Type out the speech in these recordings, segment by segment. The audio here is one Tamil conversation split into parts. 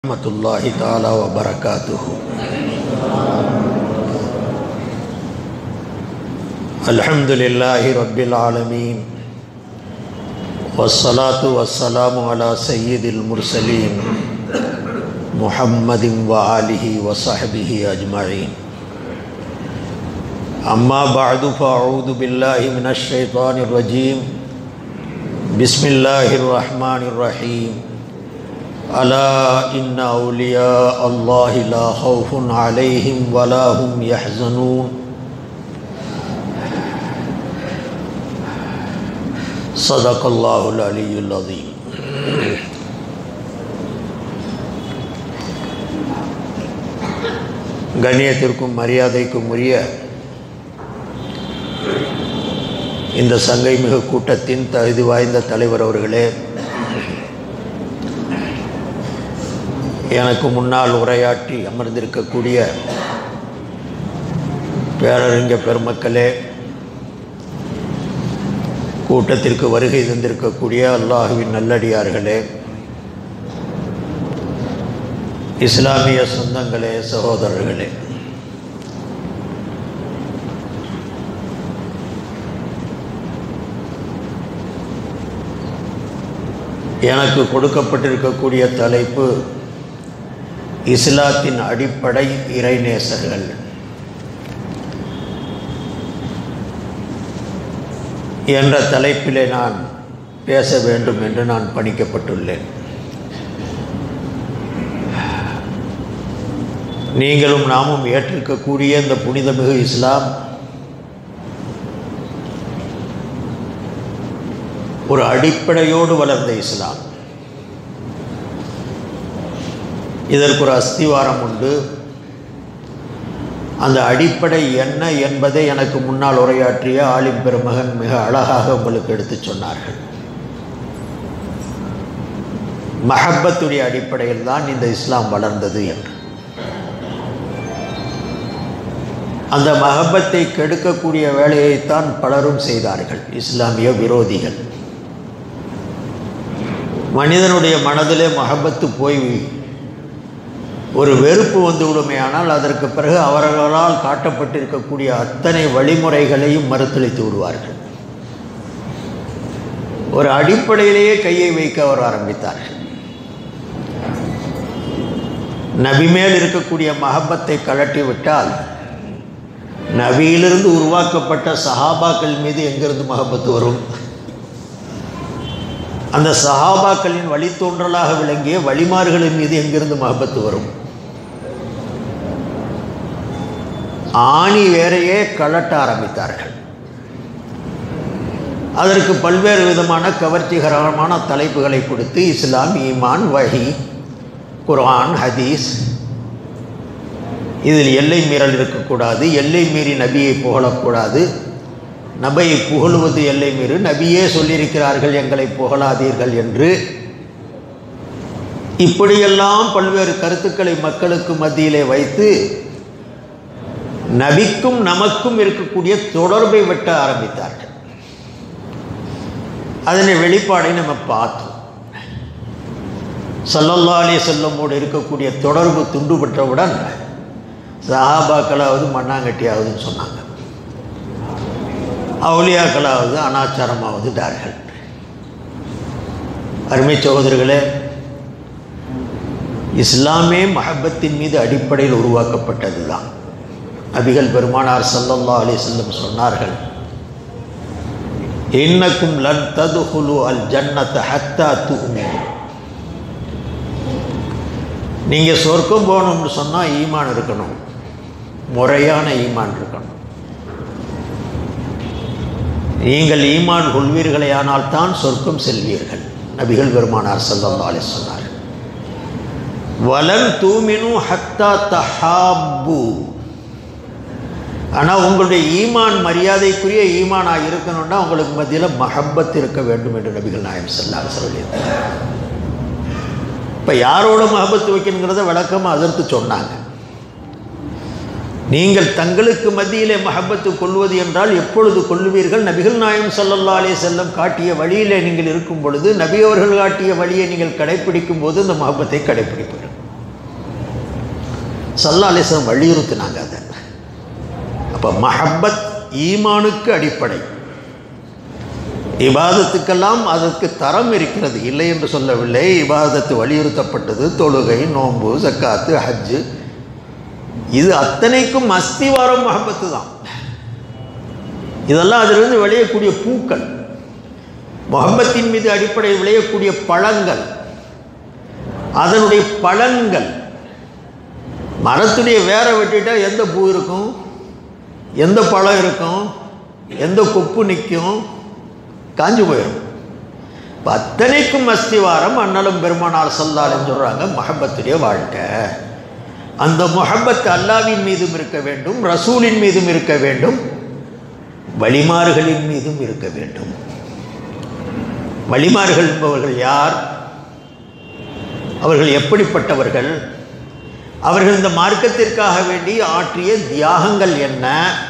ورحمة الله تعالى وبركاته الحمد لله رب العالمين والصلاة والسلام على سيد المرسلين محمد وآله وصحبه أجمعين أما بعد فأعوذ بالله من الشيطان الرجيم بسم الله الرحمن الرحيم ألا إن أولياء الله لا خوف عليهم ولا هم يحزنون صدق الله العلي العظيم கண்ணியத்திற்கும் மரியாதைக்கும் உரிய இந்த சங்கை மிகு கூட்டத்தின் தகுதி வாய்ந்த தலைவர் அவர்களே எனக்கு முன்னால் உரையாற்றி அமர்ந்திருக்கக்கூடிய பேரறிஞ பெருமக்களே கூட்டத்திற்கு வருகை தந்திருக்கக்கூடிய அல்லாஹுவின் நல்லடியார்களே இஸ்லாமிய சொந்தங்களே சகோதரர்களே எனக்கு கொடுக்கப்பட்டிருக்கக்கூடிய தலைப்பு இஸ்லாத்தின் அடிப்படை இறைநேசர்கள் என்ற தலைப்பிலே நான் பேச வேண்டும் என்று நான் பணிக்கப்பட்டுள்ளேன் நீங்களும் நாமும் ஏற்றிருக்கக்கூடிய இந்த புனிதமிகு இஸ்லாம் ஒரு அடிப்படையோடு வளர்ந்த இஸ்லாம் இதற்கு ஒரு அஸ்திவாரம் உண்டு அந்த அடிப்படை என்ன என்பதை எனக்கு முன்னால் உரையாற்றிய ஆலிம் பெருமகன் மிக அழகாக உங்களுக்கு எடுத்து சொன்னார்கள் மஹப்பத்துடைய அடிப்படையில் தான் இந்த இஸ்லாம் வளர்ந்தது என்று அந்த மஹப்பத்தை கெடுக்கக்கூடிய வேலையைத்தான் பலரும் செய்தார்கள் இஸ்லாமிய விரோதிகள் மனிதனுடைய மனதிலே மஹப்பத்து போய் ஒரு வெறுப்பு வந்துவிடுமையானால் அதற்கு பிறகு அவர்களால் காட்டப்பட்டிருக்கக்கூடிய அத்தனை வழிமுறைகளையும் மறுத்தளித்து விடுவார்கள் ஒரு அடிப்படையிலேயே கையை வைக்க அவர் ஆரம்பித்தார்கள் நபி மேல் இருக்கக்கூடிய மஹப்பத்தை கலட்டி விட்டால் நபியிலிருந்து உருவாக்கப்பட்ட சஹாபாக்கள் மீது எங்கிருந்து மஹப்பத்து வரும் அந்த சஹாபாக்களின் வழித்தோன்றலாக விளங்கிய வழிமார்களின் மீது எங்கிருந்து மகபத்து வரும் ஆணி வேறையே கலட்ட ஆரம்பித்தார்கள் அதற்கு பல்வேறு விதமான கவர்ச்சிகரமான தலைப்புகளை கொடுத்து இஸ்லாம் ஈமான் வஹி குர்ஆன் ஹதீஸ் இதில் எல்லை மீறல் இருக்கக்கூடாது எல்லை மீறி நபியை புகழக்கூடாது நபையை புகழுவது எல்லை மீறு நபியே சொல்லியிருக்கிறார்கள் எங்களை புகழாதீர்கள் என்று இப்படியெல்லாம் பல்வேறு கருத்துக்களை மக்களுக்கு மத்தியிலே வைத்து நபிக்கும் நமக்கும் இருக்கக்கூடிய தொடர்பை வெட்ட ஆரம்பித்தார்கள் அதனை வெளிப்பாடை நம்ம பார்த்தோம் சல்லல்லாலே செல்லமோடு இருக்கக்கூடிய தொடர்பு துண்டு பெற்றவுடன் சஹாபாக்களாவது மண்ணாங்கட்டியாவதுன்னு சொன்னாங்க அவுலியாக்களாவது அனாச்சாரமாவதுட்டார்கள் அருமை சகோதரர்களே இஸ்லாமே மஹப்பத்தின் மீது அடிப்படையில் உருவாக்கப்பட்டது தான் நபிகள் பெருமானார் சல்லல்லா அலி செல்லம் சொன்னார்கள் இன்னக்கும் லன் ததுகுலு அல் ஜன்னத்த ஹத்தா தூமி நீங்கள் சொர்க்கம் போகணும்னு சொன்னால் ஈமான் இருக்கணும் முறையான ஈமான் இருக்கணும் நீங்கள் ஈமான் கொள்வீர்களே ஆனால் தான் சொர்க்கம் செல்வீர்கள் நபிகள் பெருமானார் சல்லல்லா அலி சொன்னார் வலன் தூமினு ஹத்தா தஹாபு ஆனால் உங்களுடைய ஈமான் மரியாதைக்குரிய ஈமானாக இருக்கணும்னா உங்களுக்கு மத்தியில் மஹப்பத் இருக்க வேண்டும் என்று நபிகள் நாயம் செல்லார் சொல்லியிருந்தார் இப்போ யாரோட மஹபத்து வைக்கணுங்கிறத விளக்கமாக அதற்கு சொன்னாங்க நீங்கள் தங்களுக்கு மத்தியிலே மஹப்பத்து கொள்வது என்றால் எப்பொழுது கொள்ளுவீர்கள் நபிகள் நாயம் ஸல்லல்லாஹு அலைஹி செல்லம் காட்டிய வழியிலே நீங்கள் இருக்கும் பொழுது நபி அவர்கள் காட்டிய வழியை நீங்கள் கடைப்பிடிக்கும் போது இந்த மஹப்பத்தை கடைப்பிடிப்பீர்கள் சல்லாலேசம் வலியுறுத்தினாங்க அதை அப்போ மஹப்பத் ஈமானுக்கு அடிப்படை இபாதத்துக்கெல்லாம் அதற்கு தரம் இருக்கிறது இல்லை என்று சொல்லவில்லை இபாதத்து வலியுறுத்தப்பட்டது தொழுகை நோன்பு சக்காத்து ஹஜ்ஜு இது அத்தனைக்கும் அஸ்திவாரம் மஹப்பத்து தான் இதெல்லாம் அதிலிருந்து விளையக்கூடிய பூக்கள் முகம்பத்தின் மீது அடிப்படையில் விளையக்கூடிய பழங்கள் அதனுடைய பலன்கள் மரத்துடைய வேற வெட்டிட்டா எந்த பூ இருக்கும் எந்த பழம் இருக்கும் எந்த கொப்பு நிற்கும் காஞ்சு போயிடும் இப்போ அத்தனைக்கும் அஸ்திவாரம் அண்ணலும் பெருமானார் சொல்லாலும் சொல்கிறாங்க மஹப்பத்துடைய வாழ்க்கை அந்த முஹப்பத் அல்லாவின் மீதும் இருக்க வேண்டும் ரசூலின் மீதும் இருக்க வேண்டும் வழிமாறுகளின் மீதும் இருக்க வேண்டும் வழிமாறுகள் என்பவர்கள் யார் அவர்கள் எப்படிப்பட்டவர்கள் அவர்கள் இந்த மார்க்கத்திற்காக வேண்டி ஆற்றிய தியாகங்கள் என்ன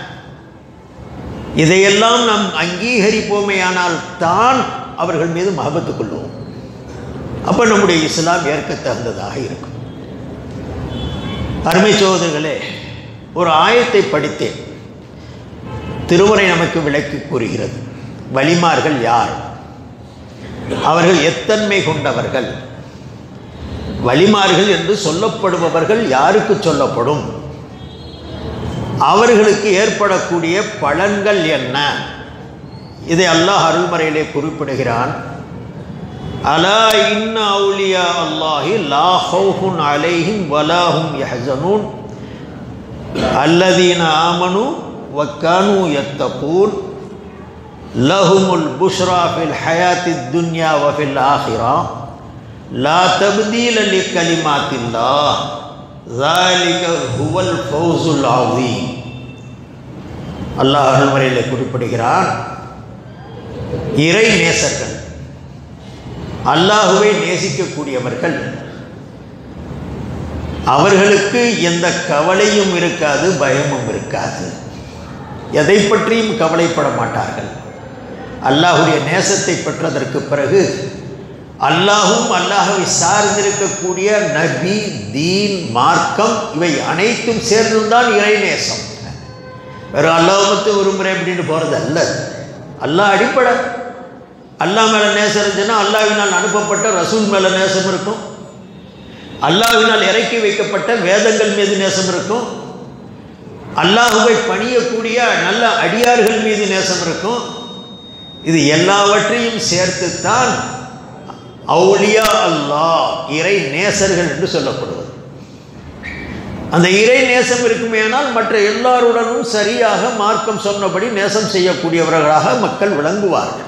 இதையெல்லாம் நாம் அங்கீகரிப்போமேயானால் தான் அவர்கள் மீது மகபத்து கொள்வோம் அப்போ நம்முடைய இஸ்லாம் ஏற்க தகுந்ததாக இருக்கும் அருமை சோதர்களே ஒரு ஆயத்தை படித்தேன் திருமுறை நமக்கு விளக்கி கூறுகிறது வலிமார்கள் யார் அவர்கள் எத்தன்மை கொண்டவர்கள் வலிமார்கள் என்று சொல்லப்படுபவர்கள் யாருக்கு சொல்லப்படும் அவர்களுக்கு ஏற்படக்கூடிய பலன்கள் என்ன இதை அல்லாஹ் அருள்மறையிலே குறிப்பிடுகிறான் அலா இன்ன அவுலியா அல்லாஹி லா ஹவுஹுன் அலைஹிம் வலாஹும் யஹ்சனூன் அல்லதீன ஆமனு வக்கானு யத்தகூன் லஹுமுல் புஷ்ரா ஃபில் ஹயாத்தி துன்யா வஃபில் ஆஹிரா லா தப்தீல லி கலிமாத்தில்லாஹ் ذلك هو الفوز العظيم அல்லாஹ் அருள்முறையில் குறிப்பிடுகிறான் இறை நேசர்கள் அல்லாஹுவை நேசிக்கக்கூடியவர்கள் அவர்களுக்கு எந்த கவலையும் இருக்காது பயமும் இருக்காது எதை பற்றியும் கவலைப்பட மாட்டார்கள் அல்லாஹுடைய நேசத்தை பெற்றதற்கு பிறகு அல்லாஹும் அல்லாஹுவை சார்ந்திருக்கக்கூடிய நபி தீன் மார்க்கம் இவை அனைத்தும் சேர்ந்துதான் இறைநேசம் வெறும் அல்லாஹ் மட்டும் விரும்புகிறேன் அப்படின்னு போகிறது அல்ல அல்லாஹ் அடிப்படை அல்லாஹ் மேலே நேசம் இருந்துச்சுன்னா அல்லாஹ்வினால் அனுப்பப்பட்ட ரசூல் மேலே நேசம் இருக்கும் அல்லாஹ்வினால் இறக்கி வைக்கப்பட்ட வேதங்கள் மீது நேசம் இருக்கும் அல்லாஹுவை பணியக்கூடிய நல்ல அடியார்கள் மீது நேசம் இருக்கும் இது எல்லாவற்றையும் சேர்த்துத்தான் அவுலியா அல்லாஹ் இறை நேசர்கள் என்று சொல்லப்படுவது அந்த இறை நேசம் இருக்குமேனால் மற்ற எல்லாருடனும் சரியாக மார்க்கம் சொன்னபடி நேசம் செய்யக்கூடியவர்களாக மக்கள் விளங்குவார்கள்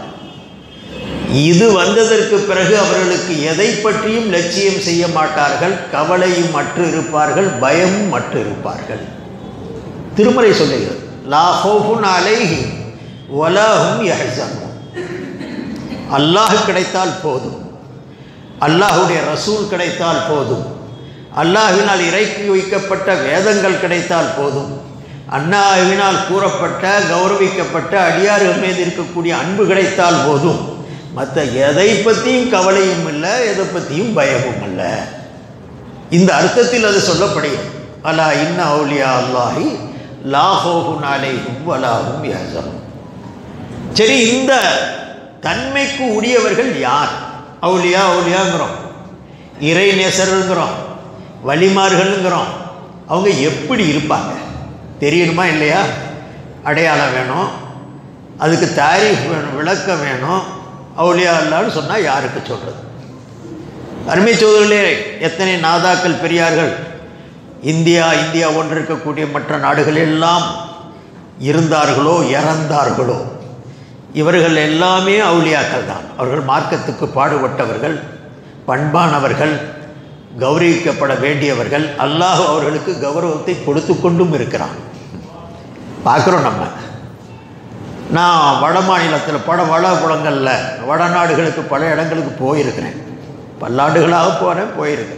இது வந்ததற்கு பிறகு அவர்களுக்கு எதை பற்றியும் லட்சியம் செய்ய மாட்டார்கள் கவலையும் அற்று இருப்பார்கள் பயமும் அற்று இருப்பார்கள் திருமறை சொல்லுகிறது லா ஹோஃபுன் அலைஹி வலாஹும் யஹ்சனும் அல்லாஹ் கிடைத்தால் போதும் அல்லாஹுடைய ரசூல் கிடைத்தால் போதும் அல்லாஹினால் இறக்கி வைக்கப்பட்ட வேதங்கள் கிடைத்தால் போதும் அண்ணாவினால் கூறப்பட்ட கௌரவிக்கப்பட்ட அடியார்கள் மீது இருக்கக்கூடிய அன்பு கிடைத்தால் போதும் மற்ற எதை பற்றியும் கவலையும் இல்லை எதை பற்றியும் பயமும் இல்லை இந்த அர்த்தத்தில் அது சொல்லப்படுகிறது அலா இன்ன அவுலியா அல்லாஹி லாஹோஹுன் அலைஹும் வலாஹும் யஹசனும் சரி இந்த தன்மைக்கு உரியவர்கள் யார் அவுலியா அவுலியாங்கிறோம் இறை நேசர்கள்ங்கிறோம் வழிமார்கள்ங்கிறோம் அவங்க எப்படி இருப்பாங்க தெரியணுமா இல்லையா அடையாளம் வேணும் அதுக்கு தாரீஃப் வேணும் விளக்கம் வேணும் அவுலியா அல்லான்னு சொன்னால் யாருக்கு சொல்கிறது அருமை சோதரிலே எத்தனை நாதாக்கள் பெரியார்கள் இந்தியா இந்தியா ஒன்று இருக்கக்கூடிய மற்ற நாடுகள் எல்லாம் இருந்தார்களோ இறந்தார்களோ இவர்கள் எல்லாமே அவுலியாக்கள் தான் அவர்கள் மார்க்கத்துக்கு பாடுபட்டவர்கள் பண்பானவர்கள் கௌரவிக்கப்பட வேண்டியவர்கள் அல்லாஹ் அவர்களுக்கு கௌரவத்தை கொடுத்து கொண்டும் இருக்கிறான் பார்க்குறோம் நம்ம நான் வட மாநிலத்தில் பல வட புலங்களில் வடநாடுகளுக்கு பல இடங்களுக்கு போயிருக்கிறேன் பல்லாண்டுகளாக போகிறேன் போயிருக்கிறேன்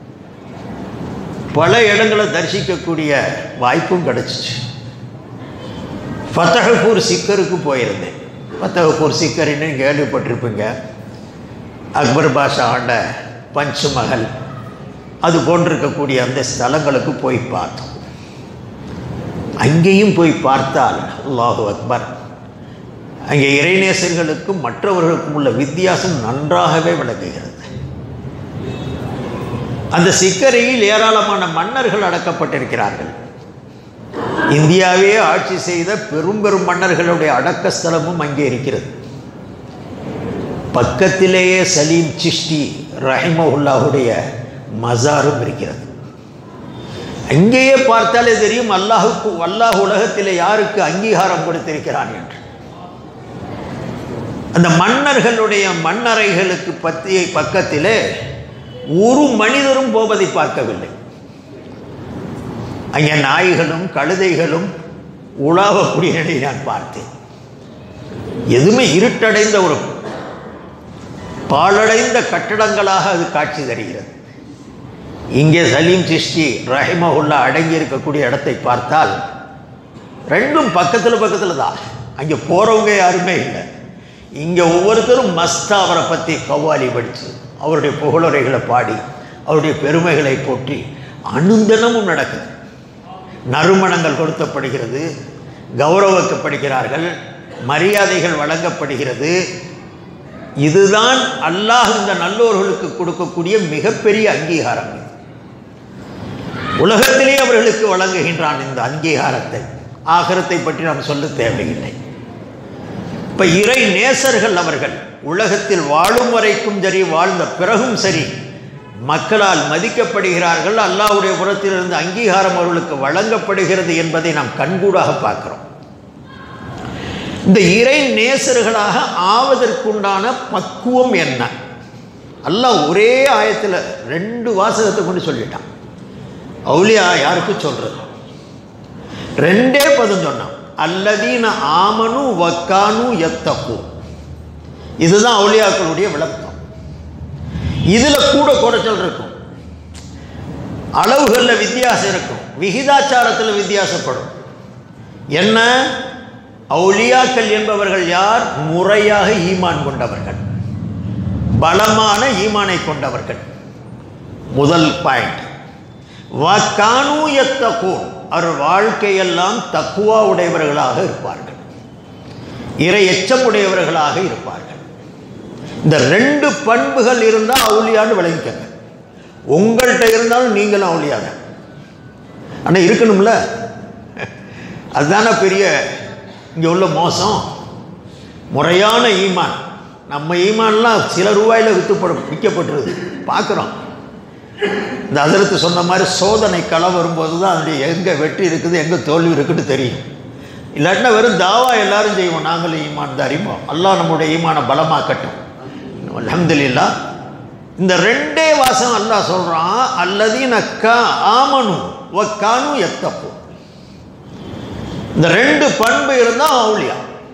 பல இடங்களை தரிசிக்கக்கூடிய வாய்ப்பும் கிடச்சிச்சு ஃபத்தகப்பூர் சிக்கருக்கு போயிருந்தேன் ஃபத்தகப்பூர் சிக்கரின்னு கேள்விப்பட்டிருப்பீங்க அக்பர் பாஷா ஆண்ட பஞ்ச் மஹல் அது போன்றிருக்கக்கூடிய அந்த ஸ்தலங்களுக்கு போய் பார்த்தோம் அங்கேயும் போய் பார்த்தால் அல்லாஹு அக்பர் அங்கே இறைநேசர்களுக்கும் மற்றவர்களுக்கும் உள்ள வித்தியாசம் நன்றாகவே விளங்குகிறது அந்த சிக்கரையில் ஏராளமான மன்னர்கள் அடக்கப்பட்டிருக்கிறார்கள் இந்தியாவே ஆட்சி செய்த பெரும் பெரும் மன்னர்களுடைய அடக்க ஸ்தலமும் அங்கே இருக்கிறது பக்கத்திலேயே சலீம் சிஷ்டி ரஹிமவுல்லாவுடைய மசாரும் இருக்கிறது அங்கேயே பார்த்தாலே தெரியும் அல்லாஹுக்கு அல்லாஹ் உலகத்திலே யாருக்கு அங்கீகாரம் கொடுத்திருக்கிறான் என்று அந்த மன்னர்களுடைய மண்ணறைகளுக்கு பற்றிய பக்கத்திலே ஒரு மனிதரும் போவதை பார்க்கவில்லை அங்கே நாய்களும் கழுதைகளும் உலாவக்கூடிய நிலையை நான் பார்த்தேன் எதுவுமே இருட்டடைந்த ஒரு பாழடைந்த கட்டடங்களாக அது காட்சி தருகிறது இங்கே சலீம் சிஷ்டி ரஹிமஹுல்லா அடங்கி இருக்கக்கூடிய இடத்தை பார்த்தால் ரெண்டும் பக்கத்தில் பக்கத்தில் தான் அங்கே போகிறவங்க யாருமே இல்லை இங்கே ஒவ்வொருத்தரும் மஸ்தா அவரை பற்றி கவ்வாலி படித்து அவருடைய புகழுரைகளை பாடி அவருடைய பெருமைகளை போற்றி அனுந்தனமும் நடக்குது நறுமணங்கள் கொடுக்கப்படுகிறது கௌரவிக்கப்படுகிறார்கள் மரியாதைகள் வழங்கப்படுகிறது இதுதான் அல்லாஹ் இந்த நல்லோர்களுக்கு கொடுக்கக்கூடிய மிகப்பெரிய அங்கீகாரம் இது. உலகத்திலே அவர்களுக்கு வழங்குகின்றான் இந்த அங்கீகாரத்தை ஆகரத்தை பற்றி நாம் சொல்ல தேவையில்லை இப்ப இறை நேசர்கள் அவர்கள் உலகத்தில் வாழும் வரைக்கும் சரி வாழ்ந்த பிறகும் சரி மக்களால் மதிக்கப்படுகிறார்கள் அல்லாஹ்வுடைய புறத்திலிருந்து அங்கீகாரம் அவர்களுக்கு வழங்கப்படுகிறது என்பதை நாம் கண்கூடாக பார்க்கிறோம் இந்த இறை நேசர்களாக ஆவதற்குண்டான பக்குவம் என்ன அல்லாஹ் ஒரே ஆயத்தில் ரெண்டு வாசகத்தை கொண்டு சொல்லிட்டான் அவுலியா யாருக்கு சொல்றது ரெண்டே பதம் சொன்னான் அல்லதீன ஆமனு வக்கானு எத்தப்பு இதுதான் அவுலியாக்களுடைய விளக்கம் இதில் கூட குறைச்சல் இருக்கும் அளவுகளில் வித்தியாசம் இருக்கும் விகிதாச்சாரத்தில் வித்தியாசப்படும் என்ன அவுலியாக்கள் என்பவர்கள் யார் முறையாக ஈமான் கொண்டவர்கள் பலமான ஈமானை கொண்டவர்கள் முதல் பாயிண்ட் வக்கானு எத்தக்கூன் அவர் வாழ்க்கையெல்லாம் தக்குவா உடையவர்களாக இருப்பார்கள் இறை எச்சமுடையவர்களாக இருப்பார்கள் இந்த ரெண்டு பண்புகள் இருந்தால் அவுளியான்னு விளங்கிக்கங்க உங்கள்கிட்ட இருந்தாலும் நீங்களும் அவுளியாக ஆனால் இருக்கணும்ல அதுதானே பெரிய இங்கே உள்ள மோசம் முறையான ஈமான் நம்ம ஈமான்லாம் சில ரூபாயில் விற்றுப்படும் விற்கப்பட்டுருது பார்க்குறோம் இந்த அதிரத்து சொன்ன மாதிரி சோதனை களம் வரும்போது தான் அதனுடைய எங்கே வெற்றி இருக்குது எங்கே தோல்வி இருக்குன்னு தெரியும் இல்லாட்டினா வெறும் தாவா எல்லாரும் செய்வோம் நாங்களும் ஈமான் அறிவோம் அல்லாஹ் நம்முடைய ஈமானை பலமாக்கட்டும் அல்ஹம்துலில்லா இந்த ரெண்டே வாசம் அல்லாஹ் சொல்கிறான் அல்லதீன க ஆமனு வக்கானு எத்தப்போ இந்த ரெண்டு பண்பு இருந்தால் அவுளியா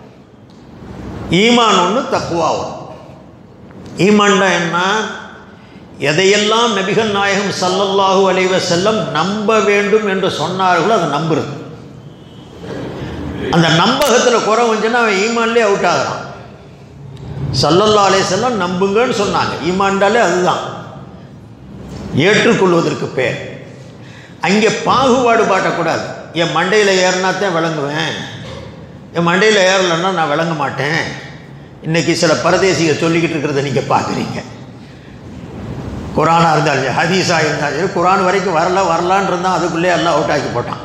ஈமான் ஒன்று தக்குவா ஒன்று ஈமான்டா என்ன எதையெல்லாம் நபிகள் நாயகம் சல்லல்லாஹு அலைவ செல்லம் நம்ப வேண்டும் என்று சொன்னார்களோ அதை நம்புறது அந்த நம்பகத்தில் குறை வந்துச்சுன்னா அவன் ஈமான்லேயே அவுட் ஆகிறான் சல்லல்லா அலை செல்லம் நம்புங்கன்னு சொன்னாங்க ஈமான்டாலே அதுதான் ஏற்றுக்கொள்வதற்கு பேர் அங்கே பாகுபாடு பாட்டக்கூடாது என் மண்டையில் ஏறினாத்தான் விளங்குவேன் என் மண்டையில் ஏறலைன்னா நான் விளங்க மாட்டேன் இன்றைக்கி சில பரதேசிக சொல்லிக்கிட்டு இருக்கிறத நீங்கள் பார்க்குறீங்க குரானாக இருந்தாலும் சரி ஹதீஸாக இருந்தாலும் சரி குரான் வரைக்கும் வரல வரலான் இருந்தால் அதுக்குள்ளே எல்லாம் அவுட் ஆக்கி போட்டான்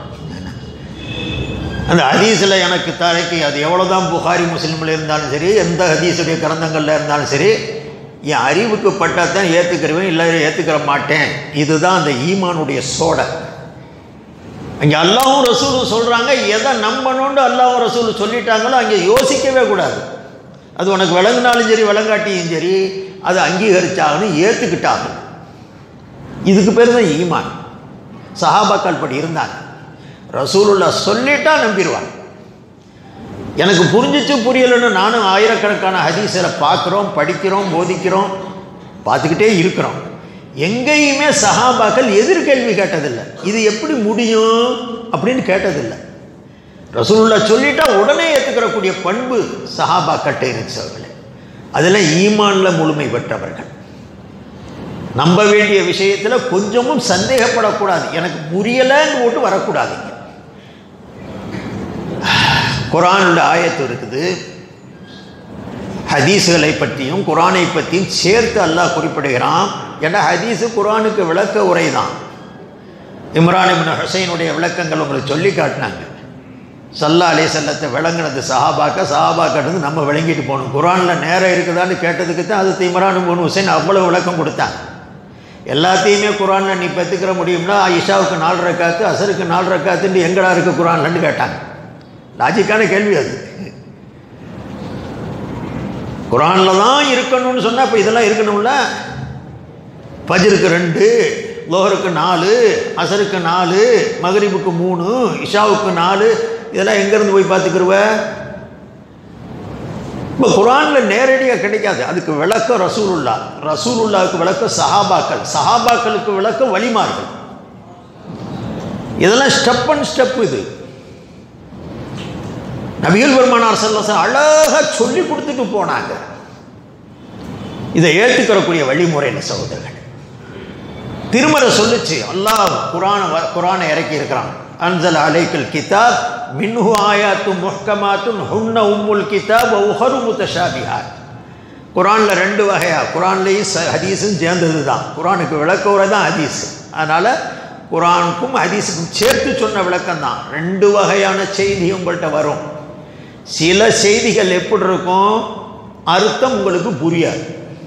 அந்த ஹதீஸில் எனக்கு தலைக்கு அது எவ்வளோ தான் புகாரி முஸ்லீமில் இருந்தாலும் சரி எந்த ஹதீஸுடைய கிரந்தங்களில் இருந்தாலும் சரி என் அறிவுக்கு பட்டால் தான் ஏற்றுக்கிறவன் இல்லை ஏற்றுக்கிற மாட்டேன் இதுதான் அந்த ஈமானுடைய சோடை அங்கே அல்லாவும் ரசூலும் சொல்கிறாங்க எதை நம்பணும்னு அல்லாவும் ரசூலும் சொல்லிட்டாங்களோ அங்கே யோசிக்கவே கூடாது அது உனக்கு விளங்குனாலும் சரி விளங்காட்டியும் சரி அதை அங்கீகரிச்சாகணும் ஏற்றுக்கிட்டாகணும் இதுக்கு பேர் தான் ஈமான் சஹாபாக்கள் படி இருந்தாங்க ரசூலுல்லா சொல்லிட்டா நம்பிடுவாங்க எனக்கு புரிஞ்சிச்சு புரியலைன்னு நானும் ஆயிரக்கணக்கான ஹதீஸில் பார்க்குறோம் படிக்கிறோம் போதிக்கிறோம் பார்த்துக்கிட்டே இருக்கிறோம் எங்கேயுமே சஹாபாக்கள் எதிர்கேள்வி கேட்டதில்லை இது எப்படி முடியும் அப்படின்னு கேட்டதில்லை ரசூலுல்லா சொல்லிட்டா உடனே ஏற்றுக்கிறக்கூடிய பண்பு சஹாபாக்கள்கிட்ட இருந்துச்சு அவர்களே அதில் ஈமானில் முழுமை பெற்றவர்கள் நம்ப வேண்டிய விஷயத்தில் கொஞ்சமும் சந்தேகப்படக்கூடாது எனக்கு புரியலைன்னு போட்டு வரக்கூடாதுங்க குரானுள்ள ஆயத்து இருக்குது ஹதீஸுகளை பற்றியும் குரானை பற்றியும் சேர்த்து அல்லாஹ் குறிப்பிடுகிறான் ஏன்னா ஹதீஸு குரானுக்கு விளக்க உரை தான் இம்ரான் இப்னு ஹுசைனுடைய விளக்கங்கள் உங்களுக்கு சொல்லி காட்டினாங்க சல்லா அலே செல்லத்தை விளங்குனது சஹாபாக்க சஹாபாக்கிட்டது நம்ம விளங்கிட்டு போகணும் குரானில் நேரம் இருக்குதான்னு கேட்டதுக்கு தான் அது இம்ரான் இப்னு ஹுசைன் அவ்வளோ விளக்கம் கொடுத்தாங்க எல்லாத்தையுமே குரானில் நீ பெற்றுக்கிற முடியும்னா இஷாவுக்கு நாலு ரக்காத்து அசருக்கு நாலு ரக்காத்துன்னு எங்கடா இருக்குது குரான்லன்னு கேட்டாங்க லாஜிக்கான கேள்வி அது குரானில் தான் இருக்கணும்னு சொன்னால் இப்போ இதெல்லாம் இருக்கணும்ல பஜ்ருக்கு ரெண்டு லோஹருக்கு நாலு அசருக்கு நாலு மகரிபுக்கு மூணு இஷாவுக்கு நாலு இதெல்லாம் எங்கேருந்து போய் பார்த்துக்கிருவ இப்போ குரானில் நேரடியாக கிடைக்காது அதுக்கு விளக்கம் ரசூலுல்லா ரசூலுல்லாவுக்கு விளக்கம் சஹாபாக்கள் சஹாபாக்களுக்கு விளக்கம் வழிமார்கள் இதெல்லாம் ஸ்டெப் அண்ட் ஸ்டெப் இது நபிகள் பெருமானார் செல்லசன் அழகாக சொல்லி கொடுத்துட்டு போனாங்க இதை ஏற்றுக்கிறக்கூடிய வழிமுறையில் சகோதரர்கள் திருமறை சொல்லுச்சு அல்லாஹ் குரான குரானை இறக்கி இருக்கிறான் அன்சல் அலைக்கல் கிதாப் மின்ஹு ஆயாத்து முஹ்கமாத்துன் ஹுன்ன உம்முல் கிதாப் உஹரு முத்தஷாபிஹாத் குரானில் ரெண்டு வகையா குரான்லேயும் ச ஹதீஸும் சேர்ந்தது தான் குரானுக்கு விளக்க உரை தான் ஹதீஸ் அதனால் குரானுக்கும் ஹதீஸுக்கும் சேர்த்து சொன்ன விளக்கம் தான் ரெண்டு வகையான செய்தி உங்கள்கிட்ட வரும் சில செய்திகள் எப்படி இருக்கும் அர்த்தம் உங்களுக்கு புரியாது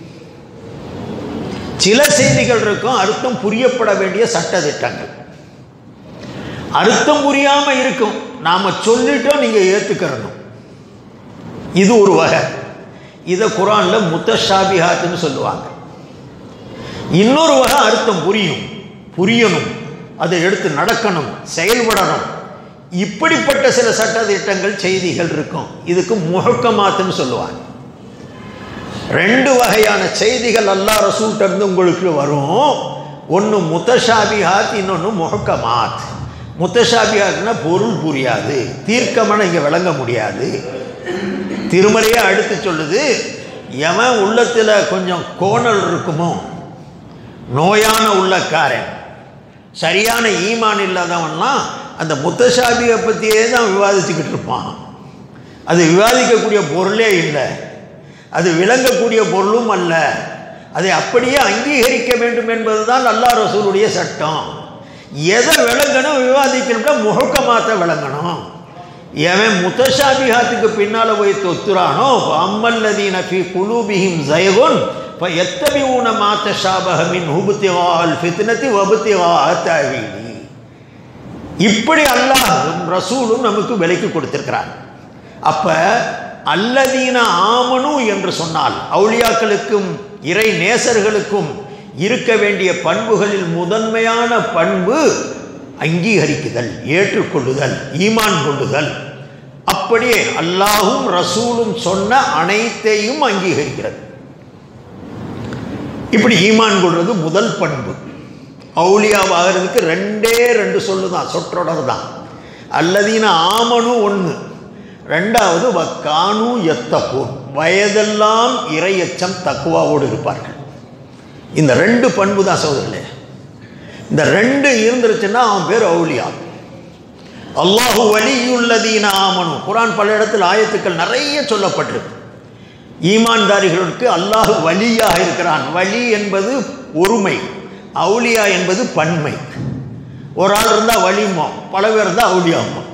சில செய்திகள் இருக்கும் அர்த்தம் புரியப்பட வேண்டிய சட்டத்திட்டங்கள் அர்த்தம் புரியாமல் இருக்கும் நாம் சொல்லிட்டோம் நீங்கள் ஏற்றுக்கிறணும் இது ஒரு வகை இதை குரானில் முத்தஷாபிஹாத்துன்னு சொல்லுவாங்க இன்னொரு வகை அர்த்தம் புரியும் புரியணும் அதை எடுத்து நடக்கணும் செயல்படணும் இப்படிப்பட்ட சில சட்டத்திட்டங்கள் செய்திகள் இருக்கும் இதுக்கு முழக்கமாத்துன்னு சொல்லுவாங்க ரெண்டு வகையான செய்திகள் அல்லா ரசூல்கிட்ட இருந்து உங்களுக்கு வரும் ஒன்று முத்தஷாபிஹாத் இன்னொன்று முஹக்கமாத் முத்தஷாபிஹாத்னா பொருள் புரியாது தீர்க்கமான இங்கே விளங்க முடியாது திருமலையே அடுத்து சொல்லுது எவன் உள்ளத்தில் கொஞ்சம் கோணல் இருக்குமோ நோயான உள்ளக்காரன் சரியான ஈமான் இல்லாதவன்லாம் அந்த முத்தசாபியை பற்றியே தான் விவாதிச்சுக்கிட்டு இருப்பான் அது விவாதிக்கக்கூடிய பொருளே இல்லை அது விளங்கக்கூடிய பொருளும் அல்ல அதை அப்படியே அங்கீகரிக்க வேண்டும் என்பது தான் அல்லா ரசூலுடைய சட்டம் எதை விளங்கணும் விவாதிக்கணும்னா முகக்கமாத்த விளங்கணும் எவன் முத்தசாபிஹாத்துக்கு பின்னால் போய் தொத்துறானோ அம்மல்லதீன ஃபி குலூபிஹிம் ஜயகுன் இப்போ எத்தபி ஊன மாத்த ஷாபகமின் ஹுபுத்திவால் ஃபித்னத்தி வபுத்திவா தவீனி இப்படி அல்லாஹும் ரசூலும் நமக்கு விலைக்கு கொடுத்திருக்கிறார் அப்போ அல்லதீன ஆமனு என்று சொன்னால் அவுளியாக்களுக்கும் இறை நேசர்களுக்கும் இருக்க வேண்டிய பண்புகளில் முதன்மையான பண்பு அங்கீகரிக்குதல் ஏற்றுக்கொள்ளுதல் ஈமான் கொள்ளுதல் அப்படியே அல்லாஹும் ரசூலும் சொன்ன அனைத்தையும் அங்கீகரிக்கிறது இப்படி ஈமான் கொள்வது முதல் பண்பு அவுளியாவாகிறதுக்கு ரெண்டே ரெண்டு சொல்லு தான் சொற்றொடர் தான் அல்லதீன ஆமனு ஒன்று ரெண்டாவது வக்கானு எத்தப்பூர் வயதெல்லாம் இறையச்சம் தக்குவாவோடு இருப்பார்கள் இந்த ரெண்டு பண்பு தான் சோதரில் இந்த ரெண்டு இருந்துருச்சுன்னா அவன் பேர் அவுலியா அல்லாஹு வலியுள்ளதீன ஆமனு குரான் பல இடத்தில் ஆயத்துக்கள் நிறைய சொல்லப்பட்டிருக்கு ஈமான்தாரிகளுக்கு அல்லாஹு வலியாக இருக்கிறான் வலி என்பது ஒருமை அவுலியா என்பது பன்மை ஒரு ஆள் இருந்தால் வலிமோ பல பேர் இருந்தால் அவுலியாமோ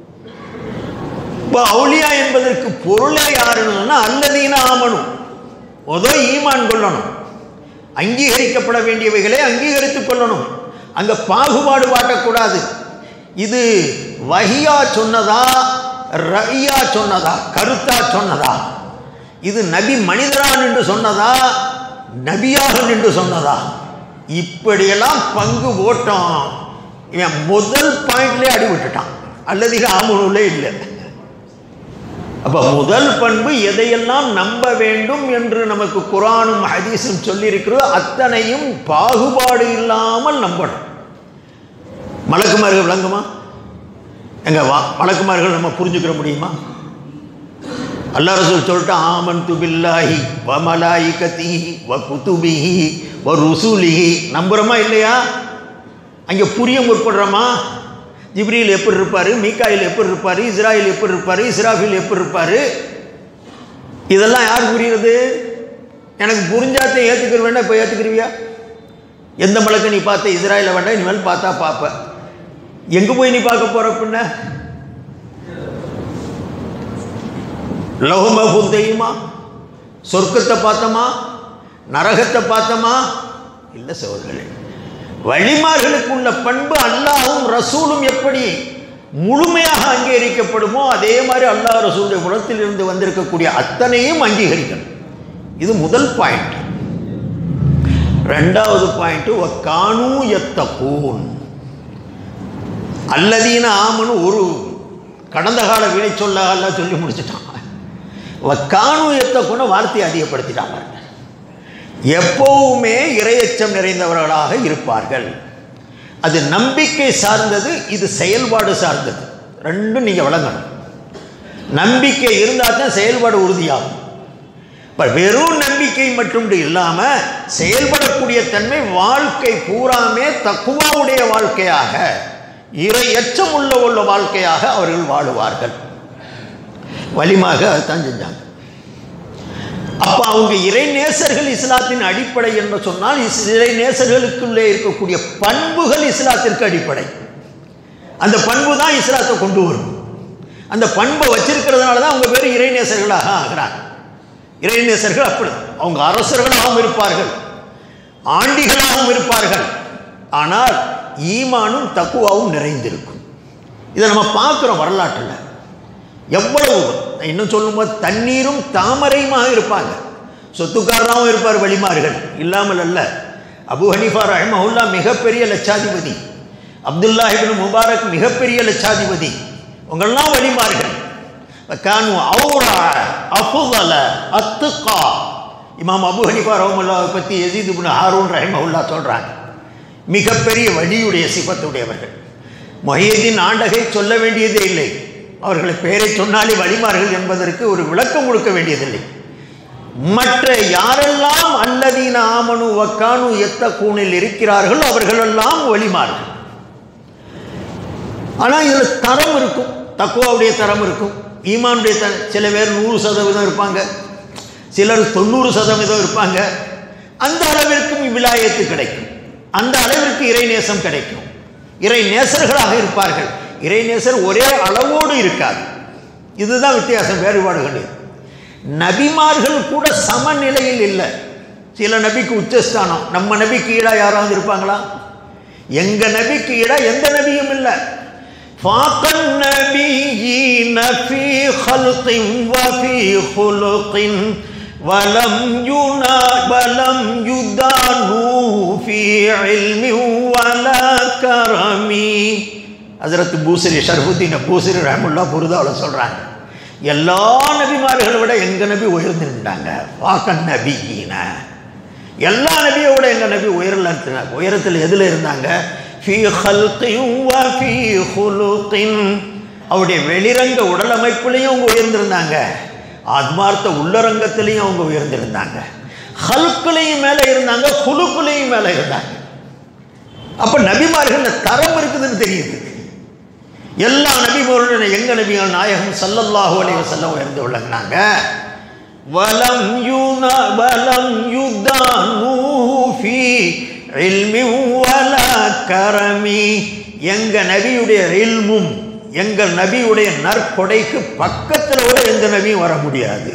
இப்போ அவுலியா என்பதற்கு பொருளே யாருன்னு சொன்னால் அல்லதீன ஆமனும் ஒதோ ஈமான் கொள்ளணும் அங்கீகரிக்கப்பட வேண்டியவைகளை அங்கீகரித்துக் கொள்ளணும் அங்கே பாகுபாடு காட்டக்கூடாது இது வஹியா சொன்னதா ரஹியா சொன்னதா கருத்தா சொன்னதா இது நபி மனிதரான் என்று சொன்னதா நபியாக நின்று சொன்னதா இப்படியெல்லாம் பங்கு போட்டோம் இவன் முதல் பாயிண்ட்லேயே அடிவிட்டுட்டான் அல்லது இது ஆமனூலே இல்லை அப்போ முதல் பண்பு எதையெல்லாம் நம்ப வேண்டும் என்று நமக்கு குரானும் ஹதீஸும் சொல்லியிருக்கிறதோ அத்தனையும் பாகுபாடு இல்லாமல் நம்பணும் மலக்குமார்கள் விளங்குமா எங்க வா மலக்குமார்கள் நம்ம புரிஞ்சுக்கிற முடியுமா அல்லாஹ் ரசூல் சொல்லிட்டு ஆமன் துபில்லாஹி வ மலாயிகத்திஹி வ குதுபிஹி வ ருசூலிஹி நம்புகிறோமா இல்லையா அங்கே புரிய முற்படுறோமா ஜிப்ரீல் எப்படி இருப்பார் மீகாயில் எப்படி இருப்பார் இஸ்ராயில் எப்படி இருப்பார் இஸ்ராஃபில் எப்படி இருப்பார் இதெல்லாம் யார் புரியுறது எனக்கு புரிஞ்சாத்தை ஏற்றுக்கிற வேண்டாம் இப்போ ஏற்றுக்கிறியா எந்த மலக்கு நீ பார்த்த இஸ்ராயலை வேண்டாம் இனிமேல் பார்த்தா பார்ப்ப எங்கே போய் நீ பார்க்க போகிற பின்ன லோகமபூம் தெரியுமா சொர்க்கத்தை பார்த்தோமா நரகத்தை பார்த்தோமா இல்லை சோதர்களே வழிமார்களுக்கு உள்ள பண்பு அல்லாஹும் ரசூலும் எப்படி முழுமையாக அங்கீகரிக்கப்படுமோ அதே மாதிரி அல்லாஹ் ரசூலுடைய குலத்தில் இருந்து வந்திருக்கக்கூடிய அத்தனையும் அங்கீகரிக்கணும் இது முதல் பாயிண்ட் ரெண்டாவது பாயிண்ட் கானூ எத்தகூன் அல்லதீன ஆமனு ஒரு கடந்த கால வினை சொல்ல அல்ல சொல்லி முடிச்சிட்டான் கானு எத்தகுன வார்த்தையை அதிகப்படுத்திட்டாங்க எப்பவுமே இரையச்சம் நிறைந்தவர்களாக இருப்பார்கள் அது நம்பிக்கை சார்ந்தது இது செயல்பாடு சார்ந்தது ரெண்டும் நீங்கள் வழங்கணும் நம்பிக்கை இருந்தால் தான் செயல்பாடு உறுதியாகும் இப்போ வெறும் நம்பிக்கை மட்டும் இல்லாமல் செயல்படக்கூடிய தன்மை வாழ்க்கை பூராமே தக்குவாவுடைய வாழ்க்கையாக இறை எச்சம் உள்ள உள்ள வாழ்க்கையாக அவர்கள் வாழுவார்கள் வலிமாக அதைத்தான் செஞ்சாங்க அப்போ அவங்க இறை நேசர்கள் இஸ்லாத்தின் அடிப்படை என்று சொன்னால் இஸ் இறை நேசர்களுக்குள்ளே இருக்கக்கூடிய பண்புகள் இஸ்லாத்திற்கு அடிப்படை அந்த பண்பு தான் இஸ்லாத்தை கொண்டு வரும் அந்த பண்பை வச்சிருக்கிறதுனால தான் அவங்க பேர் இறைநேசர்களாக ஆகிறாங்க இறைநேசர்கள் அப்படி அவங்க அரசர்களாகவும் இருப்பார்கள் ஆண்டிகளாகவும் இருப்பார்கள் ஆனால் ஈமானும் தக்குவாவும் நிறைந்திருக்கும் இதை நம்ம பார்க்குறோம் வரலாற்றில் எவ்வளவு இன்னும் சொல்லும்போது தண்ணீரும் தாமரையுமாக இருப்பாங்க சொத்துக்காரராகவும் இருப்பார் வழிமார்கள் இல்லாமல் அல்ல அபு ஹனீஃபா ரஹ்மஹுல்லா மிகப்பெரிய லட்சாதிபதி அப்துல்லா இபின் முபாரக் மிகப்பெரிய லட்சாதிபதி உங்கள்லாம் வழிமார்கள் கானு அவுரா அஃபுதல அத்துகா இமாம் அபு ஹனிஃபா ரஹமுல்லாவை பற்றி எசீத் இப்னு ஹாரூன் ரஹிமஹுல்லா சொல்கிறாங்க மிகப்பெரிய வழியுடைய சிபத்துடையவர்கள் மொஹியத்தின் ஆண்டகை சொல்ல வேண்டியதே இல்லை அவர்களை பெயரை சொன்னாலே வழிமார்கள் என்பதற்கு ஒரு விளக்கம் கொடுக்க வேண்டியதில்லை மற்ற யாரெல்லாம் அல்லதீன ஆமனு வக்கானு எத்த கூணில் இருக்கிறார்கள் அவர்களெல்லாம் வழிமார்கள் ஆனால் இதில் தரம் இருக்கும் தக்குவாவுடைய தரம் இருக்கும் ஈமானுடைய த சில பேர் நூறு சதவீதம் இருப்பாங்க சிலர் தொண்ணூறு சதவீதம் இருப்பாங்க அந்த அளவிற்கும் விலாயத்து கிடைக்கும் அந்த அளவிற்கு இறைநேசம் கிடைக்கும் இறை நேசர்களாக இருப்பார்கள் இறைநேசர் ஒரே அளவோடு இருக்காது இதுதான் வித்தியாசம் வேறுபாடுகள் நபிமார்கள் கூட சமநிலையில் இல்லை சில நபிக்கு உச்சஸ்தானம் நம்ம நபிக்கு ஈடாக யாராவது இருப்பாங்களா எங்க நபிக்கு ஈடாக எந்த நபியும் இல்லை فاق النبيين في خلق وفي خلق ولم ينا ولم يدانوا في علم ولا كرم ஹசரத் பூசரி ஷர்ஃபுத்தீன் பூசரி ரஹமுல்லா புரிதாவில் சொல்கிறாங்க எல்லா நபிமார்களை விட எங்கள் நபி உயர்ந்துருந்தாங்க வாக்கன் நபியின எல்லா நபியை விட எங்கள் நபி உயரில் இருந்தாங்க உயரத்தில் எதில் இருந்தாங்க ஃபி ஹல்கையும் வ ஃபி ஹுலுக்கின் அவருடைய வெளிரங்க உடல் அமைப்புலையும் அவங்க உயர்ந்திருந்தாங்க ஆத்மார்த்த உள்ளரங்கத்திலையும் அவங்க உயர்ந்திருந்தாங்க ஹல்குலையும் மேலே இருந்தாங்க குழுக்குலையும் மேலே இருந்தாங்க அப்போ நபிமார்கள் தரம் இருக்குதுன்னு தெரியுது எல்லா நபிமார்களும் எங்க நபிகள் நாயகம் சல்லல்லாஹு அலைஹி வஸல்லம் உயர்ந்து விளங்கினாங்க வலம் யுனா வலம் யுதானு ஃபீ இல்மி வலா கரமி எங்க நபியுடைய இல்மும் எங்கள் நபியுடைய நற்கொடைக்கு பக்கத்தில் கூட எந்த நபியும் வர முடியாது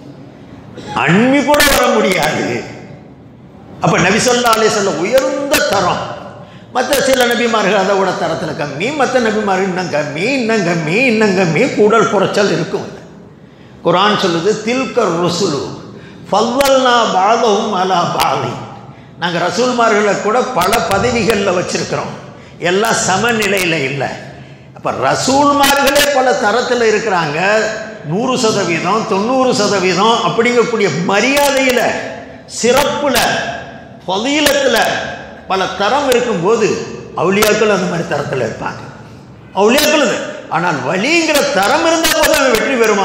அன்மி கூட வர முடியாது அப்ப நபி சொல்லா அலே சொல்ல உயர்ந்த தரம் மற்ற சில நபிமார்கள் அதை விட தரத்தில் கம்மி மற்ற நபிமார்கள் இன்னும் கம்மி இன்னும் கம்மி இன்னும் கம்மி கூடல் குறைச்சல் இருக்கும் குரான் சொல்லுது தில்கர் ருசுலு ஃபல்வல்னா பாதவும் அலா பாதி நாங்கள் ரசூல்மார்களை கூட பல பதவிகளில் வச்சுருக்கிறோம் எல்லாம் சமநிலையில் இல்லை அப்போ ரசூல்மார்களே பல தரத்தில் இருக்கிறாங்க நூறு சதவீதம் தொண்ணூறு சதவீதம் அப்படிங்கக்கூடிய மரியாதையில் சிறப்பில் பொதியிலத்தில் பல தரம் இருக்கும்போது அவுளியாக்கள் அந்த மாதிரி தரத்தில் இருப்பாங்க அவுளியாக்கள் அது. ஆனால் வலிங்கிற தரம் இருந்தால் போதும் அவன் வெற்றி பெறுவான்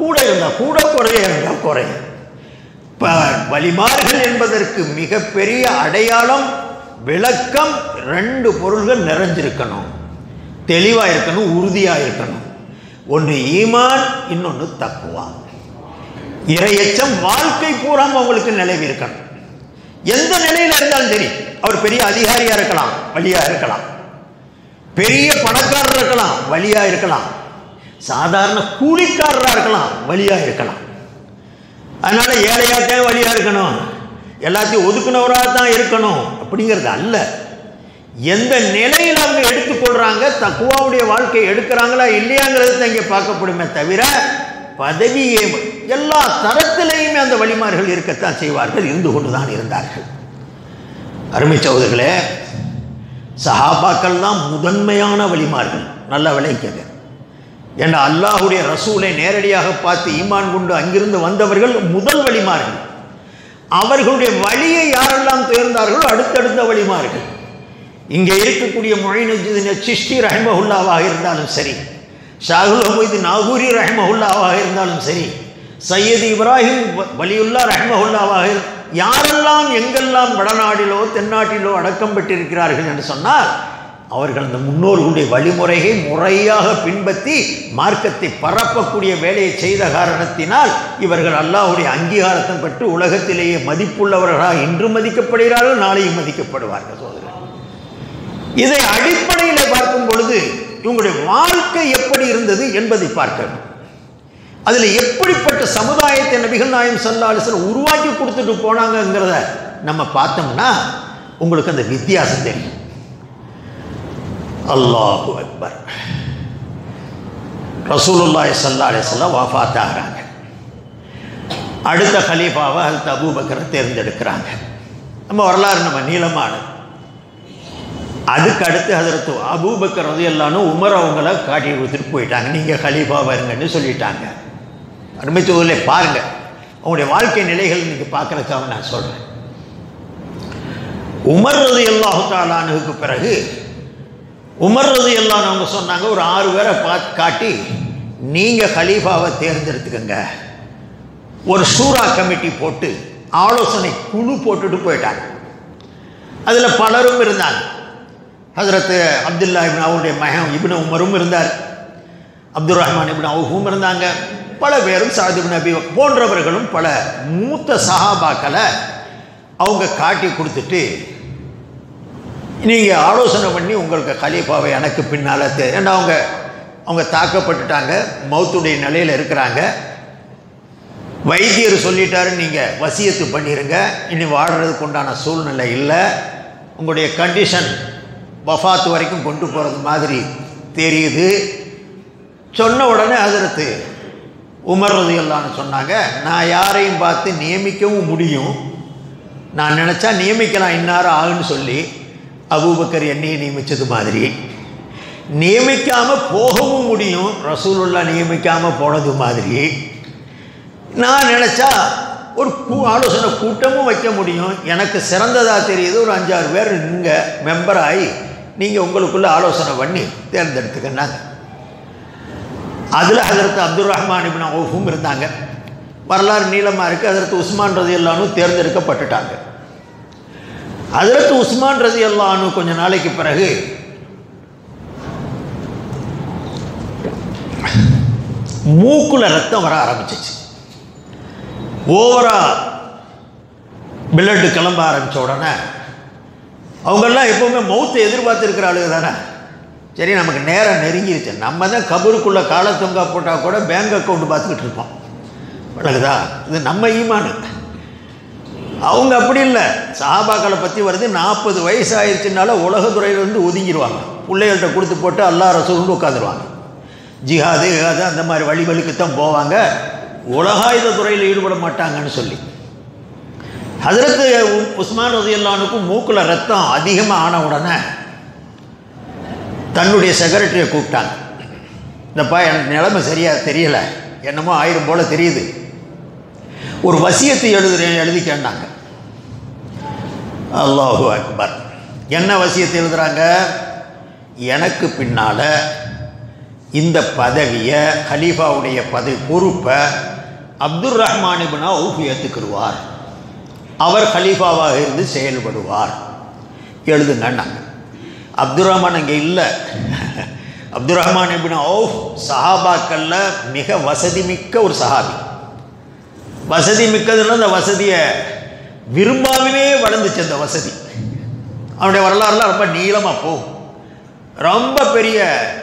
கூட இருந்தால் கூட குறைய இருந்தால் குறைய இப்போ வழிமாறுகள் என்பதற்கு மிகப்பெரிய அடையாளம் விளக்கம் ரெண்டு பொருள்கள் நிறைஞ்சிருக்கணும் தெளிவாக இருக்கணும் உறுதியாக இருக்கணும் ஒன்று ஈமான் இன்னொன்று தக்குவா இரையச்சம் வாழ்க்கை பூராம அவங்களுக்கு நிலவி இருக்கணும் எந்த நிலையில் இருந்தாலும் சரி அவர் பெரிய அதிகாரியாக இருக்கலாம் வழியாக இருக்கலாம் பெரிய பணக்காரர் இருக்கலாம் வழியாக இருக்கலாம் சாதாரண கூலிக்காரராக இருக்கலாம் வழியாக இருக்கலாம் அதனால ஏழையாட்டே வழியாக இருக்கணும் எல்லாத்தையும் ஒதுக்குனவராக தான் இருக்கணும் அப்படிங்கிறது அல்ல எந்த நிலையில் அவங்க எடுத்துக்கொள்றாங்க தக்குவாவுடைய வாழ்க்கையை எடுக்கிறாங்களா இல்லையாங்கிறது தான் இங்கே பார்க்கப்படுமே தவிர பதவியே எல்லா தரத்திலையுமே அந்த வழிமார்கள் இருக்கத்தான் செய்வார்கள் இருந்து கொண்டு தான் இருந்தார்கள் அருமை சகோதரர்களே சஹாபாக்கள் தான் முதன்மையான வழிமார்கள் நல்லா விளைவிக்கிறது ஏன்னா அல்லாஹுடைய ரசூலை நேரடியாக பார்த்து ஈமான் கொண்டு அங்கிருந்து வந்தவர்கள் முதல் வழிமார்கள் அவர்களுடைய வழியை யாரெல்லாம் தேர்ந்தார்களோ அடுத்தடுத்த வழிமார்கள் இங்கே இருக்கக்கூடிய மொழினஜிதின சிஷ்டி ரஹமஹுல்லாவாக இருந்தாலும் சரி ஷாகுல் அஹமது நாகூரி ரஹமஹுல்லாவாக இருந்தாலும் சரி சையது இப்ராஹிம் வ- வலியுல்லா ரஹமஹுல்லாவாக இரு- யாரெல்லாம் எங்கெல்லாம் வடநாட்டிலோ தென்னாட்டிலோ அடக்கம் பெற்றிருக்கிறார்கள் என்று சொன்னால் அவர்கள் அந்த முன்னோர்களுடைய வழிமுறையை முறையாக பின்பற்றி மார்க்கத்தை பரப்பக்கூடிய வேலையை செய்த காரணத்தினால் இவர்கள் அல்லாஹ்வுடைய அங்கீகாரத்தை பெற்று உலகத்திலேயே மதிப்புள்ளவர்களாக இன்று மதிக்கப்படுகிறார்கள் நாளையும் மதிக்கப்படுவார்கள் சோதரர் இதை அடிப்படையில் பார்க்கும் பொழுது இவங்களுடைய வாழ்க்கை எப்படி இருந்தது என்பதை பார்க்கணும் அதில் எப்படிப்பட்ட சமுதாயத்தை நபிகள் நாயம் சல்லாலிசன் உருவாக்கி கொடுத்துட்டு போனாங்கங்கிறத நம்ம பார்த்தோம்னா உங்களுக்கு அந்த வித்தியாசம் தெரியும் அல்லாஹு அக்பர் ரசூலுல்லாஹி ஸல்லல்லாஹு அலைஹி வஸல்லம் வஃபாத் ஆகிறாங்க அடுத்த கலீஃபாவை ஹல்த் அபூபக்கரை தேர்ந்தெடுக்கிறாங்க நம்ம வரலாறு நம்ம நீளமான அதுக்கு அடுத்து ஹதரத்து அபூபக்கர் ரதியல்லானு உமர் அவங்கள காட்டி கொடுத்துட்டு போயிட்டாங்க நீங்கள் கலீஃபா வருங்கன்னு சொல்லிட்டாங்க அருமை சோதரிலே பாருங்கள் அவங்களுடைய வாழ்க்கை நிலைகள் நீங்கள் பார்க்கறதுக்காக நான் சொல்கிறேன் உமர் ரதி அல்லாஹு தாலானுக்கு பிறகு உமர் ரதி அல்லான்னு அவங்க சொன்னாங்க ஒரு ஆறு பேரை பார்த்து காட்டி நீங்கள் கலீஃபாவை தேர்ந்தெடுத்துக்கங்க ஒரு சூரா கமிட்டி போட்டு ஆலோசனை குழு போட்டுட்டு போயிட்டாங்க அதில் பலரும் இருந்தாங்க ஹசரத்து அப்துல்லா இப்னு அவருடைய மகன் இப்னு உமரும் இருந்தார் அப்துல் ரஹ்மான் இப்னு அவுஃபும் இருந்தாங்க பல பேரும் சாது இப்னு அபி போன்றவர்களும் பல மூத்த சஹாபாக்களை அவங்க காட்டி கொடுத்துட்டு நீங்கள் ஆலோசனை பண்ணி உங்களுக்கு கலீஃபாவை எனக்கு பின்னால் தே ஏன்னா அவங்க அவங்க தாக்கப்பட்டுட்டாங்க மௌத்துடைய நிலையில் இருக்கிறாங்க வைத்தியர் சொல்லிட்டாரு நீங்கள் வசியத்து பண்ணிடுங்க இனி வாடுறதுக்கு உண்டான சூழ்நிலை இல்லை உங்களுடைய கண்டிஷன் வஃபாத்து வரைக்கும் கொண்டு போகிறது மாதிரி தெரியுது சொன்ன உடனே அதிரத்து உமர் ரதியல்லான்னு சொன்னாங்க நான் யாரையும் பார்த்து நியமிக்கவும் முடியும் நான் நினச்சா நியமிக்கலாம் இன்னாரும் ஆகுன்னு சொல்லி அபூபக்கர் என்னையை நியமித்தது மாதிரி நியமிக்காமல் போகவும் முடியும் ரசூலுல்லா நியமிக்காமல் போனது மாதிரி நான் நினச்சா ஒரு கூ ஆலோசனை கூட்டமும் வைக்க முடியும் எனக்கு சிறந்ததாக தெரியுது ஒரு அஞ்சாறு பேர் நீங்கள் மெம்பர் ஆகி நீங்கள் உங்களுக்குள்ளே ஆலோசனை பண்ணி தேர்ந்தெடுத்துக்கன்னாங்க அதில் ஹதரத்து அப்துல் ரஹ்மான் இப்னு அவுஃபும் இருந்தாங்க வரலாறு நீளமாக இருக்குது ஹதரத்து உஸ்மான் ரதி அல்லானும் தேர்ந்தெடுக்கப்பட்டுட்டாங்க ஹதரத்து உஸ்மான் ரதி அல்லானு கொஞ்ச நாளைக்கு பிறகு மூக்குல ரத்தம் வர ஆரம்பிச்சிச்சு ஓவரா பிளட்டு கிளம்ப ஆரம்பித்த உடனே அவங்கெல்லாம் எப்போவுமே மௌத்தை எதிர்பார்த்துருக்கிற ஆளுங்க தானே சரி நமக்கு நேரம் நெருங்கிருச்சு நம்ம தான் கபருக்குள்ளே காலை தொங்கா போட்டால் கூட பேங்க் அக்கௌண்ட் பார்த்துக்கிட்டு இருப்போம் விளக்குதா இது நம்ம ஈமானு அவங்க அப்படி இல்லை சஹாபாக்களை பற்றி வருது நாற்பது வயசு ஆயிடுச்சுனால உலகத்துறையிலேருந்து ஒதுங்கிடுவாங்க பிள்ளைகள்கிட்ட கொடுத்து போட்டு அல்லா ரசூல்னு உட்காந்துருவாங்க ஜிஹாது ஜிஹாது அந்த மாதிரி வழிகளுக்கு தான் போவாங்க உலகாயுத துறையில் ஈடுபட மாட்டாங்கன்னு சொல்லி ஹசரத்து உஸ்மான் ரதியல்லானுக்கும் மூக்கில் ரத்தம் அதிகமாக ஆன உடனே தன்னுடைய செக்ரட்டரியை கூப்பிட்டாங்க இந்தப்பா எனக்கு நிலைமை சரியாக தெரியலை என்னமோ ஆயிரம் போல் தெரியுது ஒரு வசியத்தை எழுதுறேன் எழுதி கேட்டாங்க அல்லாஹு அக்பர் என்ன வசியத்தை எழுதுறாங்க எனக்கு பின்னால் இந்த பதவியை ஹலீஃபாவுடைய பதவி பொறுப்பை அப்துல் ரஹ்மான் இப்னு அவுஃப் ஏற்றுக்கிடுவார் அவர் ஹலீஃபாவாக இருந்து செயல்படுவார் எழுதுங்கன்னாங்க அப்துல் ரஹ்மான் அங்கே இல்லை அப்துல் ரஹ்மான் இப்னு அவுஃப் சஹாபாக்கள்ல மிக வசதி மிக்க ஒரு சஹாபி வசதி மிக்கதுன்னா அந்த வசதியை விரும்பாமலே வளர்ந்துச்சு அந்த வசதி அவனுடைய வரலாறுலாம் ரொம்ப நீளமாக போகும் ரொம்ப பெரிய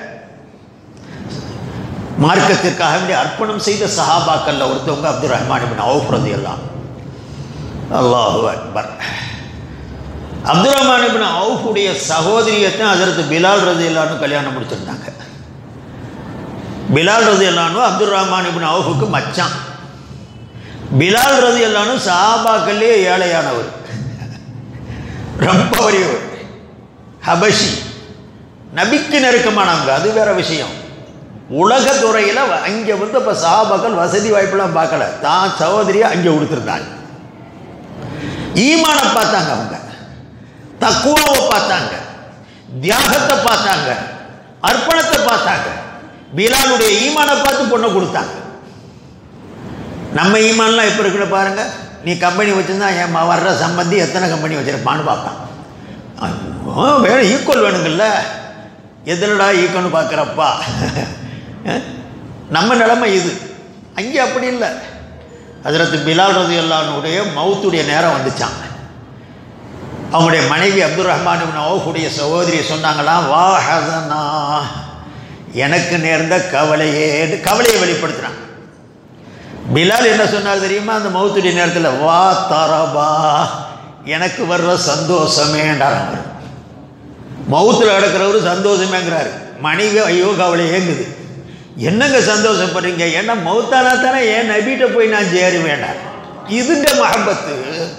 மார்க்கத்திற்காக வேண்டிய அர்ப்பணம் செய்த சஹாபாக்கள்ல ஒருத்தவங்க அப்துல் ரஹ்மான் இபின் அவுஃப் ரலியல்லாஹு அல்லாஹு அக்பர் அப்துல் ரஹ்மான் இபின் அவுஃபுடைய சகோதரியத்தை அதற்கு பிலால் ரதியல்லான்னு கல்யாணம் முடிச்சிருந்தாங்க பிலால் ரதியல்லானு அப்துல் ரஹ்மான் இபின் அவுஃபுக்கு மச்சான் பிலால் ரதியல்லானு சஹாபாக்கள்லேயே ஏழையானவர் ரொம்ப வறியவர் ஹபஷி நபிக்கு நெருக்கமானவங்க அது வேற விஷயம் உலக துறையில் அங்கே வந்து இப்போ சஹாபாக்கள் வசதி வாய்ப்பெல்லாம் பார்க்கல தான் சகோதரியை அங்கே கொடுத்துருந்தாங்க ஈமானை பார்த்தாங்க அவங்க தக்குவாவை பார்த்தாங்க தியாகத்தை பார்த்தாங்க அர்ப்பணத்தை பார்த்தாங்க பிலாலுடைய ஈமானை பார்த்து பொண்ணை கொடுத்தாங்க நம்ம ஈமான்லாம் இப்போ இருக்குன்னு பாருங்க நீ கம்பெனி வச்சுருந்தா என் ம- வர்ற சம்பந்தி எத்தனை கம்பெனி வச்சிருப்பான்னு பார்ப்பான் ஆ, வேணும் ஈக்குவல் வேணுங்கள்ல எதிரடா ஈக்குவல்னு பார்க்குறப்பா நம்ம நிலைமை இது அங்கே அப்படி இல்லை ஹஜரத்து பிலால் ரதி அல்லானுடைய மவுத்துடைய நேரம் வந்துச்சான் அவங்களுடைய மனைவி அப்துல் ரஹ்மான் இப்னு அவுஃபுடைய சகோதரி சொன்னாங்களாம் வா ஹசனா எனக்கு நேர்ந்த கவலையே கவலையை வெளிப்படுத்துனாங்க பிலால் என்ன சொன்னார் தெரியுமா அந்த மௌத்துடைய நேரத்தில் வா தரபா எனக்கு வர்ற சந்தோஷமேண்டார் அவர் மௌத்தில் கிடக்கிறவரு சந்தோஷமேங்கிறாரு மனைவி ஐயோ கவலை ஏங்குது என்னங்க சந்தோஷப்படுறீங்க ஏன்னா மௌத்தானா தானே என் நபிட்ட போய் நான் சேருவேண்டார் இதுங்க மஹபத்து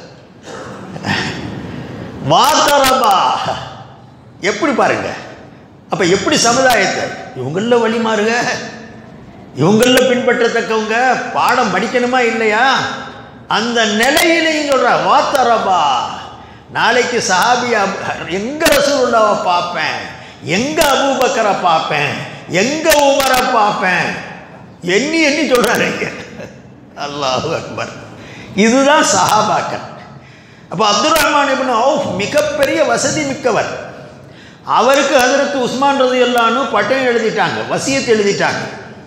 வாத்தரபா எப்படி பாருங்க அப்ப எப்படி சமுதாயத்தை இவங்கள வழி மாறுங்க இவங்கள பின்பற்றத்தக்கவங்க பாடம் படிக்கணுமா இல்லையா அந்த நிலையிலையும் சொல்ற வாத்தரபா நாளைக்கு சஹாபி அபு- எங்க ரசூலுல்லாவை பார்ப்பேன் எங்க அபூபக்கரை பார்ப்பேன் எங்க உமரை பார்ப்பேன் எண்ணி எண்ணி சொல்றாரு இங்க அல்லாஹு அக்பர் இதுதான் சஹாபாக்கள் அப்போ அப்துல் ரஹ்மான் இப்னு அவுஃப் மிகப்பெரிய வசதி மிக்கவர் அவருக்கு ஹஜரத் உஸ்மான் ரதி எல்லான்னு பட்டம் எழுதிட்டாங்க வசியத்தை எழுதிட்டாங்க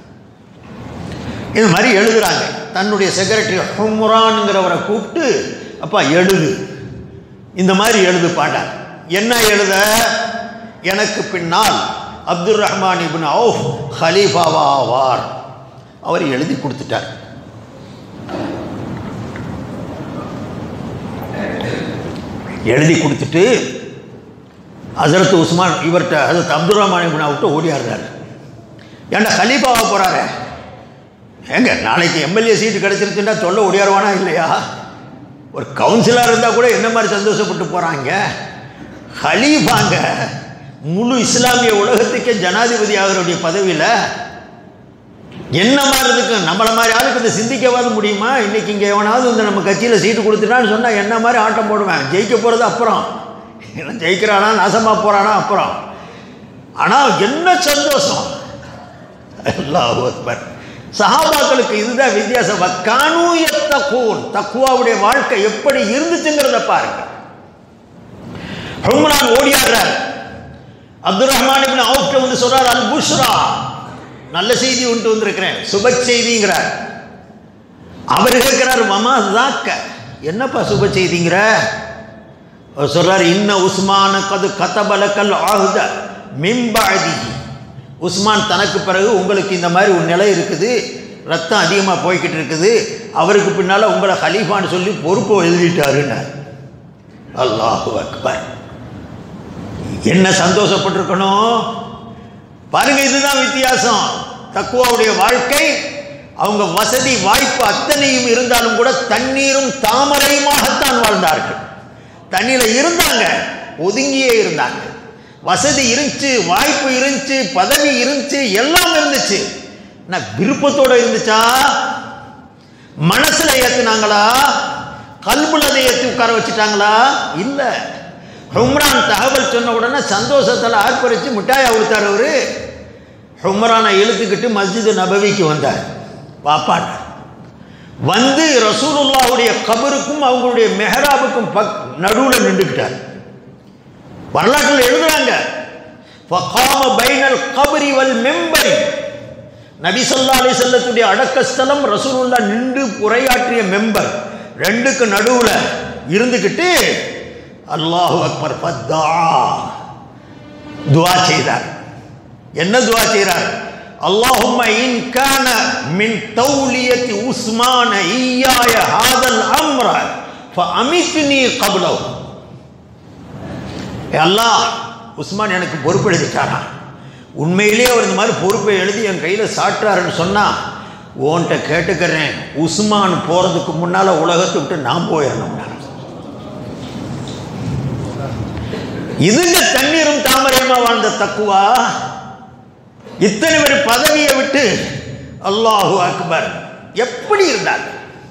இது மாதிரி எழுதுறாங்க தன்னுடைய செக்ரட்டரி ஹும்ரான்ங்கிறவரை கூப்பிட்டு அப்பா எழுது இந்த மாதிரி எழுது பாட்டார் என்ன எழுத எனக்கு பின்னால் அப்துல் ரஹ்மான் இப்னு அவுஃப் ஹலீஃபாவா ஆவார் அவர் எழுதி கொடுத்துட்டார் எழுதி கொடுத்துட்டு ஹசரத் உஸ்மான் இவர்கிட்ட ஹசரத் அப்துல் ரஹ்மான் இப்னு அவுஃப்ட்ட ஓடியாடுறாரு ஏன்டா ஹலீஃபாவா போகிறாரு ஏங்க நாளைக்கு எம்எல்ஏ சீட்டு கிடச்சிருச்சுன்னா சொல்ல ஓடியாருவானா இல்லையா ஒரு கவுன்சிலர் இருந்தால் கூட என்ன மாதிரி சந்தோஷப்பட்டு போகிறாங்க ஹலீஃபாங்க முழு இஸ்லாமிய உலகத்துக்கே ஜனாதிபதி ஆகிறோடைய பதவியில் என்ன மாதிரி இருக்கு நம்மளை மாதிரி ஆளுக்கு இந்த சிந்திக்கவாது முடியுமா இன்னைக்கு இங்கே எவனாவது வந்து நம்ம கட்சியில் சீட்டு கொடுத்துட்டான்னு சொன்னால் என்ன மாதிரி ஆட்டம் போடுவேன் ஜெயிக்க போகிறது அப்புறம் இல்லை ஜெயிக்கிறானா நாசமாக போகிறானா அப்புறம் ஆனால் என்ன சந்தோஷம் அல்லாஹ் அக்பர் சஹாபாக்களுக்கு இதுதான் வித்தியாசம் வக்கானு தக்கூன் தக்குவாவுடைய வாழ்க்கை எப்படி இருந்துச்சுங்கிறத பாருங்க ஹும்ரான் ஓடியாடுறார் அப்துல் ரஹ்மான் இப்னு அவுஃப்ட்ட வந்து சொல்றார் அல் புஷ்ரா நல்ல செய்தி உண்டு வந்திருக்கிறேன் சுப செய்திங்கிறார் அவர் கேட்கிறார் மமா தாக்க என்னப்பா சுப செய்திங்கிற அவர் சொல்றார் இன்ன உஸ்மான கது கதபலக்கல் ஆகுத மிம்பாதி உஸ்மான் தனக்கு பிறகு உங்களுக்கு இந்த மாதிரி ஒரு நிலை இருக்குது ரத்தம் அதிகமாக போய்கிட்டு இருக்குது அவருக்கு பின்னால் உங்களை ஹலீஃபான்னு சொல்லி பொறுப்பு எழுதிட்டாருன்னார் அல்லாஹு அக்பர் என்ன சந்தோஷப்பட்டிருக்கணும் பாருங்க இதுதான் வித்தியாசம் தக்குவாவுடைய வாழ்க்கை அவங்க வசதி வாய்ப்பு அத்தனையும் இருந்தாலும் கூட தண்ணீரும் தாமரையுமாகத்தான் வாழ்ந்தார்கள் தண்ணியில் இருந்தாங்க ஒதுங்கியே இருந்தாங்க வசதி இருந்துச்சு வாய்ப்பு இருந்துச்சு பதவி இருந்துச்சு எல்லாம் இருந்துச்சு நான் விருப்பத்தோட இருந்துச்சா மனசுல ஏத்துனாங்களா கல்புல அதை ஏற்றி உட்கார வச்சுட்டாங்களா இல்லை ஹும்ரான் தகவல் சொன்ன உடனே சந்தோஷத்தில் ஆர்ப்பரித்து மிட்டாயா கொடுத்தாரு அவரு உமரானை இழுத்துக்கிட்டு மஸ்ஜிது நபவிக்கு வந்தார் வாப்பான் வந்து ரசூலுல்லாவுடைய கபருக்கும் அவங்களுடைய மெஹராபுக்கும் பக் நடுவில் நின்றுக்கிட்டார் வரலாற்றில் எழுதுறாங்க ஃபகாம பைனல் கபரி வல் மெம்பரி நபி ஸல்லல்லாஹு அலைஹி செல்லத்துடைய அடக்கஸ்தலம் ரசூலுல்லா நின்று உரையாற்றிய மெம்பர் ரெண்டுக்கு நடுவில் இருந்துக்கிட்டு அல்லாஹு அக்பர் பத்தா துவா செய்தார் என்ன துவா செய்கிறார் اللهم إن كان من تولية عثمان إياي هذا الأمر فأمتني قبله அல்லாஹ் உஸ்மான் எனக்கு பொறுப்பு எழுதிட்டாரா உண்மையிலே அவர் இந்த மாதிரி பொறுப்பை எழுதி என் கையில் சாட்டுறாருன்னு சொன்னால் உன்கிட்ட கேட்டுக்கிறேன் உஸ்மான் போகிறதுக்கு முன்னால் உலகத்தை விட்டு நான் போயிடணும் இதுங்க தண்ணீரும் தாமரையுமா வாழ்ந்த தக்குவா இத்தனை பேர் பதவியை விட்டு அல்லாஹு அக்பர் எப்படி இருந்தாங்க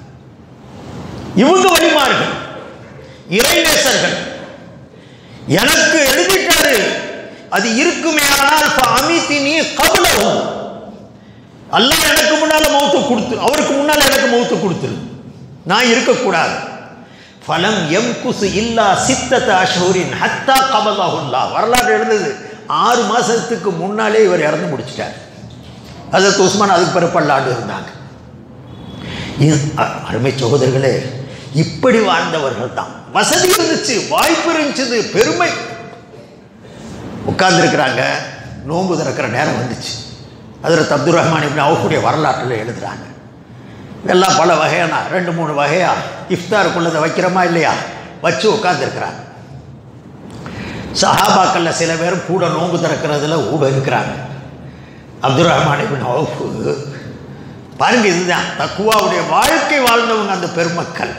இவங்க வழிமார்கள் இறைநேசர்கள் எனக்கு எழுதிட்டாரு அது இருக்குமே ஆனால் அமித்தினி கபலவும் அல்லாஹ் எனக்கு முன்னால மௌத்து கொடுத்து அவருக்கு முன்னால எனக்கு மௌத்து கொடுத்துரு நான் இருக்கக்கூடாது ஃபலம் எம் குசு இல்லா சித்தத்த அஷூரின் ஹத்தா கபலாஹுல்லா வரலாறு எழுதுது ஆறு மாதத்துக்கு முன்னாலே இவர் இறந்து முடிச்சிட்டார் அதற்கு உஸ்மான் அதுக்கு பிறகு பல்லாண்டு இருந்தாங்க இது- அ- அருமை சகோதரர்களே இப்படி வாழ்ந்தவர்கள் தான் வசதி இருந்துச்சு வாய்ப்பு இருந்துச்சு பெருமை உட்கார்ந்துருக்கிறாங்க நோன்பு திறக்கிற நேரம் வந்துச்சு அதில் அப்துல் ரஹ்மான் இப்படி அவருடைய வரலாற்றில் எழுதுறாங்க எல்லாம் பல வகையான ரெண்டு மூணு வகையா இஃப்தாருக்குள்ளதை வைக்கிறோமா இல்லையா வச்சு உட்காந்துருக்கிறாங்க சஹாபாக்கள்ல சில பேர் கூட நோன்பு திறக்கிறதுல ஊட இருக்கிறாங்க அப்துல் ரஹ்மான் இப்னு அவுஃப் பாருங்க இதுதான் தக்குவாவுடைய வாழ்க்கை வாழ்ந்தவங்க அந்த பெருமக்கள்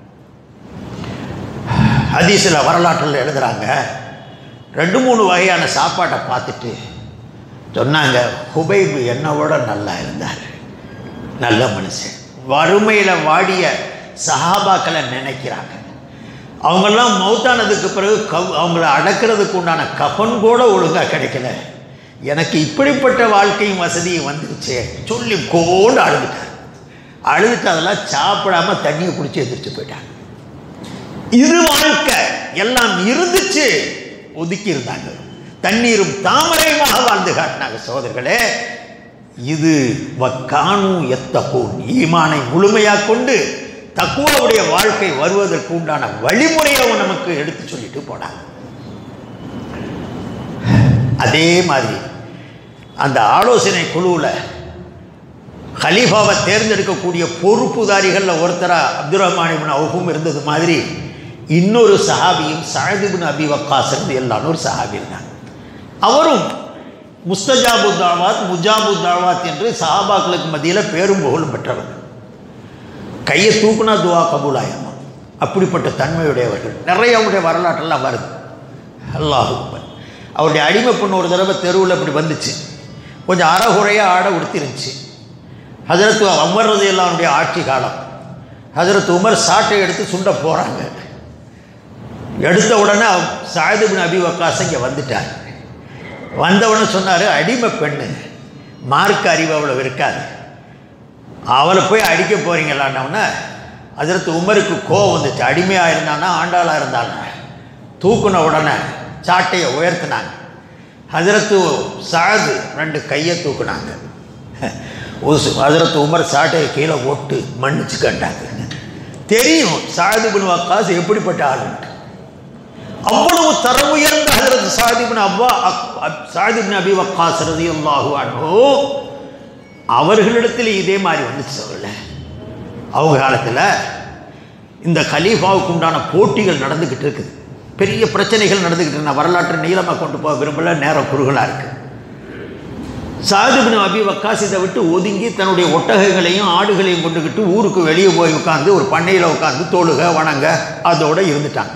ஹதீஸில் வரலாற்றில் எழுதுறாங்க ரெண்டு மூணு வகையான சாப்பாட்டை பார்த்துட்டு சொன்னாங்க ஹுபைபு என்னோட நல்லா இருந்தார் நல்ல மனுஷன் வறுமையில் வாடிய சஹாபாக்களை நினைக்கிறாங்க அவங்கெல்லாம் மௌத்தானதுக்கு பிறகு கவ் அவங்கள அடக்கிறதுக்கு உண்டான கஃன் கூட ஒழுங்காக கிடைக்கல எனக்கு இப்படிப்பட்ட வாழ்க்கையும் வசதியும் வந்துருச்சே சொல்லி கோண்டு அழுதுட்டார் அழுதுட்டு அதெல்லாம் சாப்பிடாம தண்ணியை குடிச்சு எதிர்த்து போயிட்டாங்க இது வாழ்க்கை எல்லாம் இருந்துச்சு ஒதுக்கி இருந்தாங்க தண்ணீரும் தாமரையுமாக வாழ்ந்து காட்டினாங்க சோதர்களே இது வக்கானு எத்தகூன் ஈமானை முழுமையாக கொண்டு தக்குவாவுடைய வாழ்க்கை வருவதற்கு உண்டான வழிமுறையை அவன் நமக்கு எடுத்து சொல்லிட்டு போனாங்க அதே மாதிரி அந்த ஆலோசனை குழுவில் ஹலீஃபாவை தேர்ந்தெடுக்கக்கூடிய பொறுப்புதாரிகளில் ஒருத்தராக அப்துல் ரஹ்மான் இப்னு அவுஃபும் இருந்தது மாதிரி இன்னொரு சஹாபியும் சஹதிபின் அபி வக்காஸ் இருந்து எல்லாரும் ஒரு சஹாபி இருந்தாங்க அவரும் முஸ்தஜாபு தாவாத் முஜாபு தாவாத் என்று சஹாபாக்களுக்கு மத்தியில் பேரும் புகழும் பெற்றவர் கையை தூக்குனா துவா கபூலாயமா அப்படிப்பட்ட தன்மையுடையவர்கள் நிறைய அவருடைய வரலாற்றெல்லாம் வருது அல்லாஹ் அவருடைய அடிமை பொண்ணு ஒரு தடவை தெருவில் இப்படி வந்துச்சு கொஞ்சம் அறகுறையாக ஆட உடுத்திருந்துச்சு ஹஜரத்து அமர் ரதி அல்லாவுடைய ஆட்சி காலம் ஹஜரத் உமர் சாட்டை எடுத்து சுண்ட போகிறாங்க எடுத்த உடனே சாயது பின் அபி வக்காஸ் இங்கே வந்துட்டார் வந்தவுடனே சொன்னார் அடிமை பெண்ணு மார்க் அறிவு அவ்வளவு இருக்காது அவளை போய் அடிக்க போகிறீங்களான்னொன்னே ஹஜரத் உமருக்கு கோவம் வந்துச்சு அடிமையாக இருந்தானா ஆண்டாளாக இருந்தாலும் தூக்குன உடனே சாட்டையை உயர்த்தினாங்க ஹஜரத்து சாது ரெண்டு கையை தூக்குனாங்க ஹஜரத் உமர் சாட்டையை கீழே போட்டு மன்னிச்சு கண்டாங்க தெரியும் சாது பின் வக்காஸ் எப்படிப்பட்ட ஆளுன்ட்டு அவ்வளவு தர உயர்ந்த ஹஜரத் சாதிபின் அவ்வா சாதிபின் அபி வக்காஸ் ரதியல்லாஹு அன்ஹு அவர்களிடத்தில் இதே மாதிரி வந்துச்சு சொல்லல அவங்க காலத்தில் இந்த கலீஃபாவுக்கு உண்டான போட்டிகள் நடந்துக்கிட்டு இருக்குது பெரிய பிரச்சனைகள் நடந்துக்கிட்டு இருக்கு. நான் வரலாற்று நீளமாக கொண்டு போக விரும்பல நேரம் குறுகலாக இருக்குது சாதுபின் அபி வக்காஸ் இதை விட்டு ஒதுங்கி தன்னுடைய ஒட்டகங்களையும் ஆடுகளையும் கொண்டுக்கிட்டு ஊருக்கு வெளியே போய் உட்காந்து ஒரு பண்ணையில் உட்காந்து தொழுக வணங்க அதோட இருந்துட்டாங்க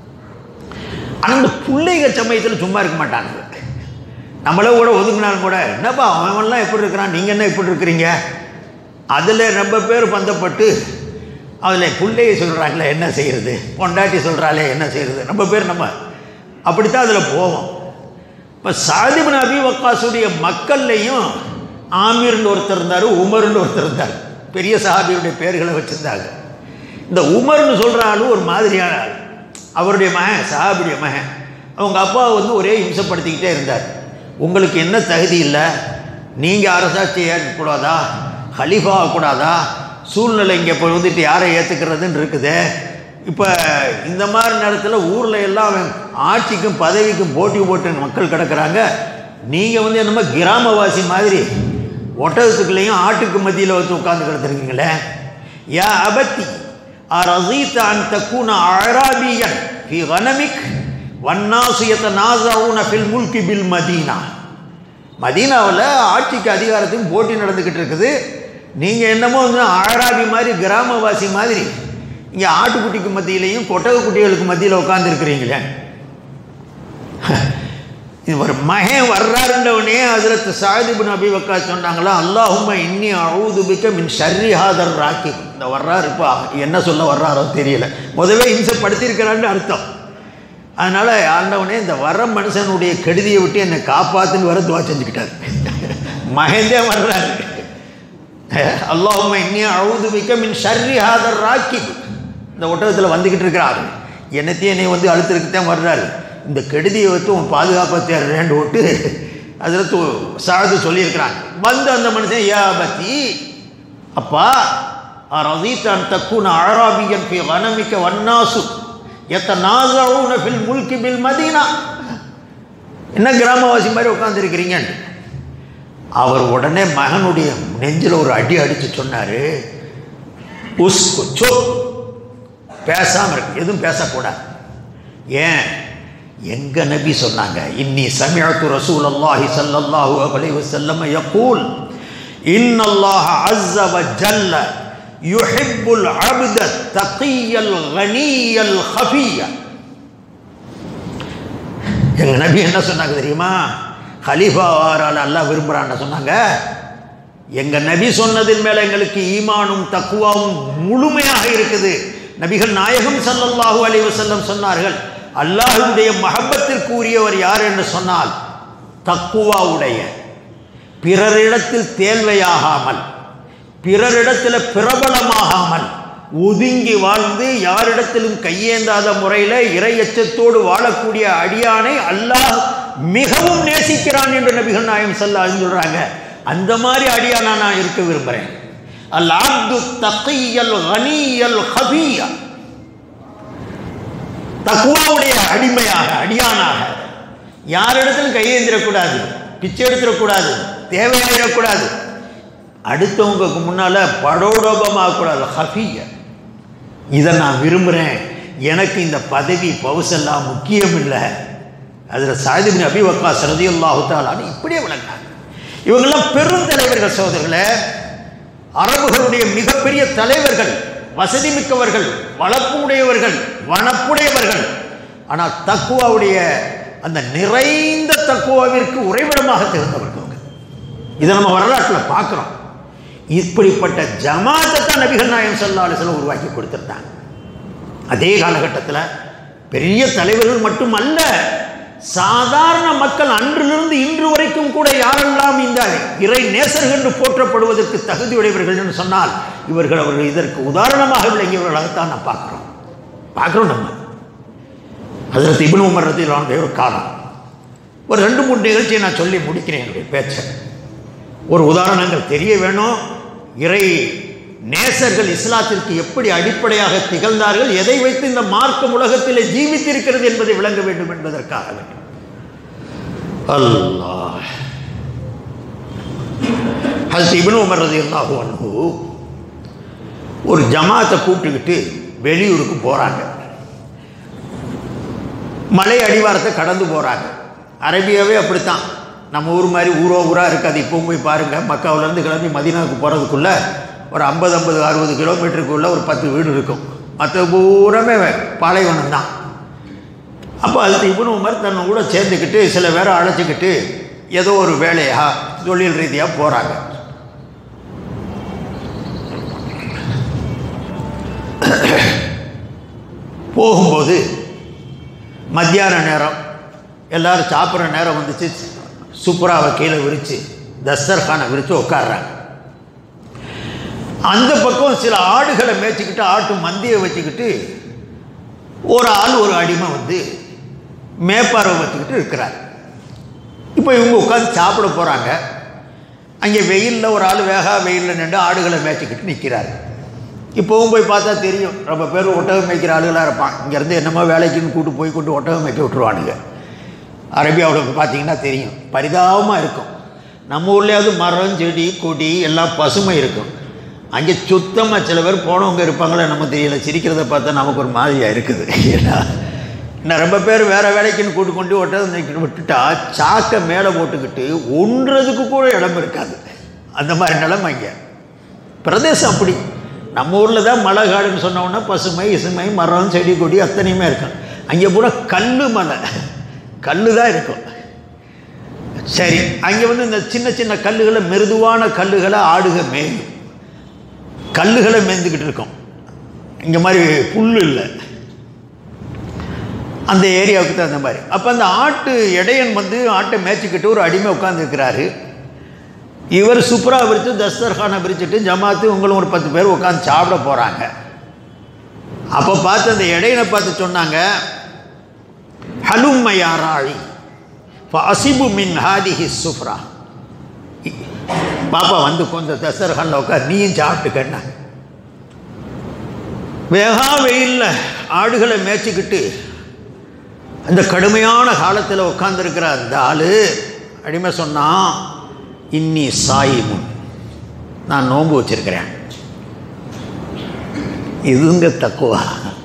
ஆனால் இந்த பிள்ளைங்க சமயத்தில் சும்மா இருக்க மாட்டாங்க நம்மளே கூட ஒதுங்கினாலும் கூட என்னப்பா அவன்லாம் எப்படி இருக்கிறான் நீங்கள் என்ன இப்படி இருக்கிறீங்க அதில் ரொம்ப பேர் பந்தப்பட்டு அதில் பிள்ளைய சொல்கிறாங்களே என்ன செய்கிறது பொண்டாட்டி சொல்கிறாளே என்ன செய்கிறது ரொம்ப பேர் நம்ம அப்படித்தான் அதில் போவோம் இப்போ சாதிபின் அபி வக்காசுடைய மக்கள்லையும் ஆமீர்னு ஒருத்தர் இருந்தார் உமர்னு ஒருத்தர் இருந்தார் பெரிய சஹாபியுடைய பேர்களை வச்சுருந்தாங்க இந்த உமர்னு சொல்கிற ஆளும் ஒரு மாதிரியான ஆள் அவருடைய மகன் சஹாபியுடைய மகன் அவங்க அப்பா வந்து ஒரே இம்சப்படுத்திக்கிட்டே இருந்தார் உங்களுக்கு என்ன தகுதி இல்லை நீங்கள் அரசாட்சி ஏற்கக்கூடாதா ஹலீஃபா ஆகக்கூடாதா சூழ்நிலை இங்கே இப்போ வந்துட்டு யாரை ஏற்றுக்கிறதுன்னு இருக்குது இப்போ இந்த மாதிரி நேரத்தில் ஊரில் எல்லாம் அவன் ஆட்சிக்கும் பதவிக்கும் போட்டி போட்டு மக்கள் கிடக்கிறாங்க நீங்கள் வந்து என்னமோ கிராமவாசி மாதிரி ஒட்டகத்துக்குள்ளேயும் ஆட்டுக்கு மத்தியில் வந்து உட்காந்து கிடத்துருக்கீங்களே யா அபத்தி அரசீத்த அன் தக்கூன அராபியன் ஃபி கனமிக் வன்னாசியத்த நாசாவுன ஃபில் முல்கி பில் மதீனா மதீனாவில் ஆட்சிக்கு அதிகாரத்துக்கும் போட்டி நடந்துக்கிட்டு இருக்குது நீங்கள் என்னமோ வந்து அழராபி மாதிரி கிராமவாசி மாதிரி இங்கே ஆட்டுக்குட்டிக்கு மத்தியிலையும் கொட்டக குட்டிகளுக்கு மத்தியில் உட்காந்துருக்கிறீங்களே இது ஒரு மகன் வர்றாருன்றவனே அதிரத்து சாதிபின் அபிவக்கா சொன்னாங்களா அல்லாஹும்ம இன்னி அழுதுபிக்க மின் ஷர்ரிஹாதர் ராக்கி இந்த வர்றாருப்பா என்ன சொல்ல வர்றாரோ தெரியல முதவே இம்சப்படுத்தியிருக்கிறான்னு அர்த்தம் அதனால் ஆண்டவனே இந்த வர மனுஷனுடைய கெடுதியை விட்டு என்னை காப்பாத்துன்னு வர துவா செஞ்சுக்கிட்டார் மகந்தே வர்றாரு அல்லாஹும்ம இன்னி அழுதுபிக்க மின் ஷர்ரிஹாதர் ராக்கி இந்த ஒட்டகத்தில் வந்துக்கிட்டு இருக்கிறாரு என்னத்தையும் என்னை வந்து அழுத்திருக்கு தான் வர்றாரு இந்த கெடுதியை வச்சு உன் பாதுகாப்பை தேடுறேன்னு விட்டு அதில் சாது சொல்லியிருக்கிறாங்க வந்து அந்த மனுஷன் ஏ பத்தி அப்பா ரதீத்தான் தக்குன அழராபியன் பி வனமிக்க வன்னாசு எத்த நாசாவும் ஃபில் முல்கி பில் மதீனா என்ன கிராமவாசி மாதிரி உட்காந்துருக்கிறீங்கன்னு அவர் உடனே மகனுடைய நெஞ்சில் ஒரு அடி அடித்து சொன்னார் உஸ்கு சோ பேசாமல் இருக்கு எதுவும் பேசக்கூடாது ஏன் எங்க நபி சொன்னாங்க இன்னி சமிஅத்து ரசூல் அல்லாஹி ஸல்லல்லாஹு அலைஹி வஸல்லம் யகூல் இன்னல்லாஹ அஸ்ஸ வ ஜல்ல யுஹிப்புல் அப்த தகியல் கனியல் ஹஃபிய எங்க நபி என்ன சொன்னாங்க தெரியுமா ஹலீஃபா வாரால் அல்லாஹ் விரும்புகிறான்னு சொன்னாங்க எங்க நபி சொன்னதின் மேல எங்களுக்கு ஈமானும் தக்குவாவும் முழுமையாக இருக்குது நபிகள் நாயகம் ஸல்லல்லாஹு அலைஹி வஸல்லம் சொன்னார்கள் அல்லாஹுடைய மஹப்பத்திற்கு உரியவர் யார் என்று சொன்னால் தக்குவாவுடைய பிறரிடத்தில் தேல்வையாகாமல் பிறரிடத்தில் பிரபலமாகாமல் ஒதுங்கி வாழ்ந்து யாரிடத்திலும் கையேந்தாத முறையில் இறை எச்சத்தோடு வாழக்கூடிய அடியானை அல்லாஹ் மிகவும் நேசிக்கிறான் என்று நபிகள் நாயம் சொல்ல சொல்றாங்க அந்த மாதிரி அடியானா நான் இருக்க விரும்புகிறேன் அல் அப்து தகையல் கனியல் ஹபியா தக்குவாவுடைய அடிமையாக அடியானாக யாரிடத்திலும் கையேந்திரக்கூடாது பிச்சை எடுத்துடக்கூடாது தேவையாயிடக்கூடாது அடுத்தவங்களுக்கு முன்னால் படோடோபமாகக்கூடாது ஹஃபிய இதை நான் விரும்புகிறேன் எனக்கு இந்த பதவி பவுசெல்லாம் முக்கியம் இல்லை அதில் சாதிபின் அபிவக்கா சரதி அல்லாஹுத்தாலான்னு இப்படியே விளங்கினாங்க இவங்கெல்லாம் பெருந்தலைவர்கள் சோதர்களே அரபுகளுடைய மிகப்பெரிய தலைவர்கள் வசதி மிக்கவர்கள் வளப்புடையவர்கள் வனப்புடையவர்கள் ஆனால் தக்குவாவுடைய அந்த நிறைந்த தக்குவாவிற்கு உறைவிடமாக திகழ்ந்தவர்கள் அவங்க இதை நம்ம வரலாற்றில் பார்க்குறோம் இப்படிப்பட்ட ஜமாத்தை தான் நபிகள் நாயம் சல்லா அலிஸ்லாம் உருவாக்கி கொடுத்துருந்தாங்க அதே காலகட்டத்தில் பெரிய தலைவர்கள் மட்டுமல்ல சாதாரண மக்கள் அன்றிலிருந்து இன்று வரைக்கும் கூட யாரெல்லாம் இந்த இறை நேசர்கள் என்று போற்றப்படுவதற்கு தகுதியுடையவர்கள் என்று சொன்னால் இவர்கள் அவர்கள் இதற்கு உதாரணமாக விளங்கியவர்களாகத்தான் நான் பார்க்குறோம் பார்க்குறோம் நம்ம அதில் இபின் உமர் ரத்திலான ஒரு காலம் ஒரு ரெண்டு மூணு நிகழ்ச்சியை நான் சொல்லி முடிக்கிறேன் என்னுடைய பேச்சை ஒரு உதாரணங்கள் தெரிய வேணும் இறை நேசர்கள் இஸ்லாத்திற்கு எப்படி அடிப்படையாக திகழ்ந்தார்கள் எதை வைத்து இந்த மார்க்கம் உலகத்திலே ஜீவித்திருக்கிறது என்பதை விளங்க வேண்டும் என்பதற்காக வேண்டும் அல்லாஹ் ஹசத் இபின் உமர் ரதியல்லாஹு அன்ஹு ஒரு ஜமாத்தை கூப்பிட்டுக்கிட்டு வெளியூருக்கு போகிறாங்க மலை அடிவாரத்தை கடந்து போகிறாங்க அரபியாவே அப்படித்தான் நம்ம ஊர் மாதிரி ஊரோ ஊராக இருக்காது இப்போ போய் பாருங்கள் மக்காவிலேருந்து கிளம்பி மதினாவுக்கு போகிறதுக்குள்ளே ஒரு ஐம்பது ஐம்பது அறுபது கிலோமீட்டருக்குள்ளே ஒரு பத்து வீடு இருக்கும் மற்ற பூராமே பாலைவனம் தான் அப்போ அதுக்கு இவனு உமர் தன்னை கூட சேர்ந்துக்கிட்டு சில பேரை அழைச்சிக்கிட்டு ஏதோ ஒரு வேலையாக தொழில் ரீதியாக போகிறாங்க போகும்போது மத்தியான நேரம் எல்லாரும் சாப்பிட்ற நேரம் வந்துச்சு சூப்பராவை கீழே விரித்து தஸ்தர்கானை விரித்து உட்காடுறாங்க அந்த பக்கம் சில ஆடுகளை மேய்ச்சிக்கிட்டு ஆட்டு மந்தியை வச்சுக்கிட்டு ஒரு ஆள் ஒரு அடிமை வந்து மேப்பார்வை வச்சுக்கிட்டு இருக்கிறார் இப்போ இவங்க உட்காந்து சாப்பிட போகிறாங்க அங்கே வெயிலில் ஒரு ஆள் வேகா வெயிலில் நின்று ஆடுகளை மேய்ச்சிக்கிட்டு நிற்கிறார் இப்போவும் போய் பார்த்தா தெரியும் ரொம்ப பேர் ஒட்டகம் மேய்க்கிற ஆளுகளாக இருப்பான் இங்கேருந்து என்னமோ வேலைக்குன்னு கூட்டு போய் கொண்டு ஒட்டகம் மேய்க்க விட்டுருவானுங்க அரேபியாவில் பார்த்தீங்கன்னா தெரியும் பரிதாபமாக இருக்கும் நம்ம ஊர்லேயாவது மரம் செடி கொடி எல்லாம் பசுமை இருக்கும் அங்கே சுத்தமாக சில பேர் போனவங்க இருப்பாங்களே நம்ம தெரியல சிரிக்கிறத பார்த்தா நமக்கு ஒரு மாதிரியாக இருக்குது ஏன்னா இன்னும் ரொம்ப பேர் வேறு வேலைக்குன்னு கூட்டு கொண்டு ஒட்டகம் மேய்க்கிட்டு விட்டுட்டா சாக்கை மேலே போட்டுக்கிட்டு ஒன்றதுக்கு கூட இடம் இருக்காது அந்த மாதிரி நிலைமை இங்கே பிரதேசம் அப்படி நம்ம ஊரில் தான் மலை காடுன்னு சொன்னோன்னா பசுமை இசுமை மரம் செடி கொடி அத்தனையுமே இருக்கும் அங்கே பூரா கல் மலை கல் தான் இருக்கும் சரி அங்கே வந்து இந்த சின்ன சின்ன கல்லுகளை மிருதுவான கல்லுகளை ஆடுக மேயும் கல்லுகளை மேய்ந்துக்கிட்டு இருக்கும் இங்கே மாதிரி புல் இல்லை அந்த ஏரியாவுக்கு தகுந்த மாதிரி அப்போ அந்த ஆட்டு இடையன் வந்து ஆட்டை மேய்ச்சிக்கிட்டு ஒரு அடிமை உட்காந்துருக்கிறாரு இவர் சூப்பராக விரித்து தஸ்தர்கானை விரிச்சிட்டு ஜமாத்து உங்களும் ஒரு பத்து பேர் உட்காந்து சாப்பிட போகிறாங்க அப்போ பார்த்து அந்த இடையனை பார்த்து சொன்னாங்க ஹலும் யாராழி அசிபு மின் ஹாதிஹி சுப்ரா பாப்பா வந்து கொஞ்சம் தஸ்தர்கானில் உட்கார் நீயும் சாப்பிட்டுக்கண்ணா வேகா வெயிலில் ஆடுகளை மேய்ச்சிக்கிட்டு அந்த கடுமையான காலத்தில் உட்காந்துருக்கிற அந்த ஆள் அடிமை சொன்னான் இன்னி சாயிமுன் நான் நோன்பு வச்சிருக்கிறேன் இதுங்க தக்குவா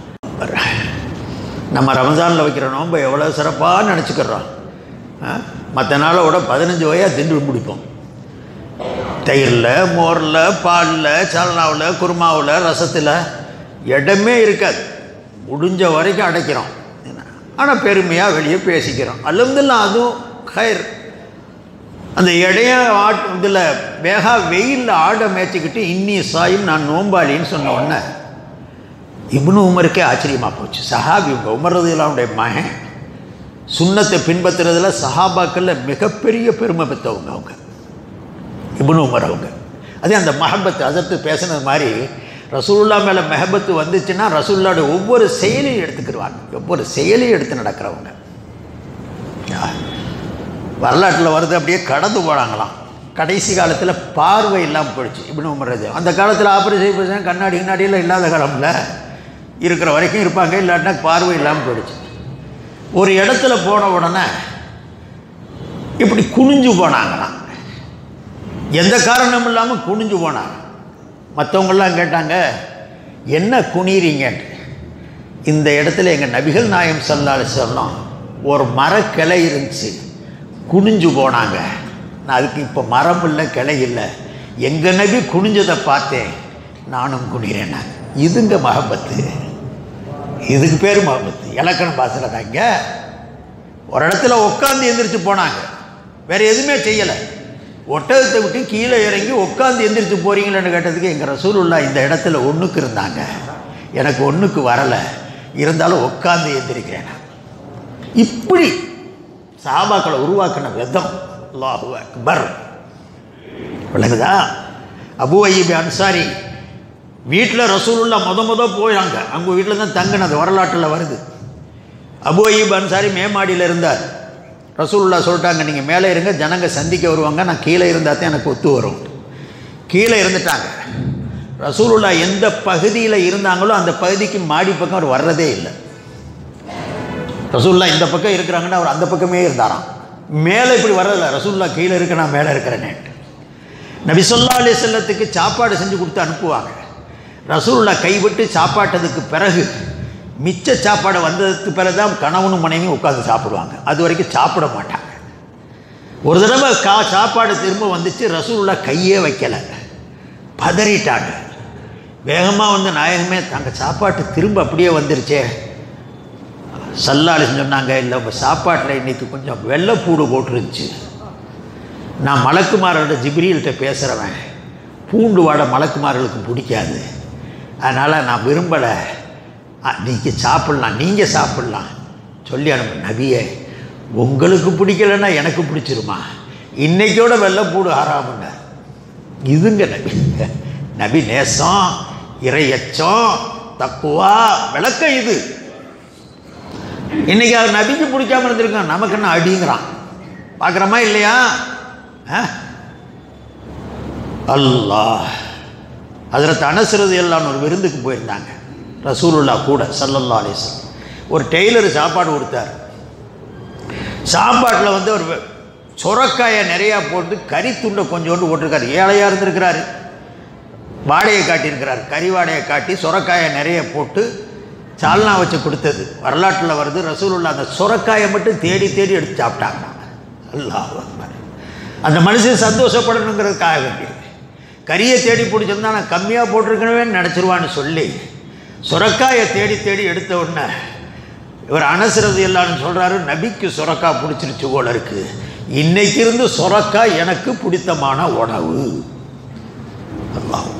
நம்ம ரமஜானில் வைக்கிற நோன்பை எவ்வளோ சிறப்பாக நினச்சிக்கிறோம் மற்ற நாளோட பதினஞ்சு வயாக தின்று முடிப்போம் தயிரில் மோரில் பாலில் சலனாவில் குருமாவில் ரசத்தில் இடமே இருக்காது முடிஞ்ச வரைக்கும் அடைக்கிறோம் ஆனால் பெருமையாக வெளியே பேசிக்கிறோம் அலமதுல்லாம் அதுவும் கயிர் அந்த இடைய ஆட் இதில் வேகா வெயிலில் ஆடை மேய்ச்சிக்கிட்டு இன்னி சாயும் நான் நோம்பாளின்னு சொன்ன உடனே இப்னு உமருக்கே ஆச்சரியமாக போச்சு சஹாபி உமரதுலாவுடைய மகன் சுண்ணத்தை பின்பற்றுறதுல சஹாபாக்களில் மிகப்பெரிய பெருமை பெற்றவங்க அவங்க இப்னு உமர் அவங்க அதே அந்த மஹபத்து அதற்கு பேசுனது மாதிரி ரசூல்லா மேலே மெஹபத்து வந்துச்சுன்னா ரசூல்லாவோட ஒவ்வொரு செயலையும் எடுத்துக்கிடுவாங்க ஒவ்வொரு செயலையும் எடுத்து நடக்கிறவங்க வரலாற்றில் வருது அப்படியே கடந்து போனாங்களாம் கடைசி காலத்தில் பார்வை இல்லாமல் போயிடுச்சு இப்படி உமர்றது அந்த காலத்தில் ஆப்ரேஷன் கண்ணாடி கண்ணாடியெல்லாம் இல்லாத காலம்ல இருக்கிற வரைக்கும் இருப்பாங்க இல்லாட்டினா பார்வை இல்லாமல் போயிடுச்சு ஒரு இடத்துல போன உடனே இப்படி குனிஞ்சு போனாங்களாம் எந்த காரணமும் இல்லாமல் குனிஞ்சு போனாங்க மற்றவங்களாம் கேட்டாங்க என்ன குனிறீங்கன்ட்டு இந்த இடத்துல எங்கள் நபிகள் நாயம் சொல்லால சொன்னோம் ஒரு மரக்கிளை இருந்துச்சு குனிஞ்சு போனாங்க நான் அதுக்கு இப்போ மரம் இல்லை கிளை இல்லை எங்கள் நபி குனிஞ்சதை பார்த்தேன் நானும் குனிறேன் நான் இதுங்க மகபத்து இதுக்கு பேர் மகபத்து இலக்கணம் பாசல தாங்க ஒரு இடத்துல உட்காந்து எந்திரிச்சு போனாங்க வேறு எதுவுமே செய்யலை ஒட்டகத்தை விட்டு கீழே இறங்கி உட்காந்து எந்திரிச்சு போகிறீங்களேன்னு கேட்டதுக்கு எங்கள் ரசூலுல்லா இந்த இடத்துல ஒன்றுக்கு இருந்தாங்க எனக்கு ஒன்றுக்கு வரலை இருந்தாலும் உட்காந்து எந்திரிக்கிறேன் இப்படி சாபாக்களை உருவாக்கின விதம் அல்லாஹு அக்பர் விளங்குதா அபு ஐயபி அன்சாரி வீட்டில் ரசூலுல்லா முத முத போயிறாங்க அவங்க வீட்டில் தான் தங்கினது வரலாற்றில் வருது அபு ஐயப் அன்சாரி மேமாடியில் இருந்தார் ரசூலுல்லா சொல்லிட்டாங்க நீங்கள் மேலே இருங்க ஜனங்க சந்திக்க வருவாங்க நான் கீழே இருந்தால் தான் எனக்கு ஒத்து வரும் கீழே இருந்துட்டாங்க ரசூலுல்லா எந்த பகுதியில் இருந்தாங்களோ அந்த பகுதிக்கு மாடி பக்கம் அவர் வர்றதே இல்லை ரசூல்லா இந்த பக்கம் இருக்கிறாங்கன்னா அவர் அந்த பக்கமே இருந்தாராம் மேலே இப்படி வர்றதில்ல ரசூல்லா கீழே இருக்க நான் மேலே இருக்கிறேனேன்ட்டு நபி சொல்லா அலி செல்லத்துக்கு சாப்பாடு செஞ்சு கொடுத்து அனுப்புவாங்க ரசூல்லா கைவிட்டு சாப்பாட்டதுக்கு பிறகு மிச்ச சாப்பாடு வந்ததுக்கு பிறகு தான் கணவனும் மனைவியும் உட்காந்து சாப்பிடுவாங்க அது வரைக்கும் சாப்பிட மாட்டாங்க ஒரு தடவை கா சாப்பாடு திரும்ப வந்துச்சு ரசூல்லா கையே வைக்கலை பதறிட்டாங்க வேகமாக வந்து நாயகமே தங்க சாப்பாட்டு திரும்ப அப்படியே வந்துருச்சே சல்லாலி சொன்னாங்க இல்லை உங்கள் சாப்பாட்டில் இன்றைக்கி கொஞ்சம் வெள்ளைப்பூடு போட்டுருந்துச்சு நான் மலக்குமாரோட ஜிப்ரீல்கிட்ட பேசுகிறவன் பூண்டு வாடை மலக்குமார்களுக்கு பிடிக்காது அதனால் நான் விரும்பலை நீங்கள் சாப்பிட்லாம் நீங்கள் சாப்பிட்லாம் சொல்லி அனுப்பு நபியே உங்களுக்கு பிடிக்கலன்னா எனக்கு பிடிச்சிருமா இன்னைக்கோட வெள்ளைப்பூடு ஆறாமுங்க இதுங்க நபி நபி நேசம் இறையச்சம் தக்குவா விளக்கம் இது இன்னைக்கு அது நபிக்கு பிடிக்காம இருந்திருக்கான் நமக்கு என்ன அடிங்கிறான் பார்க்குறோமா இல்லையா ஆ? அல்லாஹ் அதில் அனசுறது எல்லாம் ஒரு விருந்துக்கு போயிருந்தாங்க ரசூலுல்லா கூட சல்லல்லா அலிஸ்லாம் ஒரு டெய்லர் சாப்பாடு கொடுத்தார் சாப்பாட்டில் வந்து ஒரு வெ- சுரக்காயை நிறையா போட்டு கறி துண்டை கொஞ்சோண்டு போட்டிருக்காரு ஏழையாக இருந்திருக்கிறாரு வாடையை காட்டியிருக்கிறார் கறி வாடையை காட்டி சுரக்காயை நிறைய போட்டு சால்னா வச்சு கொடுத்தது வரலாற்றில் வருது ரசூலுல்லா அந்த சுரக்காயை மட்டும் தேடி தேடி எடுத்து சாப்பிட்டாங்க அல்லாஹ் அக்பர். அந்த மனுஷன் சந்தோஷப்படணுங்கிறதுக்காக வேண்டி கறியை தேடி பிடிச்சிருந்தா நான் கம்மியாக போட்டிருக்கணுமே நினச்சிருவான்னு சொல்லி சுரக்காயை தேடி தேடி எடுத்த உடனே இவர் அனசுறது எல்லான்னு சொல்கிறாரு நபிக்கு சுரக்கா பிடிச்சிருச்சு போல இருக்கு இன்னைக்கு இருந்து சுரக்கா எனக்கு பிடித்தமான உணவு அல்லாஹ்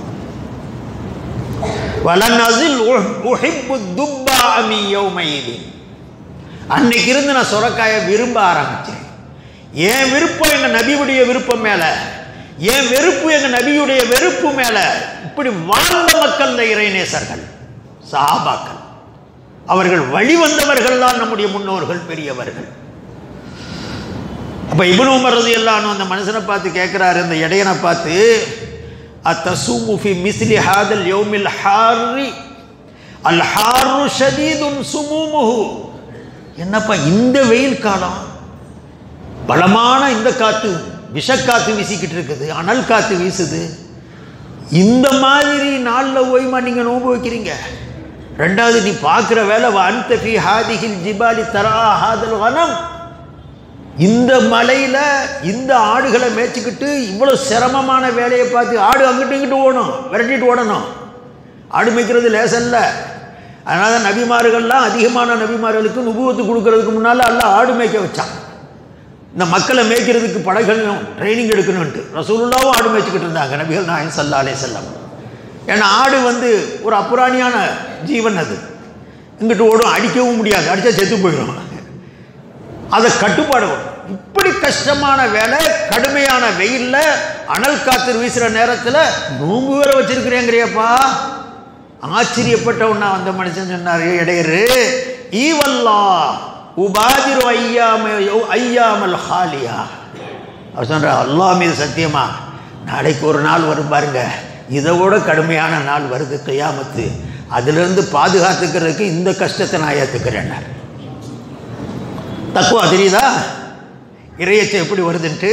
வலன் அசில் உஹிப்பு துப்பா அமி யௌமையிலின் அன்னைக்கு இருந்து நான் சுரக்காயை விரும்ப ஆரம்பித்தேன் என் விருப்பம் எங்கள் நபியுடைய விருப்பம் மேலே என் வெறுப்பு எங்கள் நபியுடைய வெறுப்பு மேலே இப்படி வாழ்ந்த மக்கள் இந்த இறைநேசர்கள் சஹாபாக்கள் அவர்கள் வழிவந்தவர்கள் தான் நம்முடைய முன்னோர்கள் பெரியவர்கள் அப்போ இப்னு உமர் ரலியல்லாஹு அந்த மனுஷனை பார்த்து கேட்குறாரு இந்த இடையனை பார்த்து அத்தசூமு ஃபி மிஸ்லி ஹாதல் யௌமில் ஹாரி அல் ஹாரு ஷதீதுன் சுமூமுஹு என்னப்பா இந்த வெயில் காலம் பலமான இந்த காற்று விஷக்காற்று வீசிக்கிட்டு இருக்குது அனல் காற்று வீசுது இந்த மாதிரி நாளில் ஓய்மா நீங்கள் நோன்பு வைக்கிறீங்க ரெண்டாவது நீ பார்க்குற வேலை அந்த ஃபி ஹாதிஹில் ஜிபாலி தரா ஹாதல் வனம் இந்த மலையில் இந்த ஆடுகளை மேய்ச்சிக்கிட்டு இவ்வளோ சிரமமான வேலையை பார்த்து ஆடு அங்கிட்டு இங்கிட்டு ஓடணும் விரட்டிட்டு ஓடணும் ஆடு மேய்க்கிறது லேசல்ல அதனால தான் நபிமார்கள்லாம் அதிகமான நபிமார்களுக்கு நுபுவத்து கொடுக்கறதுக்கு முன்னால் எல்லாம் ஆடு மேய்க்க வச்சான் இந்த மக்களை மேய்க்கிறதுக்கு படகணும் ட்ரைனிங் எடுக்கணும்ட்டு ரசூலுல்லாவும் ஆடு மேய்ச்சிக்கிட்டு இருந்தாங்க நபிகள் நாயன் சல்லா அலே செல்லம் ஏன்னா ஆடு வந்து ஒரு அப்புராணியான ஜீவன் அது இங்கிட்டு ஓடும் அடிக்கவும் முடியாது அடித்தா செத்து போயிடும் அதை கட்டுப்பாடு வரும். இப்படி கஷ்டமான வேலை கடுமையான வெயில்ல அனல் காத்து வீசுற நேரத்தில் நோம்பு வேற வச்சிருக்கிறேங்கிறியப்பா ஆச்சரியப்பட்ட உடனே வந்த மனுஷன் சொன்னார் இடையரு ஈவல்லா உபாதிரு ஐயாம ஐயாமல் ஹாலியா அவர் சொல்ற அல்லாஹ் மீது சத்தியமா நாளைக்கு ஒரு நாள் வரும் பாருங்க இதை விட கடுமையான நாள் வருது கியாமத்து அதிலிருந்து பாதுகாத்துக்கிறதுக்கு இந்த கஷ்டத்தை நான் ஏற்றுக்கிறேன்னார் தக்குவா தெரியுதா இறையச்சம் எப்படி வருதுன்ட்டு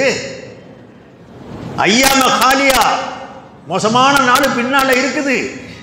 ஐயாம காலியா மோசமான நாள் பின்னால இருக்குது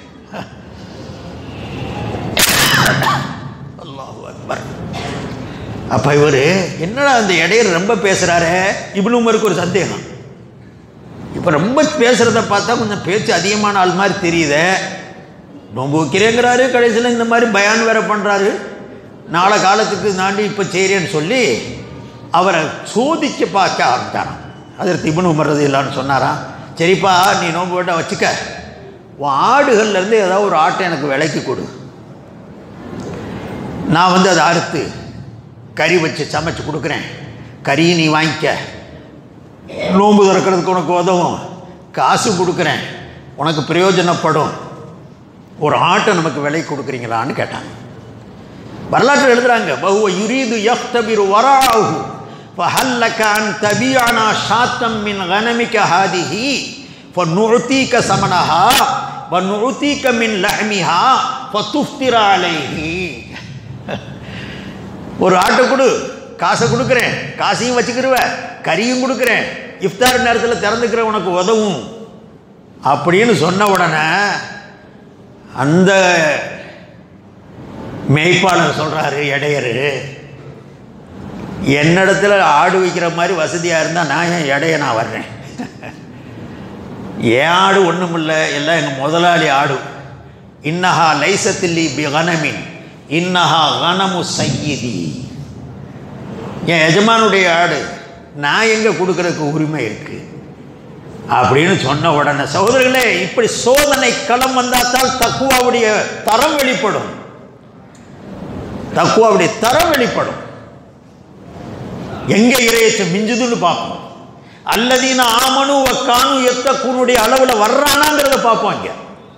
அல்லாஹு அக்பர் அப்ப இவர் என்னடா அந்த இடையர் ரொம்ப பேசுறாரு இப்னு உமருக்கு ஒரு சந்தேகம் இப்போ ரொம்ப பேசுகிறத பார்த்தா கொஞ்சம் பேச்சு அதிகமான ஆள் மாதிரி தெரியுதே நோன்பு வைக்கிறேங்கிறாரு கடைசியில் இந்த மாதிரி பயான் வேற பண்ணுறாரு நாளை காலத்துக்கு தாண்டி இப்போ செய்கிறேன்னு சொல்லி அவரை சோதிக்க பார்க்க ஆரம்பித்தாராம் அதற்கு இபன் உமர்றது இல்லான்னு சொன்னாராம் சரிப்பா நீ நோன்பு வேண்டாம் வச்சுக்க உன் ஆடுகள்லேருந்து ஏதாவது ஒரு ஆட்டை எனக்கு விலைக்கு கொடு நான் வந்து அதை அறுத்து கறி வச்சு சமைச்சு கொடுக்குறேன் கறியை நீ வாங்கிக்க நோன்பு திறக்கிறதுக்கு உனக்கு உதவும் காசு கொடுக்குறேன் உனக்கு பிரயோஜனப்படும் ஒரு ஆட்டை நமக்கு விலை கொடுக்குறீங்களான்னு கேட்டாங்க வரலாற்று எழுதுறாங்க பஹுவ யுரீது யஃப்தபிரு வராஹு فهلك أن تبيعنا شاة من غنمك هذه فنعطيك ثمنها ونعطيك من لحمها فتفطر عليه ஒரு ஆட்டை கொடு காசை கொடுக்குறேன் காசையும் வச்சுக்கிருவ கறியும் கொடுக்குறேன் இஃப்தார் நேரத்தில் திறந்துக்கிற உனக்கு உதவும் அப்படின்னு சொன்ன உடனே அந்த மேய்ப்பாளர் சொல்கிறாரு இடையரு என்னிடத்துல ஆடு வைக்கிற மாதிரி வசதியாக இருந்தால் நான் ஏன் இடைய நான் வர்றேன் என் ஆடு ஒன்றும் இல்லை எல்லாம் எங்கள் முதலாளி ஆடு இன்னஹா லைசத்தில்லி பி கனமின் இன்னஹா கனமு சையீதி என் எஜமானுடைய ஆடு நான் எங்கே கொடுக்கறதுக்கு உரிமை இருக்கு அப்படின்னு சொன்ன உடனே சகோதரர்களே இப்படி சோதனை களம் வந்தால் தக்குவாவுடைய தரம் வெளிப்படும் தக்குவாவுடைய தரம் வெளிப்படும் எங்க இறையச்சம் மிஞ்சுதுன்னு பார்ப்போம் அல்லதீன ஆமனு வக்கானு எத்த கூனுடைய அளவுல வர்றானாங்கிறத பார்ப்போம் இங்க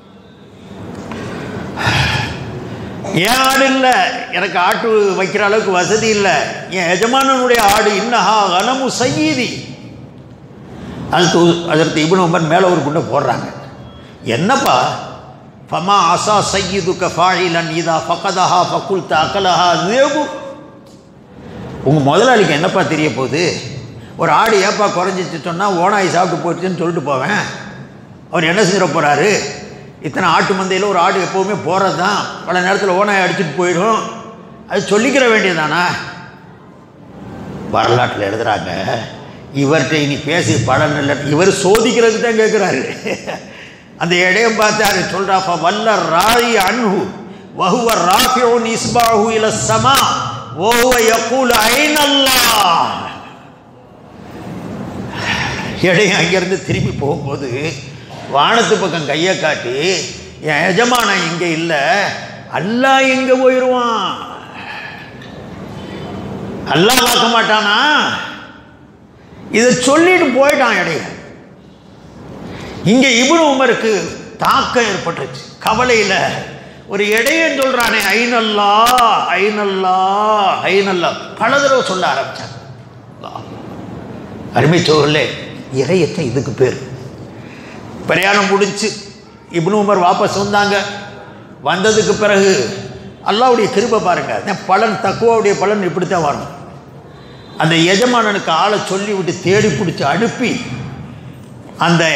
என் ஆடு இல்லை எனக்கு ஆட்டு வைக்கிற அளவுக்கு வசதி இல்லை என் எஜமானனுடைய ஆடு இன்னஹா கனமு சையீதி அது அதற்கு இபுன் உமர் மேலே ஒரு குண்டை போடுறாங்க என்னப்பா ஃபமா அசா சையீதுக்க ஃபாயிலன் இதா ஃபகதஹா ஃபகுல்த அகலஹா தேவு உங்கள் முதலாளிக்கு என்னப்பா தெரிய போகுது ஒரு ஆடு ஏப்பா குறைஞ்சிச்சு சொன்னால் ஓனாய் சாப்பிட்டு போச்சுன்னு சொல்லிட்டு போவேன் அவர் என்ன செஞ்சிட போகிறாரு இத்தனை ஆட்டு மந்தையில் ஒரு ஆடு எப்போவுமே போகிறது தான் பல நேரத்தில் ஓனாய் அடிச்சுட்டு போயிடும் அது சொல்லிக்கிற வேண்டியதானா வரலாற்றில் எழுதுகிறாங்க இவர்கிட்ட இனி பேசி பலன் இல்லை இவர் சோதிக்கிறதுக்கு தான் கேட்குறாரு அந்த இடையம் பார்த்தாரு சொல்றாப்பா வல்ல ராயி அன்ஹு வஹுவ ராஃபியூன் இஸ்பாஹு இல சமா ஓஹுவ யகூல் ஐனல்லாஹ் இடையும் அங்கேருந்து திரும்பி போகும்போது வானத்து பக்கம் கையை காட்டி என் எஜமானன் இங்கே இல்லை அல்லாஹ் எங்கே போயிடுவான் அல்லாஹ் பார்க்க மாட்டானா இதை சொல்லிட்டு போயிட்டான் இடைய இங்கே இப்னு உமருக்கு தாக்கம் ஏற்பட்டுச்சு கவலையில் ஒரு இடையன் சொல்கிறானே ஐநல்லா ஐநல்லா ஐநல்லா பல தடவை சொல்ல ஆரம்பிச்சாங்க அருமை சோழர்களே இறையத்தை இதுக்கு பேர் பிரயாணம் முடிஞ்சு இப்னு உமர் வாபஸ் வந்தாங்க வந்ததுக்கு பிறகு அல்லாவுடைய கிருபை பாருங்க அதான் பலன் தக்குவாவுடைய பலன் இப்படி தான் வரணும் அந்த எஜமானனுக்கு ஆளை சொல்லி விட்டு தேடி பிடிச்சி அனுப்பி அந்த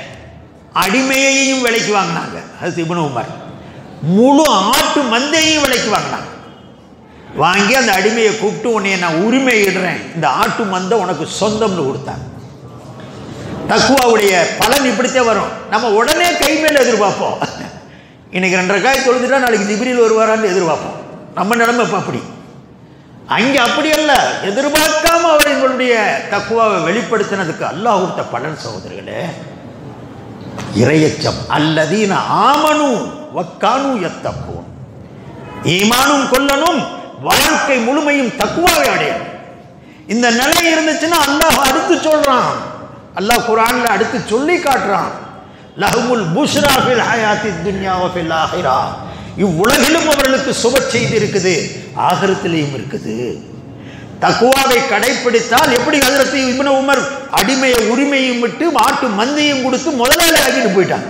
அடிமையையும் விலைக்கு வாங்கினாங்க அது இப்னு உமர் முழு ஆட்டு மந்தையையும் விலைக்கு வாங்கினாங்க வாங்கி அந்த அடிமையை கூப்பிட்டு உன்னைய நான் உரிமையிடுறேன் இந்த ஆட்டு மந்தை உனக்கு சொந்தம்னு கொடுத்தாங்க தக்குவாவுடைய பலன் இப்படித்தான் வரும் நம்ம உடனே கை மேல எதிர்பார்ப்போம் இன்னைக்கு ரெண்டரை காய் தொழுதுட்டா நாளைக்கு ஜிபிரியில் வருவாரான்னு எதிர்பார்ப்போம் நம்ம நிலைமை இப்போ அப்படி அங்கே அப்படி அல்ல எதிர்பார்க்காம அவர் எங்களுடைய தக்குவாவை வெளிப்படுத்தினதுக்கு அல்லாஹ் கொடுத்த பலன் சகோதரர்களே இரையச்சம் அல்லதீன ஆமனு வக்கானு எத்தப்போன் ஈமானும் கொல்லணும் வாழ்க்கை முழுமையும் தக்குவாவை அடையணும் இந்த நிலை இருந்துச்சுன்னா அல்லாஹ் அடுத்து சொல்றான் அல்லாஹ் குரான்ல அடுத்து சொல்லி காட்டுறான் லஹுமுல் புஷ்ரா ஃபில் ஹயாத்தி துன்யா வ ஃபில் ஆஹிரா இவ்வுலகிலும் அவர்களுக்கு சுப செய்தி இருக்குது ஆகரத்திலையும் இருக்குது தக்குவாவை கடைப்பிடித்தால் எப்படி ஹஜரத் இப்னு உமர் அடிமையை உரிமையும் விட்டு மாட்டு மந்தையும் கொடுத்து முதலாளி ஆகிட்டு போயிட்டாங்க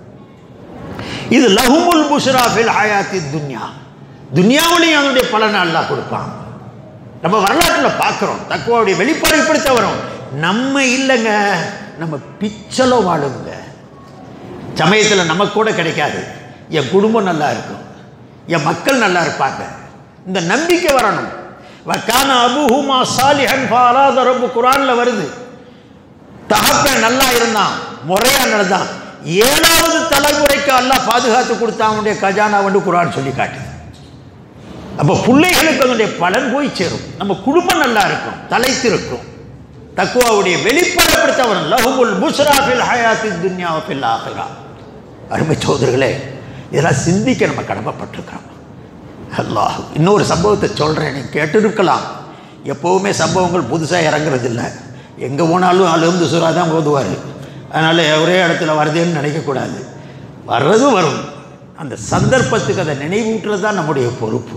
இது லஹுமுல் புஷ்ரா ஃபில் ஹயாத்தி துன்யா துன்யாவிலையும் அதனுடைய பலனை அல்லாஹ் கொடுப்பான் நம்ம வரலாற்றில் பார்க்குறோம் தக்குவாவுடைய வெளிப்பாடு இப்படித்தான் வரும் நம்ம இல்லைங்க நம்ம பிச்சலோ வாழுங்க சமயத்தில் நமக்கு கூட கிடைக்காது என் குடும்பம் நல்லா இருக்கும் என் மக்கள் நல்லா இருப்பாங்க இந்த நம்பிக்கை வரணும் வக்கான அபுஹுமா சாலிஹன் ஃபாலாத ரப்பு குரானில் வருது தகப்பன் நல்லா இருந்தான் முறையாக நடந்தான் ஏழாவது தலைமுறைக்கு அல்லாஹ் பாதுகாத்து கொடுத்தான் அவனுடைய கஜானா வந்து குரான் சொல்லி காட்டுது அப்போ பிள்ளைகளுக்கு அதனுடைய பலன் போய் சேரும் நம்ம குடும்பம் நல்லா இருக்கும் தலைத்திருக்கும் தக்குவாவுடைய வெளிப்பாடு அப்படித்தான் வரும் லஹுமுல் புஷ்ராஃபில் ஹயாத்தி துன்யா ஃபில் ஆஹிரா அருமை சோதர்களே இதெல்லாம் சிந்திக்க நம்ம கடமைப்பட்டிருக்கிறோம் அல்லாஹ் இன்னொரு சம்பவத்தை சொல்கிறேன் நீ கேட்டிருக்கலாம் எப்போவுமே சம்பவங்கள் புதுசாக இறங்குறது இல்லை எங்கே போனாலும் அலுந்து சுறா தான் ஓதுவார் அதனால் ஒரே இடத்துல வருதேன்னு நினைக்கக்கூடாது வர்றதும் வரும் அந்த சந்தர்ப்பத்துக்கு அதை நினைவூட்டுறது தான் நம்முடைய பொறுப்பு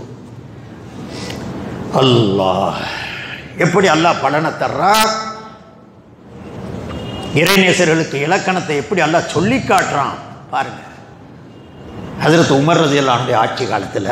அல்லாஹ் எப்படி அல்லாஹ் பலனை தர்றான் இறைநேசர்களுக்கு இலக்கணத்தை எப்படி அல்லாஹ் சொல்லி காட்டுறான் பாருங்க ஹசரத் உமர் ரதியல்லானுடைய ஆட்சி காலத்தில்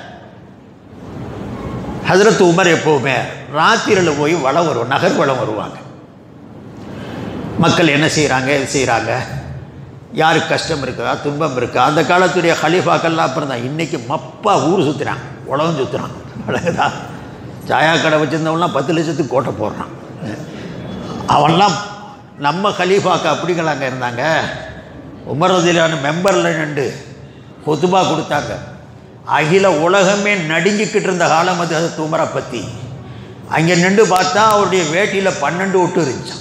ஹசரத் உமர் எப்போவுமே ராத்திரியில் போய் வளம் வருவோம் நகர் வளம் வருவாங்க மக்கள் என்ன செய்கிறாங்க எது செய்கிறாங்க யாருக்கு கஷ்டம் இருக்குதா துன்பம் இருக்கா அந்த காலத்துடைய ஹலீஃபாக்கள்லாம் அப்புறம் தான் இன்றைக்கி மப்பா ஊர் சுற்றுறான் உலகம் சுற்றுறான் அழகுதா சாயா கடை வச்சுருந்தவன்லாம் பத்து லட்சத்துக்கு கோட்டை போடுறான் அவன்லாம் நம்ம ஹலீஃபாக்கு அப்படிங்களாங்க இருந்தாங்க உமரதிலான மெம்பரில் நின்று கொத்துபா கொடுத்தாங்க அகில உலகமே நடுங்கிக்கிட்டு இருந்த காலம் அது அது துமரை பற்றி அங்கே நின்று பார்த்தா அவருடைய வேட்டியில் பன்னெண்டு ஒட்டு இருந்துச்சான்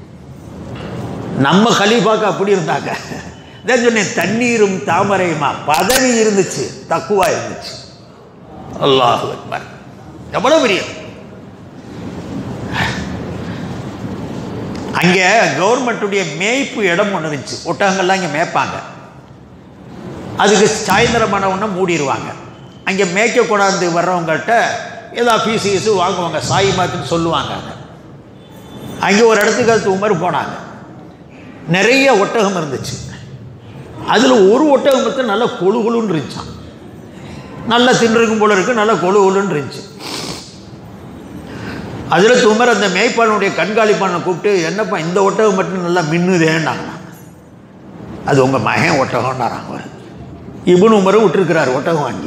நம்ம கலீஃபாக்கு அப்படி இருந்தாங்க இதான் சொன்னேன் தண்ணீரும் தாமரையுமா பதவி இருந்துச்சு தக்குவா இருந்துச்சு அல்லாஹ் அக்பர் எவ்வளோ பெரிய அங்கே கவர்மெண்ட்டுடைய மேய்ப்பு இடம் ஒன்று இருந்துச்சு ஒட்டகங்கள்லாம் இங்கே மேய்ப்பாங்க அதுக்கு சாயந்தரமான ஒன்று மூடிடுவாங்க அங்கே மேய்க்க கொண்டாந்து வர்றவங்கள்ட்ட ஏதோ ஃபீஸு கீஸு வாங்குவாங்க சாய் மாத்துன்னு சொல்லுவாங்க அங்கே அங்கே ஒரு இடத்துக்கு அது உமர் போனாங்க நிறைய ஒட்டகம் இருந்துச்சு அதில் ஒரு ஒட்டகம் மட்டும் நல்லா கொழு கொழுன்னு இருந்துச்சான் நல்லா தின்றுக்கும் போல இருக்கு நல்லா கொழு கொழுன்னு இருந்துச்சு அதில் துமர் அந்த மேய்ப்பாளனுடைய கண்காணிப்பாளனை கூப்பிட்டு என்னப்பா இந்த ஒட்டகம் மட்டும் நல்லா மின்னுதேன்னாங்க அது உங்கள் மகன் ஒட்டகம்னாராங்க இவனு உமரும் விட்டுருக்கிறார் ஒட்டகம் வாங்கி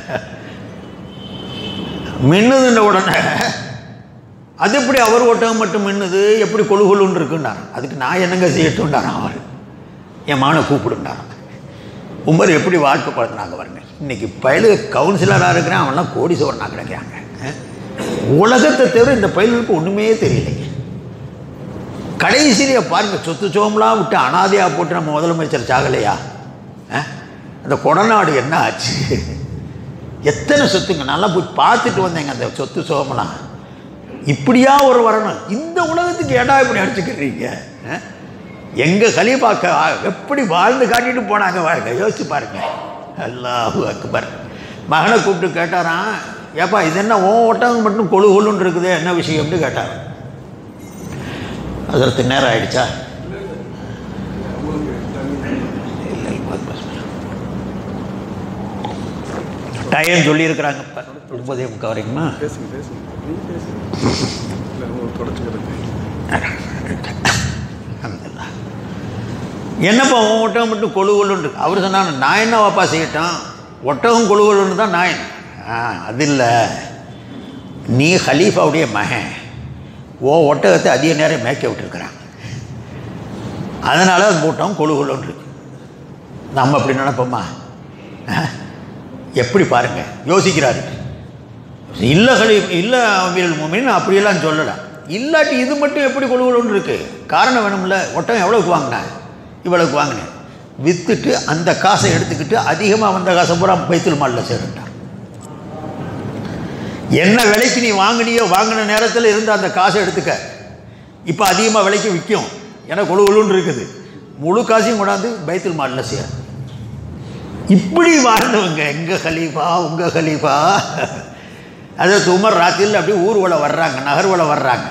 மின்னுதுன்ற உடனே அது எப்படி அவர் ஒட்டகம் மட்டும் மின்னுது எப்படி கொழு கொழுன்னு இருக்குன்னார் அதுக்கு நான் என்னங்க செய்யட்டும்னாரான் அவர் என் மானை கூப்பிடுண்டாரான் உமர் எப்படி வாழ்க்கை படுத்தினாங்க பாருங்க இன்னைக்கு பயலு கவுன்சிலராக இருக்கிறேன் அவன்லாம் கோடீஸ்வரனாக கிடைக்கிறாங்க அஹ். உலகத்தை தவிர இந்த பயலுக்கு ஒன்றுமே தெரியலைங்க கடைசியில பாருங்க சொத்து சோம்லாம் விட்டு அனாதையாக போட்டு நம்ம முதலமைச்சர் சாகலையா அஹ்? அந்த கொடநாடு என்ன ஆச்சு எத்தனை சொத்துங்க நல்லா போய் பார்த்துட்டு வந்தேங்க அந்த சொத்து சோமெல்லாம் இப்படியா ஒரு வரணும் இந்த உலகத்துக்கு ஏடா இப்படி அடிச்சுக்கிறீங்க அஹ்? எங்க கலிபாக்க எப்படி வாழ்ந்து காட்டிட்டு போனாங்க பாருங்க யோசிச்சு பாருங்க அல்லாஹு அக்பர் மகனை கூப்பிட்டு கேட்டாராம் ஏப்பா இது என்ன ஓ ஒட்டகம் மட்டும் கொழு கொழுன்னு இருக்குது என்ன விஷயம்னு கேட்டார் அதற்கு நேரம் ஆயிடுச்சா இல்லை, இல்லை, பஸ், பஸ். டைம் சொல்லியிருக்கிறாங்க இப்போ ஒன்பதே முக்கால் வரைக்குமா பேசுங்க பேசுங்க நீங்க பேசுங்க இல்லை உங்களுக்கு தொடச்சுக்கிறதுக்கு அல்ஹம்துலில்லாஹ். என்னப்பா உன் ஒட்டகம் மட்டும் கொழு கொழுன்னு இருக்கு அவர் சொன்னாங்க நான் என்ன வாப்பா செய்யட்டும் ஒட்டகம் கொழு கொழுன்னு தான் நான் ஆ அது இல்லை நீ ஹலீஃபாவுடைய மகன் ஓ ஒட்டகத்தை அதிக நேரம் மேய்க்க விட்டுருக்குறான் அதனால் அது ஒட்டகம் கொழு கொழுன்னு இருக்கு நம்ம அப்படி நினைப்போமா ஆ? எப்படி பாருங்க யோசிக்கிறாரு இல்லை ஹலி இல்லை அமீரல் மோமின் அப்படியெல்லாம் சொல்லலை இல்லாட்டி இது மட்டும் எப்படி கொழுவலுன்னு இருக்கு காரணம் வேணும்ல ஒட்டகம் எவ்வளோக்கு வாங்கினேன் இவ்வளவுக்கு வாங்கினேன் விற்றுட்டு அந்த காசை எடுத்துக்கிட்டு அதிகமாக வந்த காசை பூரா பைத்துல் மாலில் சேருட்டார் என்ன விலைக்கு நீ வாங்கினியோ வாங்கின நேரத்தில் இருந்த அந்த காசை எடுத்துக்க இப்போ அதிகமாக விலைக்கு விற்கும் ஏன்னா கொழுவலுன்னு இருக்குது முழு காசையும் கொண்டாந்து பைத்துல் மாலில் சேரும் இப்படி வாழ்ந்தவங்க எங்க கலீஃபா உங்க கலீஃபா அதாவது உமர் ராத்திரியில் அப்படியே ஊர்வலம் வர்றாங்க நகர்வலம் வர்றாங்க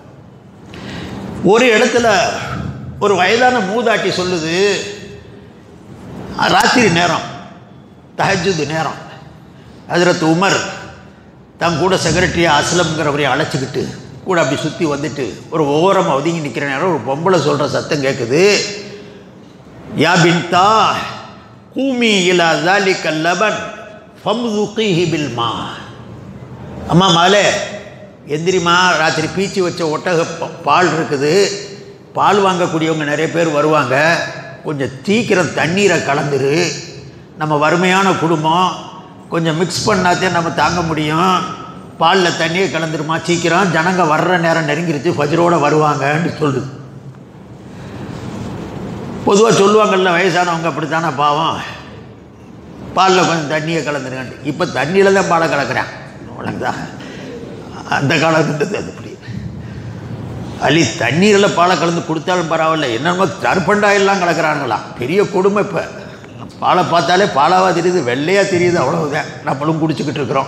ஒரு இடத்துல ஒரு வயதான மூதாட்டி சொல்லுது ராத்திரி நேரம் தஹஜுது நேரம் ஹஜரத் உமர் தன் கூட செக்ரட்டரி அஸ்லம்ங்கிறவரையும் அழைச்சிக்கிட்டு கூட அப்படி சுற்றி வந்துட்டு ஒரு ஓரமாக ஒதுங்கி நிற்கிற நேரம் ஒரு பொம்பளை சொல்கிற சத்தம் கேட்குது யா பின்தா கூமி இலா ذلك اللبن فامذقيه بالماء அம்மா மாலே எந்திரிமா ராத்திரி பீச்சி வச்ச ஒட்டக ப- பால் இருக்குது பால் வாங்கக்கூடியவங்க நிறைய பேர் வருவாங்க கொஞ்சம் சீக்கிரம் தண்ணீரை கலந்துரு நம்ம வறுமையான குடும்பம் கொஞ்சம் மிக்ஸ் பண்ணாதே நம்ம தாங்க முடியும் பாலில் தண்ணியை கலந்துருமா சீக்கிரம் ஜனங்க வர்ற நேரம் நெருங்கிருச்சு ஃபஜ்ரோட வருவாங்கன்னு சொல்லுது பொதுவாக சொல்லுவாங்கல்ல வயசானவங்க அப்படித்தானே பாவம் பாலில் கொஞ்சம் தண்ணியை கலந்துருக்காண்டு இப்போ தண்ணியில் தான் பாலை கலக்கிறேன் அவ்வளோதா அந்த காலத்துக்கு அது அப்படி அள்ளி தண்ணீரில் பாலை கலந்து கொடுத்தாலும் பரவாயில்ல என்னென்னமோ தர்பண்டாயெல்லாம் கலக்கிறானுங்களாம் பெரிய கொடுமை இப்போ பாலை பார்த்தாலே பாலாவா தெரியுது வெள்ளையாக தெரியுது அவ்வளவுதான் நம்மளும் குடிச்சுக்கிட்டு இருக்கிறோம்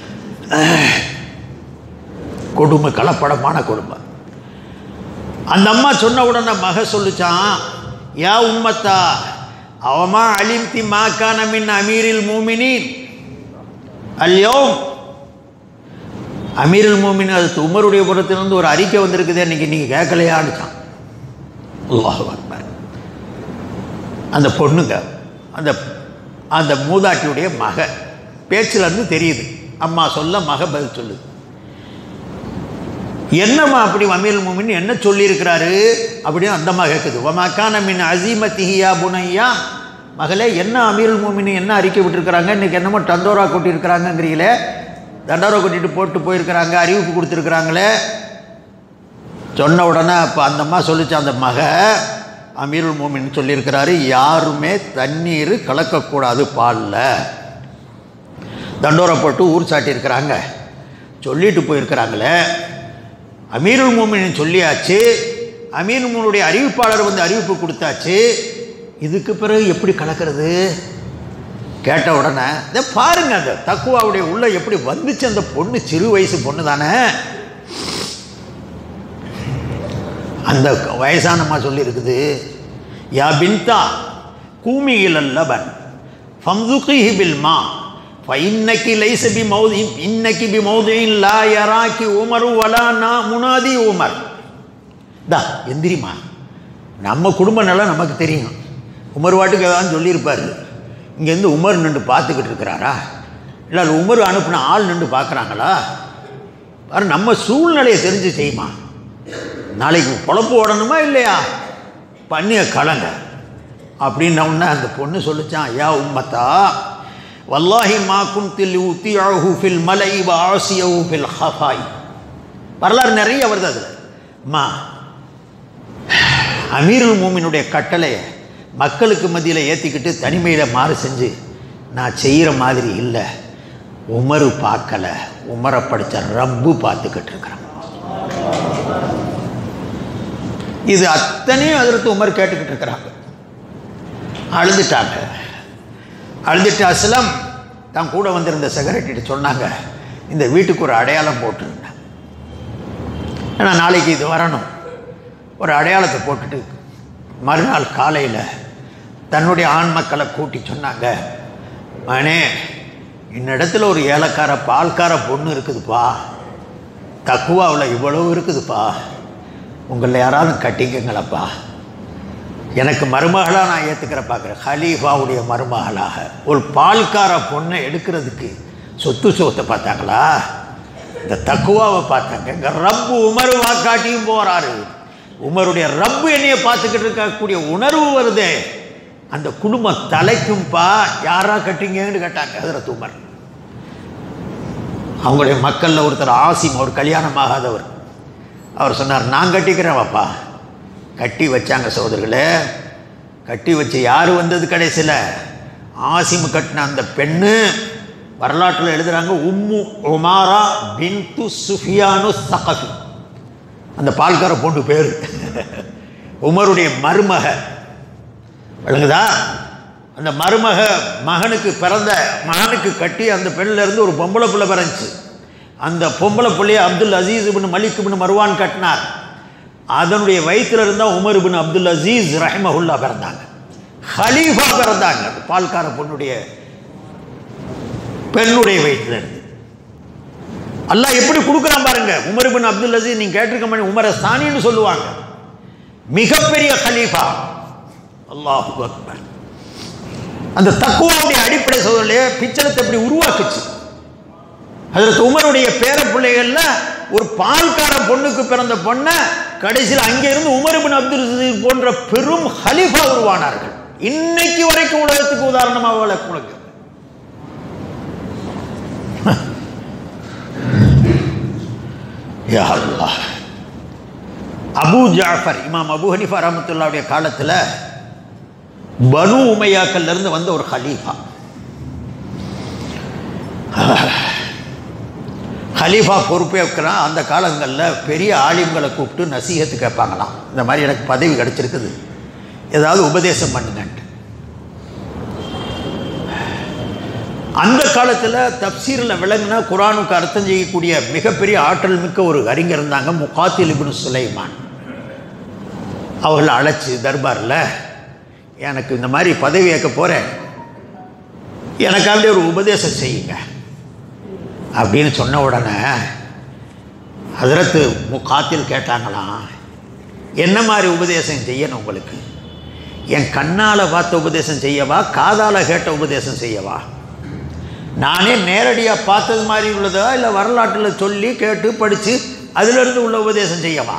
கொடுமை கலப்படமான கொடுமை அந்த அம்மா சொன்ன உடனே மக சொல்லுச்சான் யா உம்மத்தா அவமா அலிம்தி மாக்கான மின் அமீரில் மூமினின் அல்யோம் அமீருல் மூமின் அது உமருடைய புறத்திலிருந்து ஒரு அறிக்கை வந்திருக்குதே இன்னைக்கு நீங்கள் கேட்கலையான்னுச்சான் அல்லாஹ் அக்பர் அந்த பொண்ணுங்க அந்த அந்த மூதாட்டியுடைய மக பேச்சுல இருந்து தெரியுது அம்மா சொல்ல மக பதில் சொல்லுது என்னம்மா அப்படி அமீர் மூமின் என்ன சொல்லியிருக்கிறாரு அப்படின்னு அந்த அம்மா கேட்குது வமக்கான மின் அசீமத்திஹியா புனையா மகளே என்ன அமீருல் மூமின் என்ன அறிக்கை விட்டுருக்குறாங்க இன்றைக்கி என்னமோ டந்தோரா கொட்டியிருக்கிறாங்கங்கிறீங்களே தண்டோரா கொட்டிட்டு போட்டு போயிருக்கிறாங்க அறிவிப்பு கொடுத்துருக்குறாங்களே சொன்ன உடனே அப்போ அந்த அம்மா சொல்லிச்சு அந்த மக அமீருல் மூமின் சொல்லியிருக்கிறாரு யாருமே தண்ணீர் கலக்கக்கூடாது பாலில் தண்டோரா போட்டு ஊர் சாட்டியிருக்கிறாங்க சொல்லிட்டு போயிருக்கிறாங்களே அமீருல் மூமின் சொல்லியாச்சு அமீன் உங்களுடைய அறிவிப்பாளர் வந்து அறிவிப்பு கொடுத்தாச்சு இதுக்கு பிறகு எப்படி கலக்கிறது கேட்ட உடனே இதை பாருங்க அந்த தக்குவாவுடைய உள்ள எப்படி வந்துச்சு அந்த பொண்ணு சிறு வயசு பொண்ணு தானே அந்த வயசானம்மா சொல்லியிருக்குது யா பின்தா கூமியில் லபன் ஃபம்துகிஹி பில் மா ஃபைன்னக்கி லைஸ பி மௌதி இன்னக்கி பி மௌதியின் லா யராக்கி உமரு வலா நா முனாதி உமர் தா எந்திரிமா நம்ம குடும்ப நிலம் நமக்கு தெரியும் உமர் வாட்டுக்கு ஏதாவது சொல்லியிருப்பார் இங்கேருந்து உமர் நின்று பார்த்துக்கிட்டு இருக்கிறாரா இல்லை அது உமர் அனுப்பின ஆள் நின்று பார்க்குறாங்களா பாரு நம்ம சூழ்நிலையை தெரிஞ்சு செய்யுமா நாளைக்கு பொழப்பு ஓடணுமா இல்லையா பண்ணிய கலங்க அப்படின்ன உடனே அந்த பொண்ணு சொல்லிச்சான் யா உம்மத்தா வல்லாஹி மா குந்தில் உத்தியாஹு ஃபில் மலை ஆசியஹு ஃபில் ஹஃபாய் வரலாறு நிறைய வருது அதில் அம்மா அமீருல் மூமினுடைய கட்டளையை மக்களுக்கு மத்தியில் ஏற்றிக்கிட்டு தனிமையில் மாறு செஞ்சு நான் செய்கிற மாதிரி இல்லை உமரு பார்க்கல உமரை படித்த ரப்பு பார்த்துக்கிட்டு இருக்கிறான் இது அத்தனையும் அதற்கு உமர் கேட்டுக்கிட்டு இருக்கிறாங்க அழுதுட்டாங்க அழுதுட்டு அஸ்லம் தான் கூட வந்திருந்த செக்ரட்டரிட்ட சொன்னாங்க இந்த வீட்டுக்கு ஒரு அடையாளம் போட்டுருங்க ஏன்னா நாளைக்கு இது வரணும் ஒரு அடையாளத்தை போட்டுட்டு மறுநாள் காலையில் தன்னுடைய ஆண் மக்களை கூட்டி சொன்னாங்க மகனே இன்னிடத்துல ஒரு ஏலக்கார பால்கார பொண்ணு இருக்குதுப்பா தக்குவாவில் இவ்வளவு இருக்குதுப்பா உங்களில் யாராவது கட்டிக்கங்களப்பா எனக்கு மருமகளாக நான் ஏற்றுக்கிற பார்க்குறேன் ஹலீஃபாவுடைய மருமகளாக ஒரு பால்கார பொண்ணை எடுக்கிறதுக்கு சொத்து சொத்தை பார்த்தாங்களா இந்த தக்குவாவை பார்த்தாங்க இங்கே ரப்பு உமர் வாக்காட்டியும் போகிறாரு உமருடைய ரப்பு என்னைய பார்த்துக்கிட்டு இருக்கக்கூடிய உணர்வு வருதே அந்த குடும்பம் தலைக்கும்பா யாரா கட்டிங்கன்னு கேட்டாங்க ஹதரத் உமர் அவங்களுடைய மக்களில் ஒருத்தர் ஆசிம் அவர் கல்யாணம் ஆகாதவர் அவர் சொன்னார் நான் கட்டிக்கிறேன் வாப்பா கட்டி வச்சாங்க சகோதரர்களே கட்டி வச்சு யார் வந்தது கடைசியில் ஆசிம் கட்டின அந்த பெண்ணு வரலாற்றில் எழுதுகிறாங்க உம்மு உமாரா பின்து சுஃபியானு சகஃபி அந்த பால்கார பொண்ணு பேர் உமருடைய மருமக விளங்குதா அந்த மருமக மகனுக்கு பிறந்த மகனுக்கு கட்டி அந்த பெண்ணில் இருந்து ஒரு பொம்பளை பிள்ளை பிறந்துச்சு அந்த பொம்பளை பிள்ளைய Abdul Aziz ibn Malik ibn Marwan கட்டினார் அதனுடைய வயிற்றில் இருந்தால் உமர் இபின் அப்துல் அசீஸ் ரஹ்மஹுல்லா பிறந்தாங்க ஹலீஃபா பிறந்தாங்க அந்த பால்கார பொண்ணுடைய பெண்ணுடைய வயிற்றில் இருந்து அல்லாஹ் எப்படி கொடுக்குறான் பாருங்க உமர் பின் அப்துல் அசீஸ் நீங்க கேட்டிருக்க மாதிரி உமரை சாணின்னு சொல்லுவாங்க மிகப்பெரிய ஹலீஃபா அல்லாஹு அக்பர் அந்த தக்குவாவுடைய அடிப்படை சோதனையே பிச்சளத்தை எப்படி உருவாக்குச்சு அதற்கு உமருடைய பேர பிள்ளைகள்ல ஒரு பால்கார பொண்ணுக்கு பிறந்த பொண்ணை கடைசியில் அங்கிருந்து உமர் பின் அப்துல் அசீஸ் போன்ற பெரும் ஹலீஃபா உருவானார்கள் இன்னைக்கு வரைக்கும் உலகத்துக்கு உதாரணமாக வளர்க்கு யா அல்லாஹ் அபு ஜாஃபர் இமாம் அபு ஹனிஃபா ரஹமத்துல்லாவுடைய காலத்தில் பனு உமையாக்கள்ல இருந்து வந்த ஒரு ஹலீஃபா ஹலீஃபா பொறுப்பேற்கிறான் அந்த காலங்களில் பெரிய ஆலிம்களை கூப்பிட்டு நசீகத்து கேட்பாங்களாம் இந்த மாதிரி எனக்கு பதவி கிடச்சிருக்குது ஏதாவது உபதேசம் பண்ணுங்கன்ட்டு அந்த காலத்தில் தப்சீரில் விளங்கினா குரானுக்கு அர்த்தம் செய்யக்கூடிய மிகப்பெரிய ஆற்றல் மிக்க ஒரு அறிஞர் இருந்தாங்க முகாத்தில் இப்னு சுலைமான் அவர்களை அழைச்சி தர்பாரில் எனக்கு இந்த மாதிரி பதவி ஏற்க போகிறேன் எனக்காண்டி ஒரு உபதேசம் செய்யுங்க அப்படின்னு சொன்ன உடனே ஹதரத்து முகாத்தில் கேட்டாங்களாம் என்ன மாதிரி உபதேசம் செய்யணும் உங்களுக்கு என் கண்ணால் பார்த்த உபதேசம் செய்யவா காதால் கேட்ட உபதேசம் செய்யவா நானே நேரடியாக பார்த்தது மாதிரி உள்ளதா இல்லை வரலாற்றில் சொல்லி கேட்டு படித்து அதிலிருந்து உள்ள உபதேசம் செய்யவா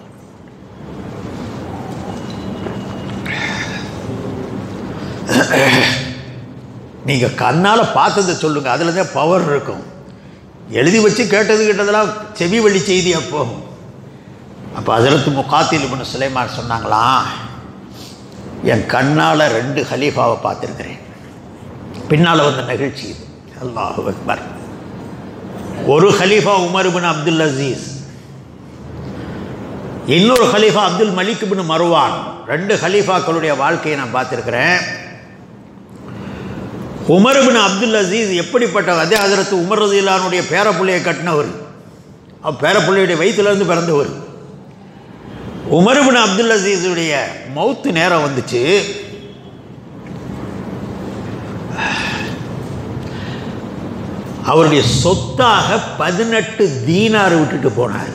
நீங்கள் கண்ணால் பார்த்ததை சொல்லுங்கள் அதில் தான் பவர் இருக்கும் எழுதி வச்சு கேட்டது கேட்டதெல்லாம் செவி வழி செய்தியாக போகும் அப்போ அதிலத்து முகாத்தில் பண்ண சுலைமான் சொன்னாங்களாம் என் கண்ணால் ரெண்டு ஹலீஃபாவை பார்த்துருக்கிறேன் பின்னால் வந்த நிகழ்ச்சி இது அல்லாஹு அக்பர் ஒரு ஹலீஃபா உமர் பின் அப்துல் அசீஸ் இன்னொரு ஹலீஃபா அப்துல் மலிக் பின் மருவான் ரெண்டு ஹலீஃபாக்களுடைய வாழ்க்கையை நான் பார்த்துருக்கிறேன் உமர் பின் அப்துல் அசீஸ் எப்படிப்பட்ட அதே ஹதரத்து உமர் ரதிலானுடைய பேரப்பிள்ளையை கட்டினவர் அவர் பேரப்பிள்ளையுடைய வயிற்றுலேருந்து பிறந்தவர் உமர் பின் அப்துல் அசீஸுடைய மௌத்து நேரம் வந்துச்சு அவருடைய சொத்தாக பதினெட்டு தீனார் விட்டுட்டு போனார்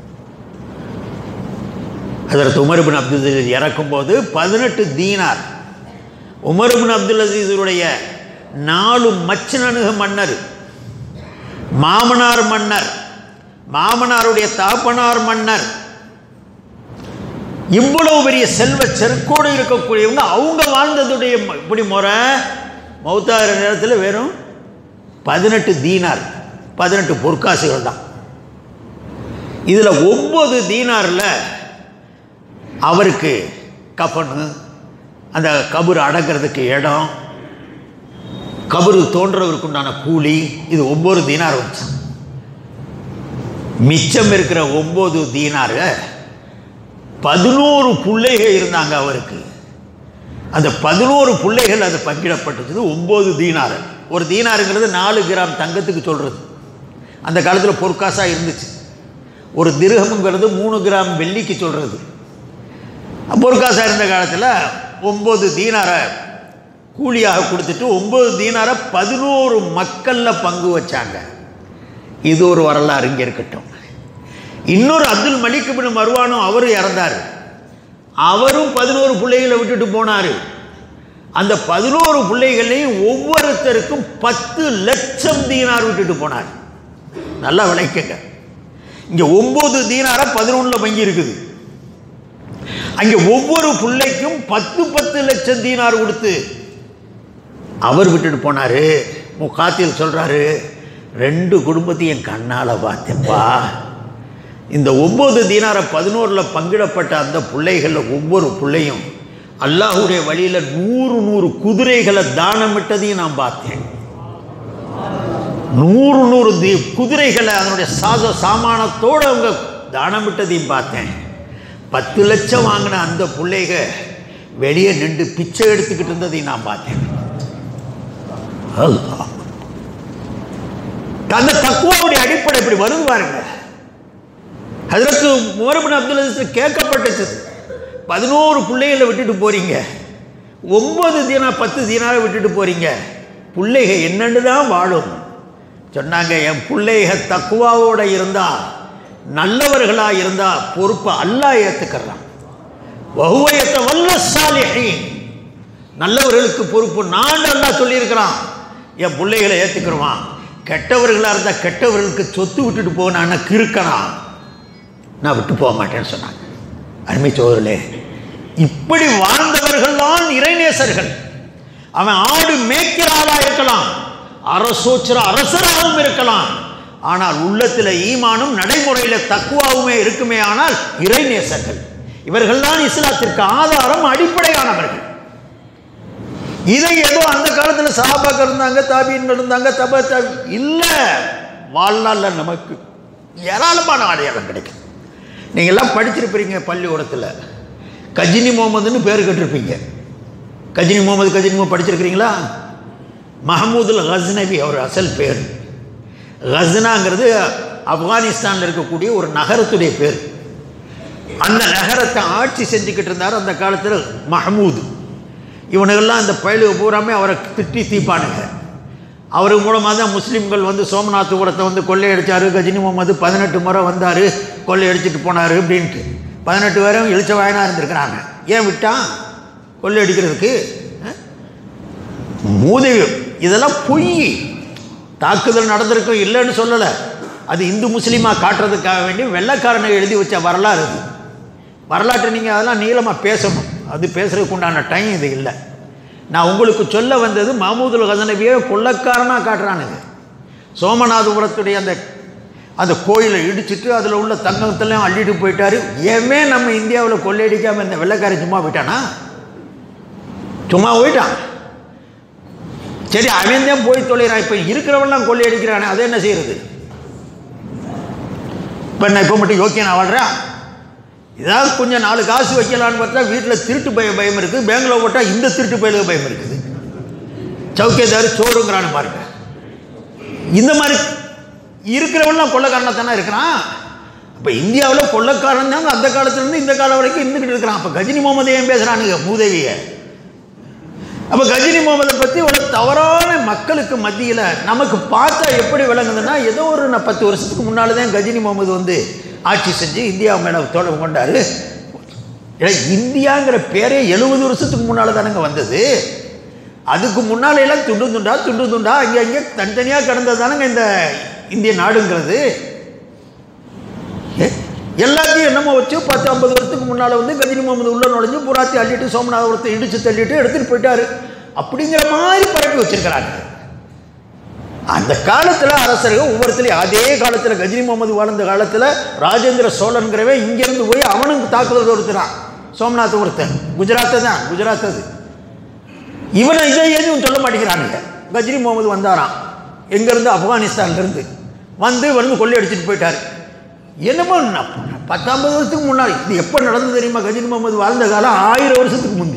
அதற்கு உமர் பின் அப்துல் அசீஸ் இறக்கும்போது பதினெட்டு தீனார் உமர் பின் அப்துல் அசீஸுடைய நாலு மச்சனனுக மன்னர் மாமனார் மன்னர் மாமனாருடைய தாப்பனார் மன்னர் இவ்வளவு பெரிய செல்வ செருக்கோடு இருக்கக்கூடியவங்க அவங்க வாழ்ந்ததுடைய ம- இப்படி முறை மௌத்தாகிற நேரத்தில் வெறும் பதினெட்டு தீனார் பதினெட்டு பொற்காசுகள் தான் இதில் ஒம்பது தீனாரில் அவருக்கு கஃபனு அந்த கபர் அடக்கிறதுக்கு இடம் கபரு தோன்றவருக்கு உண்டான கூலி இது ஒவ்வொரு தீனார் வந்துச்சு மிச்சம் இருக்கிற ஒம்பது தீனார் பதினோரு பிள்ளைகள் இருந்தாங்க அவருக்கு அந்த பதினோரு பிள்ளைகள் அது பங்கிடப்பட்டுச்சு ஒம்பது தீனார் ஒரு தீனாருங்கிறது நாலு கிராம் தங்கத்துக்கு சொல்கிறது அந்த காலத்தில் பொற்காசாக இருந்துச்சு ஒரு திருகமுங்கிறது மூணு கிராம் வெள்ளிக்கு சொல்கிறது பொற்காசாக இருந்த காலத்தில் ஒம்பது தீனாரை கூலியாக கொடுத்துட்டு ஒம்பது தீனாரை பதினோரு மக்களில் பங்கு வச்சாங்க இது ஒரு வரலாறு இங்கே இருக்கட்டும் இன்னொரு அப்துல் மலிக் பின் மருவானும் அவர் இறந்தார் அவரும் பதினோரு பிள்ளைகளை விட்டுட்டு போனார் அந்த பதினோரு பிள்ளைகளையும் ஒவ்வொருத்தருக்கும் பத்து லட்சம் தீனார் விட்டுட்டு போனார் நல்லா விளைக்கங்க இங்கே ஒம்பது தீனாரை பதினொன்றில் பங்கி இருக்குது அங்கே ஒவ்வொரு பிள்ளைக்கும் பத்து பத்து லட்சம் தீனார் கொடுத்து அவர் விட்டுட்டு போனார் முக்காத்தில் சொல்கிறாரு ரெண்டு குடும்பத்தையும் என் கண்ணால் பார்த்தேன்ப்பா இந்த ஒம்பது தீனார பதினோரில் பங்கிடப்பட்ட அந்த பிள்ளைகளில் ஒவ்வொரு பிள்ளையும் அல்லாஹுடைய வழியில் நூறு நூறு குதிரைகளை தானமிட்டதையும் நான் பார்த்தேன் நூறு நூறு தி குதிரைகளை அதனுடைய சாத சாமானத்தோடு அவங்க தானமிட்டதையும் பார்த்தேன் பத்து லட்சம் வாங்கின அந்த பிள்ளைக வெளியே நின்று பிச்சை எடுத்துக்கிட்டு இருந்ததையும் நான் பார்த்தேன் அல்லாஹ். அந்த தக்குவாவுடைய அடிப்படை இப்படி வருது பாருங்க அதற்கு முகரபின் அப்துல் அசீஸ் கேட்கப்பட்டுச்சு பதினோரு பிள்ளைகளை விட்டுட்டு போறீங்க ஒன்பது தீனா பத்து தீனாரை விட்டுட்டு போறீங்க பிள்ளைக என்னன்னு தான் வாழும் சொன்னாங்க என் பிள்ளைக தக்குவாவோட இருந்தா நல்லவர்களா இருந்தா பொறுப்பை அல்லாஹ் ஏத்துக்கிறான் வகுவயத்தை வல்ல சாலிஹீன் நல்லவர்களுக்கு பொறுப்பு நான் அல்லாஹ் சொல்லியிருக்கிறான் என் பிள்ளைகளை ஏற்றுக்கிறவான் கெட்டவர்களாக இருந்தால் கெட்டவர்களுக்கு சொத்து விட்டுட்டு போனான்னா கிறுக்கனா நான் விட்டு போக மாட்டேன்னு சொன்னாங்க அருமை சோதரே இப்படி வாழ்ந்தவர்கள் தான் இறைநேசர்கள் அவன் ஆடு மேய்க்கிற ஆளா இருக்கலாம் அரசோச்சுற அரசராகவும் இருக்கலாம் ஆனால் உள்ளத்தில் ஈமானும் நடைமுறையில் தக்குவாவுமே இருக்குமே ஆனால் இறைநேசர்கள் இவர்கள் தான் இஸ்லாத்திற்கு ஆதாரம் அடிப்படையானவர்கள் இதை ஏதோ அந்த காலத்தில் சஹாபாக்கள் இருந்தாங்க தாபீன்கள் இருந்தாங்க தப இல்லை வாழ்நாளில் நமக்கு ஏராளமான அடையாளம் கிடைக்கும் நீங்கள்லாம் படிச்சிருப்பீங்க பள்ளிக்கூடத்தில் கஜினி முகமதுன்னு பேர் கேட்டிருப்பீங்க கஜினி முகமது கஜினி முகமது படிச்சிருக்கிறீங்களா மஹமூதுல் கஸ்னவி அவர் அசல் பேர் கஸ்னாங்கிறது ஆப்கானிஸ்தானில் இருக்கக்கூடிய ஒரு நகரத்துடைய பேர் அந்த நகரத்தை ஆட்சி செஞ்சுக்கிட்டு இருந்தார் அந்த காலத்தில் மஹமூது இவனுங்கெல்லாம் இந்த பயலுக பூராமே அவரை திட்டி தீப்பானுங்க அவர் மூலமாக தான் முஸ்லீம்கள் வந்து சோமநாத்துபுரத்தை வந்து கொள்ளையடிச்சார் கஜினி முகமது பதினெட்டு முறை வந்தார் கொள்ளையடிச்சிட்டு போனார் அப்படின்ட்டு பதினெட்டு பேரும் இழிச்ச வாயனாக இருந்திருக்கிறாங்க ஏன் விட்டான் கொள்ளையடிக்கிறதுக்கு அஹ்? மூதேவி இதெல்லாம் பொய் தாக்குதல் நடந்திருக்கும் இல்லைன்னு சொல்லலை அது இந்து முஸ்லீமாக காட்டுறதுக்காக வேண்டி வெள்ளைக்காரனை எழுதி வச்ச வரலாறு அது வரலாற்றை நீங்கள் அதெல்லாம் நீளமாக பேசணும் அது பேசுறதுக்கு உண்டான டைம் இது இல்லை நான் உங்களுக்கு சொல்ல வந்தது மாமூதுல் ஹசனபியை கொள்ளக்காரனாக காட்டுறானுங்க சோமநாதபுரத்துடைய அந்த அந்த கோயிலை இடிச்சிட்டு அதில் உள்ள தங்கத்தெல்லாம் அள்ளிட்டு போயிட்டாரு ஏமே நம்ம இந்தியாவில் கொள்ளையடிக்காமல் இந்த வெள்ளைக்காரன் சும்மா போயிட்டானா சும்மா போயிட்டான் சரி அவன் தான் போய் தொலைறான் இப்போ இருக்கிறவன்லாம் கொள்ளையடிக்கிறானே அதை என்ன செய்யறது இப்போ நான் இப்போ மட்டும் யோக்கியனா வாழ்றா ஏதாவது கொஞ்சம் நாலு காசு வைக்கலான்னு பார்த்தா வீட்டில் திருட்டு பய பயம் இருக்குது பேங்கில் போட்டால் இந்த திருட்டு பயலுக்கு பயம் இருக்குது சௌக்கியதார் சோறுங்கிறான பாருங்க இந்த மாதிரி இருக்கிறவன்லாம் கொள்ளக்காரனாக தானே இருக்கிறான் இப்போ இந்தியாவில் கொள்ளக்காரன் தாங்க அந்த காலத்துலேருந்து இந்த காலம் வரைக்கும் இருந்துக்கிட்டு இருக்கிறான் அப்போ கஜினி முகமது ஏன் பேசுகிறானுங்க மூதேவியை அப்போ கஜினி முகமதை பற்றி ஒரு தவறான மக்களுக்கு மத்தியில் நமக்கு பார்த்தா எப்படி விளங்குதுன்னா ஏதோ ஒரு நான் பத்து வருஷத்துக்கு முன்னால் தான் கஜினி முகமது வந்து ஆட்சி செஞ்சு இந்தியா மேலே தொடர்பு கொண்டார் ஏன்னா இந்தியாங்கிற பேரே எழுபது வருஷத்துக்கு முன்னால் தானங்க வந்தது அதுக்கு முன்னால எல்லாம் துண்டு துண்டா துண்டு துண்டா அங்கே அங்கே தனித்தனியாக கிடந்தது தானங்க இந்த இந்திய நாடுங்கிறது ஏ, எல்லாத்தையும் என்னமோ வச்சு பத்து ஐம்பது வருஷத்துக்கு முன்னால் வந்து கஜினி முகமது உள்ள நுழைஞ்சு புறாத்தி அள்ளிட்டு சோமநாதபுரத்தை இடிச்சு தள்ளிட்டு எடுத்துகிட்டு போயிட்டாரு அப்படிங்கிற மாதிரி பரப்பி வச்சிருக்கிறாங்க அந்த காலத்தில் அரசர்கள் ஒவ்வொருத்தலையும் அதே காலத்தில் கஜினி முகமது வாழ்ந்த காலத்தில் ராஜேந்திர சோழன்கிறவன் இங்கேருந்து போய் அவனுக்கு தாக்குதல் ஒருத்தரான் சோம்நாத் ஒருத்தன் குஜராத்தை தான் குஜராத் அது இவனை இதை எதுவும் சொல்ல மாட்டேங்கிறானுங்க கஜினி முகமது வந்தாராம் எங்கேருந்து ஆப்கானிஸ்தான்லேருந்து வந்து வந்து கொள்ளையடிச்சிட்டு போயிட்டார் என்னமோ ந- பத்தொன்பது வருஷத்துக்கு முன்னாடி இது எப்போ நடந்தது தெரியுமா கஜினி முகமது வாழ்ந்த காலம் ஆயிரம் வருஷத்துக்கு முந்தி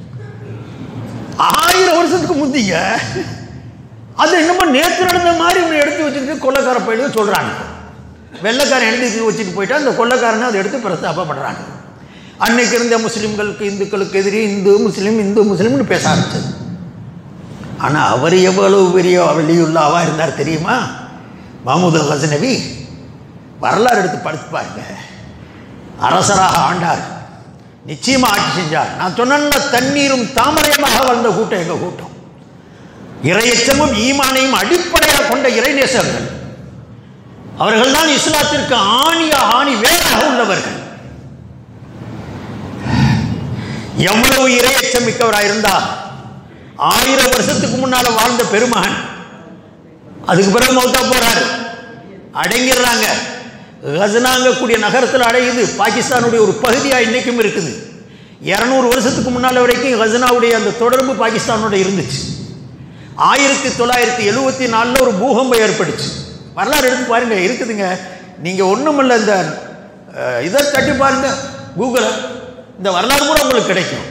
ஆயிரம் வருஷத்துக்கு முந்திங்க அது என்னமோ நேற்று நடந்த மாதிரி இவனை எடுத்து வச்சுக்கிட்டு கொள்ளைக்கார பயிலுக சொல்கிறாங்க வெள்ளைக்காரன் எழுதி வச்சுட்டு போயிட்டா அந்த கொள்ளைக்காரனை அதை எடுத்து பிரஸ்தாபம் பண்ணுறாங்க அன்னைக்கு இருந்த முஸ்லீம்களுக்கு இந்துக்களுக்கு எதிரி இந்து முஸ்லீம் இந்து முஸ்லீம்னு பேச ஆரம்பிச்சது ஆனால் அவர் எவ்வளவு பெரிய வெளியுள்ளாவா இருந்தார் தெரியுமா மஹமூது ஹசனவி வரலாறு எடுத்து படித்து பாருங்க அரசராக ஆண்டார் நிச்சயமா ஆட்சி செஞ்சார் நான் சொன்ன தண்ணீரும் தாமரையமாக வளர்ந்த கூட்டம் எங்க கூட்டம் இறையச்சமும் ஈமானையும் அடிப்படையாக கொண்ட இறைநேசர்கள் அவர்கள் தான் இஸ்லாத்திற்கு ஆணியா ஆணி வேறாக உள்ளவர்கள் எவ்வளவு இறையச்சம் மிக்கவராக இருந்தா ஆயிரம் வருஷத்துக்கு முன்னால வாழ்ந்த பெருமகன் அதுக்கு பிறகு மௌத்தா போறாரு அடங்கிடுறாங்க கஜனாங்க கூடிய நகரத்தில் அடையுது பாகிஸ்தானுடைய ஒரு பகுதியாக இன்னைக்கும் இருக்குது இரநூறு வருஷத்துக்கு முன்னால் வரைக்கும் கஜனாவுடைய அந்த தொடர்பு பாகிஸ்தானோட இருந்துச்சு ஆயிரத்தி தொள்ளாயிரத்தி எழுபத்தி நாலில் ஒரு பூகம்பம் ஏற்பட்டுச்சு வரலாறு எடுத்து பாருங்க இருக்குதுங்க நீங்கள் ஒன்றுமில்ல இந்த அஹ், இதை தட்டி பாருங்க கூகுளை இந்த வரலாறு கூட உங்களுக்கு கிடைக்கும்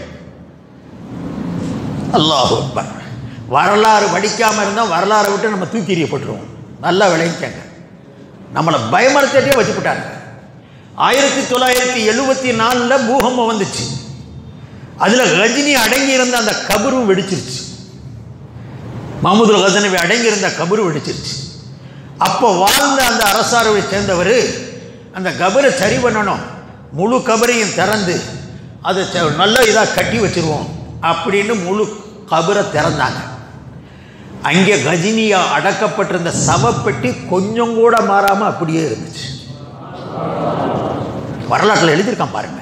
அல்லாஹ் அக்பர் வரலாறு படிக்காமல் இருந்தால் வரலாறை விட்டு நம்ம தூக்கி எறியப்பட்டுருவோம் நல்லா விளைவிக்கங்க நம்மளை பயமரத்தே வச்சுக்கிட்டாங்க ஆயிரத்தி தொள்ளாயிரத்தி எழுபத்தி நாலில் பூகம்பம் வந்துச்சு அதில் ரஜினி அடங்கி இருந்த அந்த கபரும் வெடிச்சிருச்சு மஹமூதுல் கசனவி அடங்கி இருந்த கபரு வெடிச்சிருச்சு அப்போ வாழ்ந்த அந்த அரசாரவை சேர்ந்தவர் அந்த கபரை சரி பண்ணணும் முழு கபரையும் திறந்து அதை ச- நல்ல இதாக கட்டி வச்சிருவோம் அப்படின்னு முழு கபரை திறந்தாங்க அங்கே கஜினியா அடக்கப்பட்டிருந்த சவப்பெட்டி கொஞ்சம் கூட மாறாமல் அப்படியே இருந்துச்சு வரலாற்றில் எழுதியிருக்கான் பாருங்க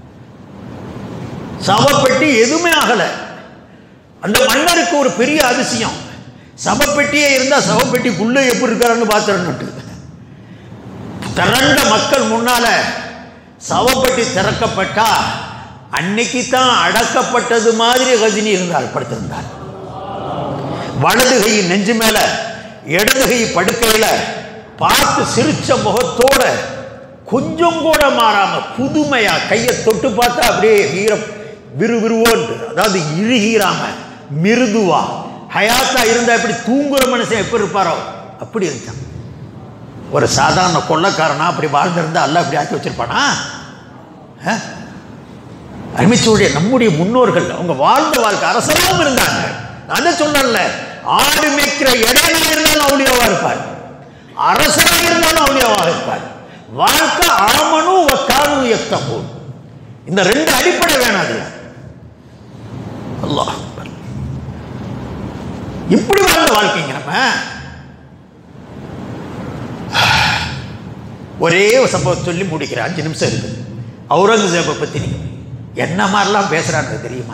சவப்பெட்டி எதுவுமே ஆகலை அந்த மன்னருக்கு ஒரு பெரிய அதிசயம் சவப்பெட்டியே இருந்தால் சவப்பெட்டிக்குள்ளே எப்படி இருக்காருன்னு பார்த்துடணுட்டு திரண்ட மக்கள் முன்னால சவப்பெட்டி திறக்கப்பட்டா அன்னைக்கு தான் அடக்கப்பட்டது மாதிரி கஜினி இருந்தார் படுத்திருந்தார் வலது கை நெஞ்சு மேல இடது கை படுக்கையில பார்த்து சிரிச்ச முகத்தோட கொஞ்சம் கூட மாறாம புதுமையா கையை தொட்டு பார்த்தா அப்படியே வீர விறுவிறுவோன்று அதாவது இறுகிறாம மிருதுவா ஹயாத்தா இருந்தா எப்படி தூங்குற மனுஷன் எப்படி இருப்பாரோ அப்படி இருக்கான் ஒரு சாதாரண கொள்ளக்காரனா அப்படி வாழ்ந்திருந்தா அல்ல அப்படி ஆக்கி வச்சிருப்பானா அஹ்? அருமைச்சூடைய நம்முடைய முன்னோர்கள் அவங்க வாழ்ந்த வாழ்க்கை அரசராகவும் இருந்தாங்க நான் தான் சொன்னேன்ல ஆடு மேய்க்கிற இடையில இருந்தாலும் அவளியாவா இருப்பார் அரசராக இருந்தாலும் அவளியாவாக இருப்பார் வாழ்க்கை ஆமனும் வக்கானும் எத்தமும் இந்த ரெண்டு அடிப்படை வேணும் அதுல அல்லாஹ் அக்பர். இப்படி வாழ்ந்த வாழ்க்கைங்க நம்ம ஒரே ஒரு சம்பவம் சொல்லி முடிக்கிறேன் அஞ்சு நிமிஷம் இருக்குது அவுரங்கசீப்பை பற்றி நீங்க என்ன மாதிரிலாம் பேசுகிறாங்க தெரியுமா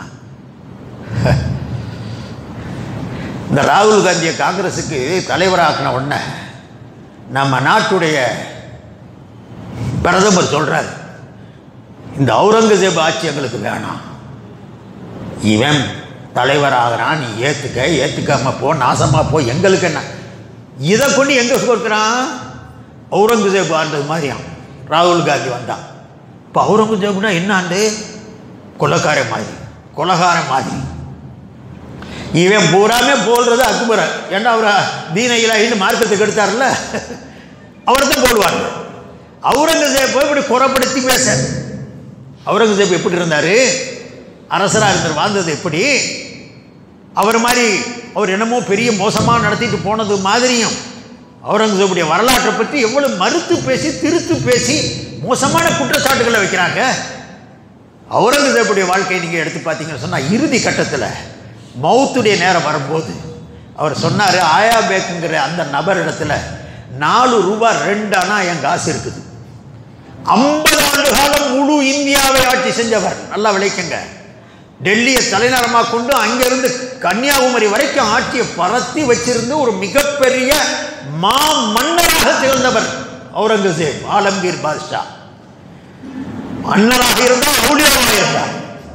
இந்த ராகுல் காந்தியை காங்கிரஸுக்கு தலைவராக்கின உடனே நம்ம நாட்டுடைய பிரதமர் சொல்றாரு இந்த அவுரங்கசீப் ஆட்சி எங்களுக்கு வேணாம் இவன் தலைவராகிறான் நீ ஏற்றுக்க ஏற்றுக்காம போ நாசமா போ எங்களுக்கு என்ன இதை கொண்டு எங்கே கொடுக்குறான் அவுரங்கசீப் ஆண்டது மாதிரியாம் ராகுல் காந்தி வந்தான் அப்போ அவுரங்கஜேப்னா என்னாண்டு கொலக்கார மாதிரி கொலகார மாதிரி இவன் பூராமே போல்றது அக்பரை ஏன்னா அவரை தீன இலாகின்னு மார்க்கத்துக்கு எடுத்தார்ல அவரை தான் போடுவாங்க அவுரங்கசீப் இப்படி குறப்படுத்தி பேச அவுரங்கசீப் எப்படி இருந்தார் அரசராக இருந்தார் வாழ்ந்தது எப்படி அவர் மாதிரி அவர் என்னமோ பெரிய மோசமாக நடத்திட்டு போனது மாதிரியும் அவுரங்கசீப்புடைய வரலாற்றை பற்றி எவ்வளவு மறுத்து பேசி திருத்து பேசி மோசமான குற்றச்சாட்டுகளை வைக்கிறாங்க அவுரங்கசீப்புடைய வாழ்க்கையை நீங்கள் எடுத்து பார்த்தீங்கன்னு சொன்னால் இறுதி கட்டத்தில் மௌத்துடைய நேரம் வரும்போது அவர் சொன்னார் ஆயா பேக்குங்கிற அந்த நபர் இடத்துல நாலு ரூபா ரெண்டு அணா என் காசு இருக்குது ஐம்பது ஆண்டு காலம் முழு இந்தியாவை ஆட்சி செஞ்சவர் நல்லா விளைக்குங்க டெல்லியை தலைநகரமாக கொண்டு அங்கிருந்து கன்னியாகுமரி வரைக்கும் ஆட்சியை பரத்தி வச்சிருந்து ஒரு மிகப்பெரிய மா மன்னராக திகழ்ந்தவர் அவுரங்கசீப் ஆலம்கீர் பாத்ஷா மன்னராக இருந்தால் அவுளியராக இருந்தார்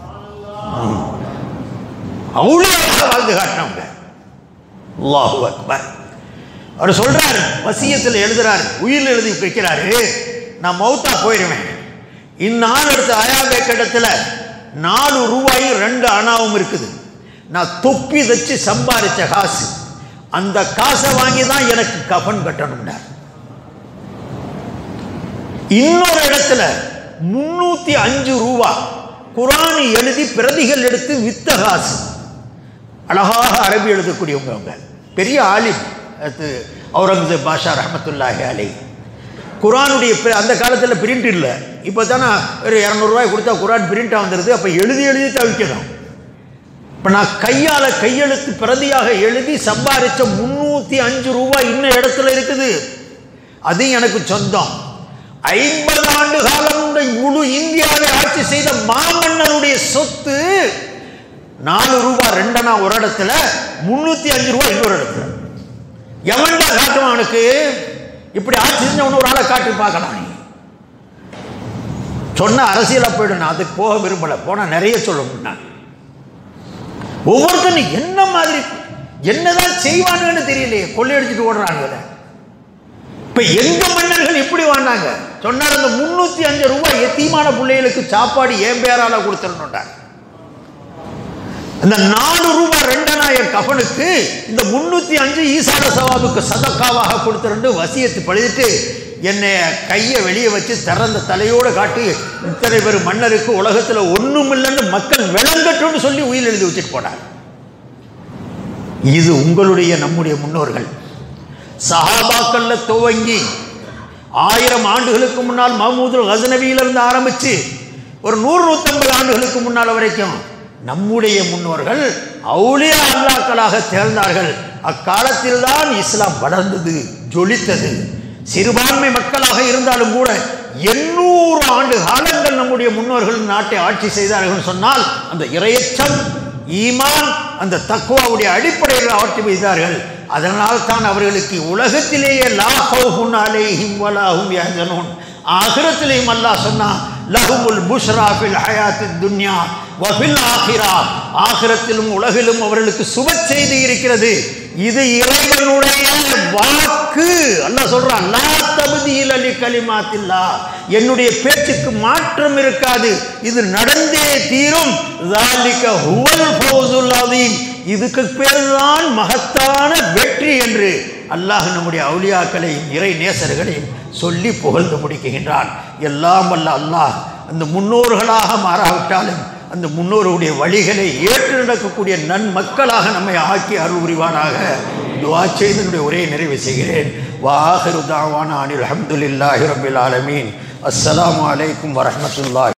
அவுளியராக வாழ்ந்து காட்டினவங்க அல்லாஹு அக்பர் அவர் சொல்றாரு வசியத்தில் எழுதுறாரு உயிர் எழுதி வைக்கிறாரு நான் மௌத்தா போயிடுவேன் இந்நாள் எடுத்த அயாபே இடத்துல நாலு ரூபாயும் ரெண்டு அணாவும் இருக்குது நான் தொப்பி வச்சு சம்பாதிச்ச காசு அந்த காசை வாங்கி தான் எனக்கு கஃன் கட்டணும்னார் இன்னொரு இடத்துல முன்னூத்தி அஞ்சு ரூபா குரான் எழுதி பிரதிகள் எடுத்து வித்த காசு அழகாக அரபி எழுதக்கூடியவங்க அவங்க பெரிய ஆலிம் அது அவுரங்கசீப் பாஷா ரஹமத்துல்லாஹி அலை குரானுடைய பிர- அந்த காலத்தில் பிரிண்ட் இல்லை இப்போ தானே ஒரு இரநூறுவாய் கொடுத்தா குரான் பிரிண்டாக வந்துடுது அப்போ எழுதி எழுதி தவிக்கணும் இப்போ நான் கையால் கையெழுத்து பிரதியாக எழுதி சம்பாதிச்ச முந்நூற்றி அஞ்சு ரூபாய் இன்னும் இடத்துல இருக்குது அது எனக்கு சொந்தம் ஐம்பது ஆண்டு காலம் இந்த முழு இந்தியாவை ஆட்சி செய்த மாமன்னருடைய சொத்து நாலு ரூபாய் ரெண்டனா ஒரு இடத்துல முந்நூற்றி அஞ்சு ரூபாய் இன்னொரு இடத்துல எவன்டா காட்டுவான் அவனுக்கு இப்படி ஆட்சி செஞ்சவன ஒரு ஆளை காட்டி பார்க்கலாம் நீ சொன்ன அரசியலாக போயிடும் நான் அதுக்கு போக விரும்பலை போனால் நிறைய சொல்லணும் நான் ஒவ்வொருத்தனும் என்ன மாதிரி என்னதான் செய்வானுன்னு தெரியலையே கொள்ளையடிச்சிட்டு ஓடுறாங்க இப்ப எங்க மன்னர்கள் எப்படி வாழ்ந்தாங்க சொன்னார் அந்த முன்னூத்தி அஞ்சு ரூபாய் எத்தீமான பிள்ளைகளுக்கு சாப்பாடு ஏன் பேரால கொடுத்துடணுன்றார் இந்த நாலு ரூபாய் ரெண்டனாயிரம் கஃபனுக்கு இந்த முன்னூத்தி அஞ்சு ஈசான சவாபுக்கு சதக்காவாக கொடுத்துருந்து வசியத்து பழுதிட்டு என்னை கையை வெளியே வச்சு திறந்த தலையோடு காட்டி இத்தனை பேர் மன்னருக்கு உலகத்தில் ஒன்றும் இல்லைன்னு மக்கள் விளங்கட்டும்னு சொல்லி உயிர் எழுதி வச்சுட்டு போனார் இது உங்களுடைய நம்முடைய முன்னோர்கள் சஹாபாக்கள்ல துவங்கி ஆயிரம் ஆண்டுகளுக்கு முன்னால் மஹமூதுல் கசனவியிலிருந்து ஆரம்பிச்சு ஒரு நூறு நூற்றம்பது ஆண்டுகளுக்கு முன்னால் வரைக்கும் நம்முடைய முன்னோர்கள் அவுளியா அல்லாக்களாக தேர்ந்தார்கள் அக்காலத்தில் தான் இஸ்லாம் வளர்ந்தது ஜொலித்தது சிறுபான்மை மக்களாக இருந்தாலும் கூட எண்ணூறு ஆண்டு காலங்கள் நம்முடைய முன்னோர்கள் நாட்டை ஆட்சி செய்தார்கள் சொன்னால் அந்த இரையச்சம் ஈமான் அந்த தக்குவாவுடைய அடிப்படையில் ஆட்சி செய்தார்கள் அதனால் தான் அவர்களுக்கு உலகத்திலேயே லாஹோஹுன் அலைஹிம் வலாஹும் யஹ்சனூன் ஆகிரத்திலேயும் அல்லாஹ் சொன்னான் லஹுமுல் புஷ்ரா ஃபில் ஹயாத்தி துன்யா வஃபில் ஆகிரா ஆகிரத்திலும் உலகிலும் அவர்களுக்கு சுப செய்தி இருக்கிறது இது இறைவனுடைய வாக்கு அல்லாஹ் சொல்றான் லா தபதீல் அலி கலிமாத்தில்லா என்னுடைய பேச்சுக்கு மாற்றம் இருக்காது இது நடந்தே தீரும் ذَلِكَ هُوَ الْفَوْزُ الْعَظِيمُ இதுக்கு பேர்தான் மகத்தான வெற்றி என்று அல்லாஹ் நம்முடைய அவுலியாக்களையும் இறை நேசர்களையும் சொல்லி புகழ்ந்து முடிக்கின்றான் எல்லாம் வல்ல அல்லாஹ் அந்த முன்னோர்களாக மாறாவிட்டாலும் அந்த முன்னோருடைய வழிகளை ஏற்று நடக்கக்கூடிய நன்மக்களாக நம்மை ஆக்கி அருள் புரிவானாக துவா செய்து என்னுடைய உரையை நிறைவு செய்கிறேன் வாஹிரு தாவான அனில் அஹமதுல்லாஹி ரபில் ஆலமீன் அஸ்ஸலாமு அலைக்கும் வரஹ்மத்துல்லாஹி